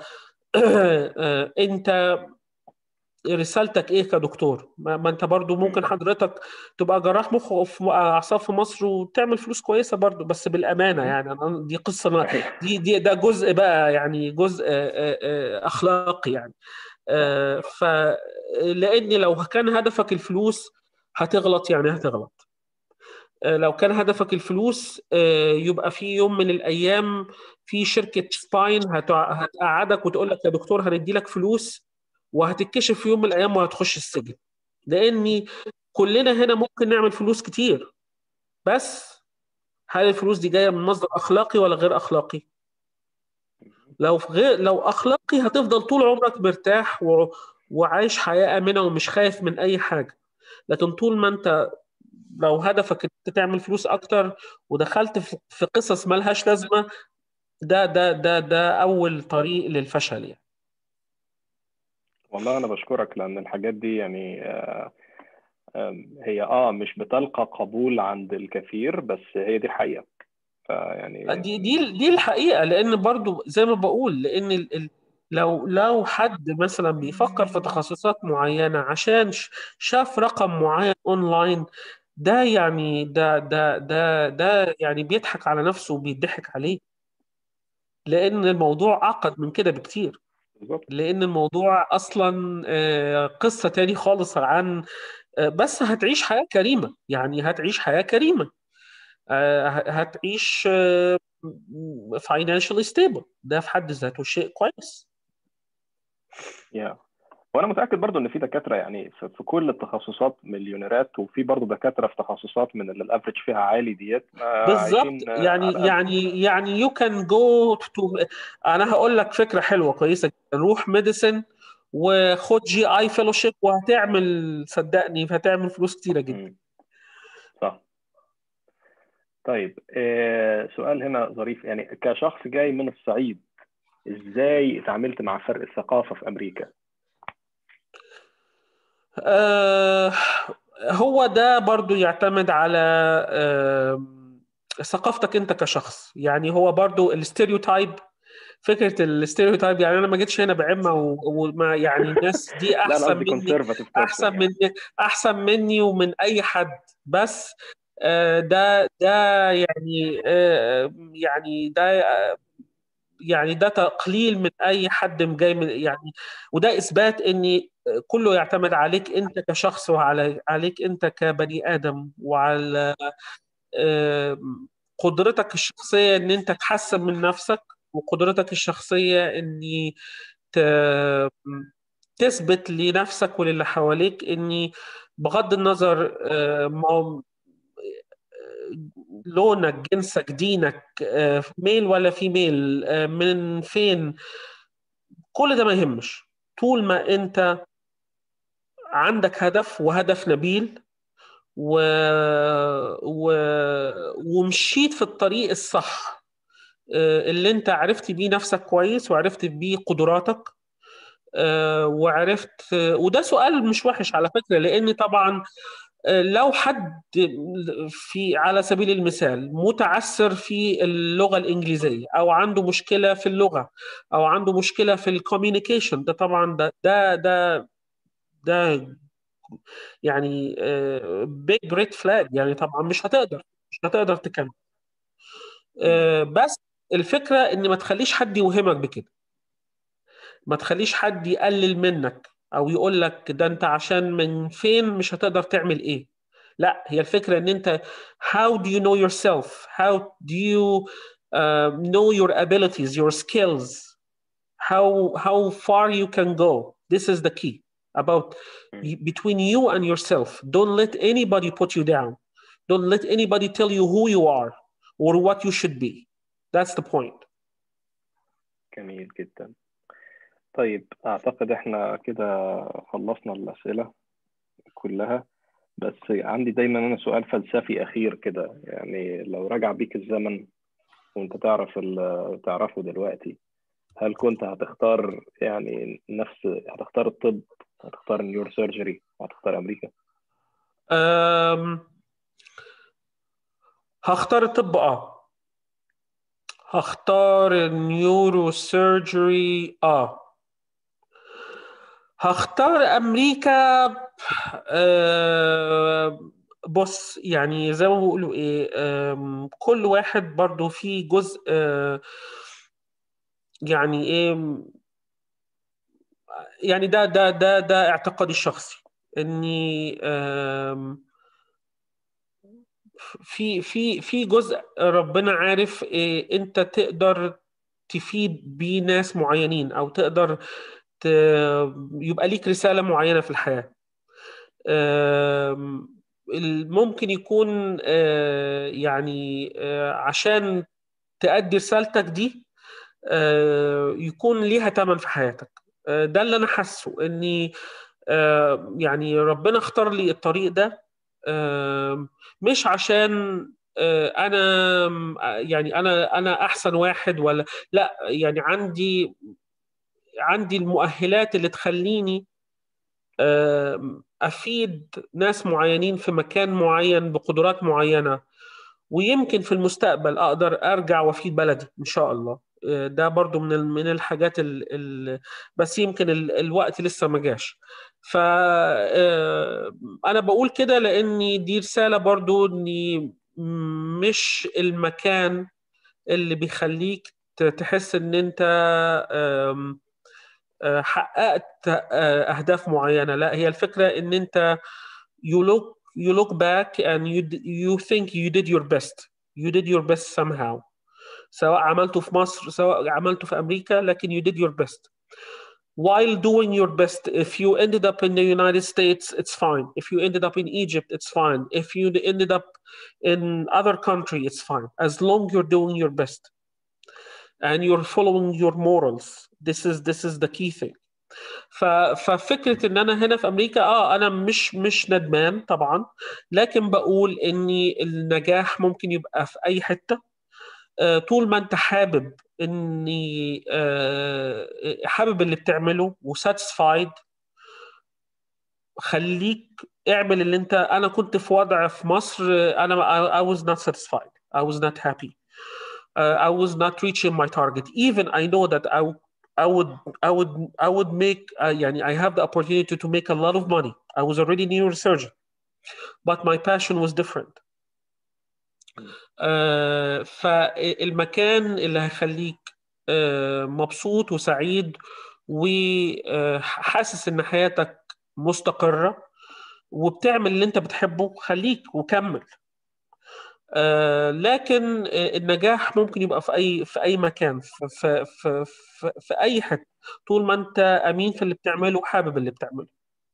أنت رسالتك ايه كدكتور ما, ما انت برضو ممكن حضرتك تبقى جراح مخ في اعصاب في مصر وتعمل فلوس كويسه برضو بس بالامانه يعني أنا دي قصه أنا دي دي ده جزء بقى يعني جزء آه، آه، اخلاقي يعني آه، ف لان لو كان هدفك الفلوس هتغلط يعني هتغلط آه، لو كان هدفك الفلوس آه، يبقى في يوم من الايام في شركه سباين هتع- هتقعدك وتقول لك يا دكتور هندي لك فلوس وهتتكشف في يوم من الايام وهتخش السجن لاني كلنا هنا ممكن نعمل فلوس كتير بس هل الفلوس دي جايه من مصدر اخلاقي ولا غير اخلاقي لو غير لو اخلاقي هتفضل طول عمرك مرتاح و... وعايش حياه امنه ومش خايف من اي حاجه لكن طول ما انت لو هدفك انت تعمل فلوس اكتر ودخلت في في قصص ملهاش لازمه ده ده ده ده اول طريق للفشل يعني والله انا بشكرك لان الحاجات دي يعني آه، آم، هي اه مش بتلقى قبول عند الكثير بس هي دي الحقيقه فيعني دي دي دي الحقيقه لان برضو زي ما بقول لان ال ال لو لو حد مثلا بيفكر في تخصصات معينه عشان ش- شاف رقم معين اونلاين ده يعني ده ده ده ده يعني بيضحك على نفسه وبيضحك عليه لان الموضوع اعقد من كده بكتير بالظبط لان الموضوع اصلا آه، قصه تاني خالص عن آه، بس هتعيش حياه كريمه يعني هتعيش حياه كريمه آه، هتعيش financially stable ده في حد ذاته شيء كويس يا وانا متاكد برضو ان في دكاتره يعني في في كل التخصصات مليونيرات وفي برضو دكاتره في تخصصات من اللي الافرج فيها عالي ديت ما بالظبط عايشين آه، على يعني قد يعني يعني يو كان جو تو انا هقول لك فكره حلوه كويسه جدا روح ميديسن وخد جي اي فيلوشيب وهتعمل صدقني هتعمل فلوس كتيره جدا مم. صح طيب آه، سؤال هنا ظريف يعني كشخص جاي من الصعيد ازاي اتعاملت مع فرق الثقافه في امريكا آه هو ده برضو يعتمد على آه ثقافتك انت كشخص يعني هو برضو الستيريوتايب فكره الستيريوتايب يعني انا ما جيتش هنا بعمه و- وما يعني الناس دي لا انا احسن قصدي مني كونسرفاتيف احسن بيرسون يعني مني احسن مني ومن اي حد بس آه، ده ده يعني آه، يعني ده آه، يعني ده تقليل من اي حد جاي من يعني وده اثبات ان كله يعتمد عليك انت كشخص وعلى عليك انت كبني ادم وعلى آه، قدرتك الشخصيه ان انت تحسن من نفسك وقدرتك الشخصيه ان ت- تثبت لنفسك وللي حواليك اني بغض النظر آه، ما هو لونك جنسك دينك آه، ميل ولا فيميل آه، من فين كل ده ما يهمش طول ما انت عندك هدف وهدف نبيل و... و... ومشيت في الطريق الصح آه، اللي انت عرفت بيه نفسك كويس وعرفت بيه قدراتك آه، وعرفت وده سؤال مش وحش على فكرة لأن طبعا آه، لو حد في على سبيل المثال متعثر في اللغة الإنجليزية أو عنده مشكلة في اللغة أو عنده مشكلة في الكوميونيكيشن ده طبعا ده ده ده ده يعني بيج ريد فلاج يعني طبعا مش هتقدر مش هتقدر تكمل مم. آه، بس الفكرة إن ما تخليش حد يوهمك بكده ما تخليش حد يقلل منك او يقول لك ده انت عشان من فين مش هتقدر تعمل ايه لا هي الفكرة ان انت how do you know yourself how do you uh, know your abilities your skills how how far you can go this is the key about مم. between you and yourself don't let anybody put you down don't let anybody tell you who you are or what you should be that's the point جميل جدا طيب اعتقد احنا كده خلصنا الاسئله كلها بس عندي دايما انا سؤال فلسفي اخير كده يعني لو رجع بيك الزمن وانت تعرف ال- تعرفه دلوقتي هل كنت هتختار يعني نفس هتختار الطب هتختار النيور سيرجري وهتختار امريكا أم... هختار الطب اه هختار النيورو سيرجري اه هختار امريكا آه بص يعني زي ما بيقولوا ايه آم، كل واحد برضو فيه جزء آه يعني ايه يعني ده ده ده ده اعتقادي الشخصي اني آم، في في في جزء ربنا عارف إيه انت تقدر تفيد بيه ناس معينين او تقدر ت... يبقى ليك رسالة معينة في الحياة آم، ال- ممكن يكون آه، يعني آه، عشان تأدي رسالتك دي آه، يكون ليها ثمن في حياتك آه، ده اللي انا حاسه اني آه، يعني ربنا اختار لي الطريق ده آه، مش عشان آه، انا يعني انا انا احسن واحد ولا لا يعني عندي عندي المؤهلات اللي تخليني آه، افيد ناس معينين في مكان معين بقدرات معينة ويمكن في المستقبل اقدر ارجع وافيد بلدي ان شاء الله آه، ده برضو من ال- من الحاجات ال ال بس يمكن ال الوقت لسه ما جاش ف آه، انا بقول كده لاني دي رسالة برضو اني مش المكان اللي بيخليك ت- تحس ان انت آم، آه، حققت آه، اهداف معينة لا هي الفكرة ان انت you look you look back and you you think you did your best you did your best somehow سواء عملته في مصر سواء عملته في أمريكا لكن you did your best while doing your best if you ended up in the United States it's fine if you ended up in Egypt it's fine if you ended up in other country it's fine as long you're doing your best and you're following your morals this is this is the key thing ف... ففكره ان انا هنا في امريكا اه انا مش مش ندمان طبعا لكن بقول اني النجاح ممكن يبقى في اي حته آه طول ما انت حابب اني آه حابب اللي بتعمله وساتسفايد خليك اعمل اللي انت انا كنت في وضع في مصر انا I was not satisfied I was not happy uh, I was not reaching my target even I know that I I would I would I would make uh, يعني I have the opportunity to make a lot of money. I was already a neurosurgeon, but my passion was different. uh, فالمكان اللي هيخليك uh, مبسوط وسعيد وحاسس ان حياتك مستقرة وبتعمل اللي انت بتحبه خليك وكمل. آه لكن النجاح ممكن يبقى في اي في اي مكان في في في, في, في اي حته طول ما انت امين في اللي بتعمله وحابب اللي بتعمله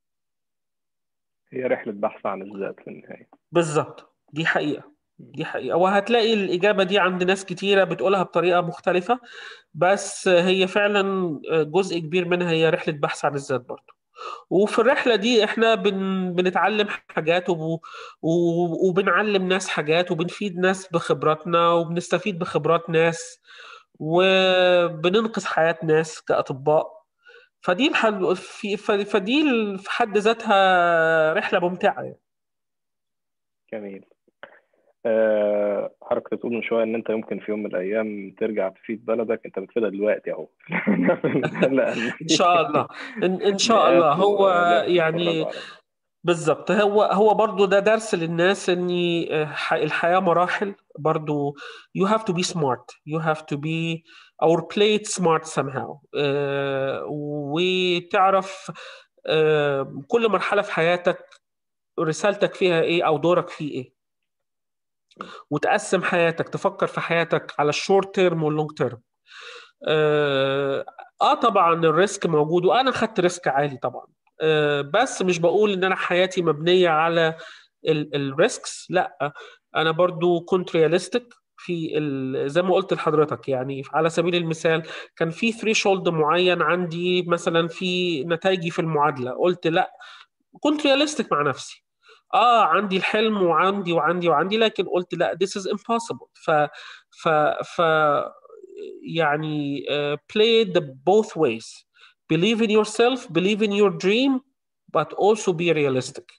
هي رحله بحث عن الذات في النهايه بالظبط دي حقيقه دي حقيقه وهتلاقي الاجابه دي عند ناس كتيره بتقولها بطريقه مختلفه بس هي فعلا جزء كبير منها هي رحله بحث عن الذات برضه وفي الرحله دي احنا بن... بنتعلم حاجات وب... وبنعلم ناس حاجات وبنفيد ناس بخبراتنا وبنستفيد بخبرات ناس وبننقذ حياه ناس كاطباء فدي الحل في فدي في حد ذاتها رحله ممتعه يعني. جميل أه حضرتك بتقول من شويه ان انت يمكن في يوم من الايام ترجع تفيد بلدك انت بتفيدها دلوقتي اهو ان شاء الله ان, إن شاء الله هو يعني بالظبط هو هو برضه ده درس للناس ان الحياه مراحل برضه you have to be smart you have to be or play it smart somehow أه وتعرف أه كل مرحله في حياتك رسالتك فيها ايه او دورك فيه ايه وتقسم حياتك تفكر في حياتك على الشورت تيرم واللونج تيرم آه, اه طبعا الريسك موجود وانا خدت ريسك عالي طبعا آه بس مش بقول ان انا حياتي مبنيه على الريسكس لا انا برضو كنت رياليستيك في زي ما قلت لحضرتك يعني على سبيل المثال كان في ثريشولد معين عندي مثلا في نتائجي في المعادله قلت لا كنت رياليستيك مع نفسي اه عندي الحلم وعندي وعندي وعندي لكن قلت لا this is impossible ف ف ف يعني uh, play the both ways believe in yourself believe in your dream but also be realistic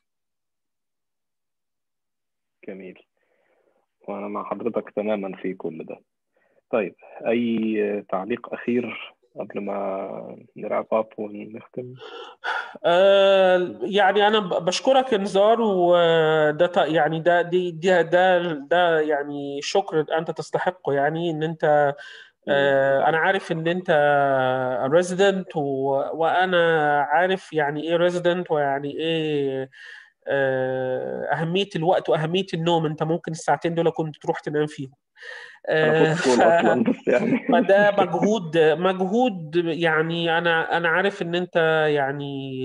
جميل وانا مع حضرتك تماما في كل ده طيب اي تعليق اخير قبل ما نرعب اب ونختم آه يعني انا بشكرك انذار وده يعني ده دي ده ده ده يعني شكر انت تستحقه يعني ان انت آه انا عارف ان انت ريزيدنت وانا عارف يعني ايه ريزيدنت ويعني ايه اهميه الوقت واهميه النوم انت ممكن الساعتين دول كنت تروح تنام فيهم انا كنت ف... اصلا بس يعني فده مجهود مجهود يعني انا انا عارف ان انت يعني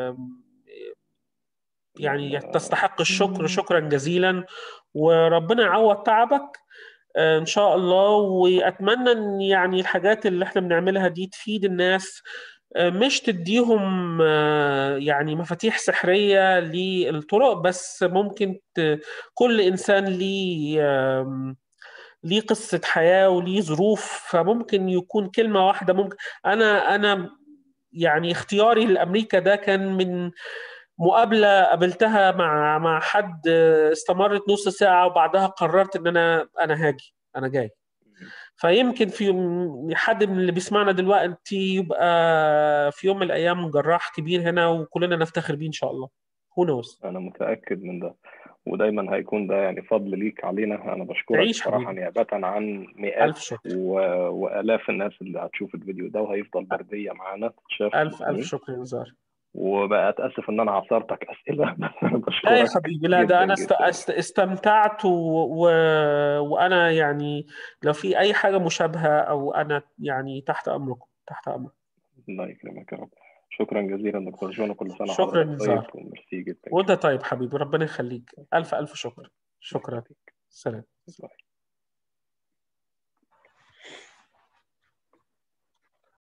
يعني تستحق الشكر شكرا جزيلا وربنا يعوض تعبك ان شاء الله واتمنى ان يعني الحاجات اللي احنا بنعملها دي تفيد الناس مش تديهم يعني مفاتيح سحريه للطرق بس ممكن كل انسان ليه ليه قصة حياة وليه ظروف فممكن يكون كلمة واحدة ممكن أنا أنا يعني اختياري لأمريكا ده كان من مقابلة قابلتها مع مع حد استمرت نص ساعة وبعدها قررت إن أنا أنا هاجي أنا جاي فيمكن في حد من اللي بيسمعنا دلوقتي يبقى في يوم من الأيام جراح كبير هنا وكلنا نفتخر بيه إن شاء الله who knows أنا متأكد من ده ودايما هيكون ده يعني فضل ليك علينا انا بشكرك بصراحه نيابه عن مئات و... والاف الناس اللي هتشوف الفيديو ده وهيفضل برديه معانا الف الف شكر يا نزار وبقى اتاسف ان انا عصرتك اسئله بس انا لا يا بشكرك حبيبي لا ده جدا انا است... جدا است... استمتعت و... و... وانا يعني لو في اي حاجه مشابهه او انا يعني تحت امركم تحت امركم الله يكرمك يا رب شكرا جزيلا دكتور جون وكل سنه شكرا وحضرتك طيب نزار وميرسي جدا وانت طيب حبيبي ربنا يخليك الف الف شكر شكرا شكرا سلام ليك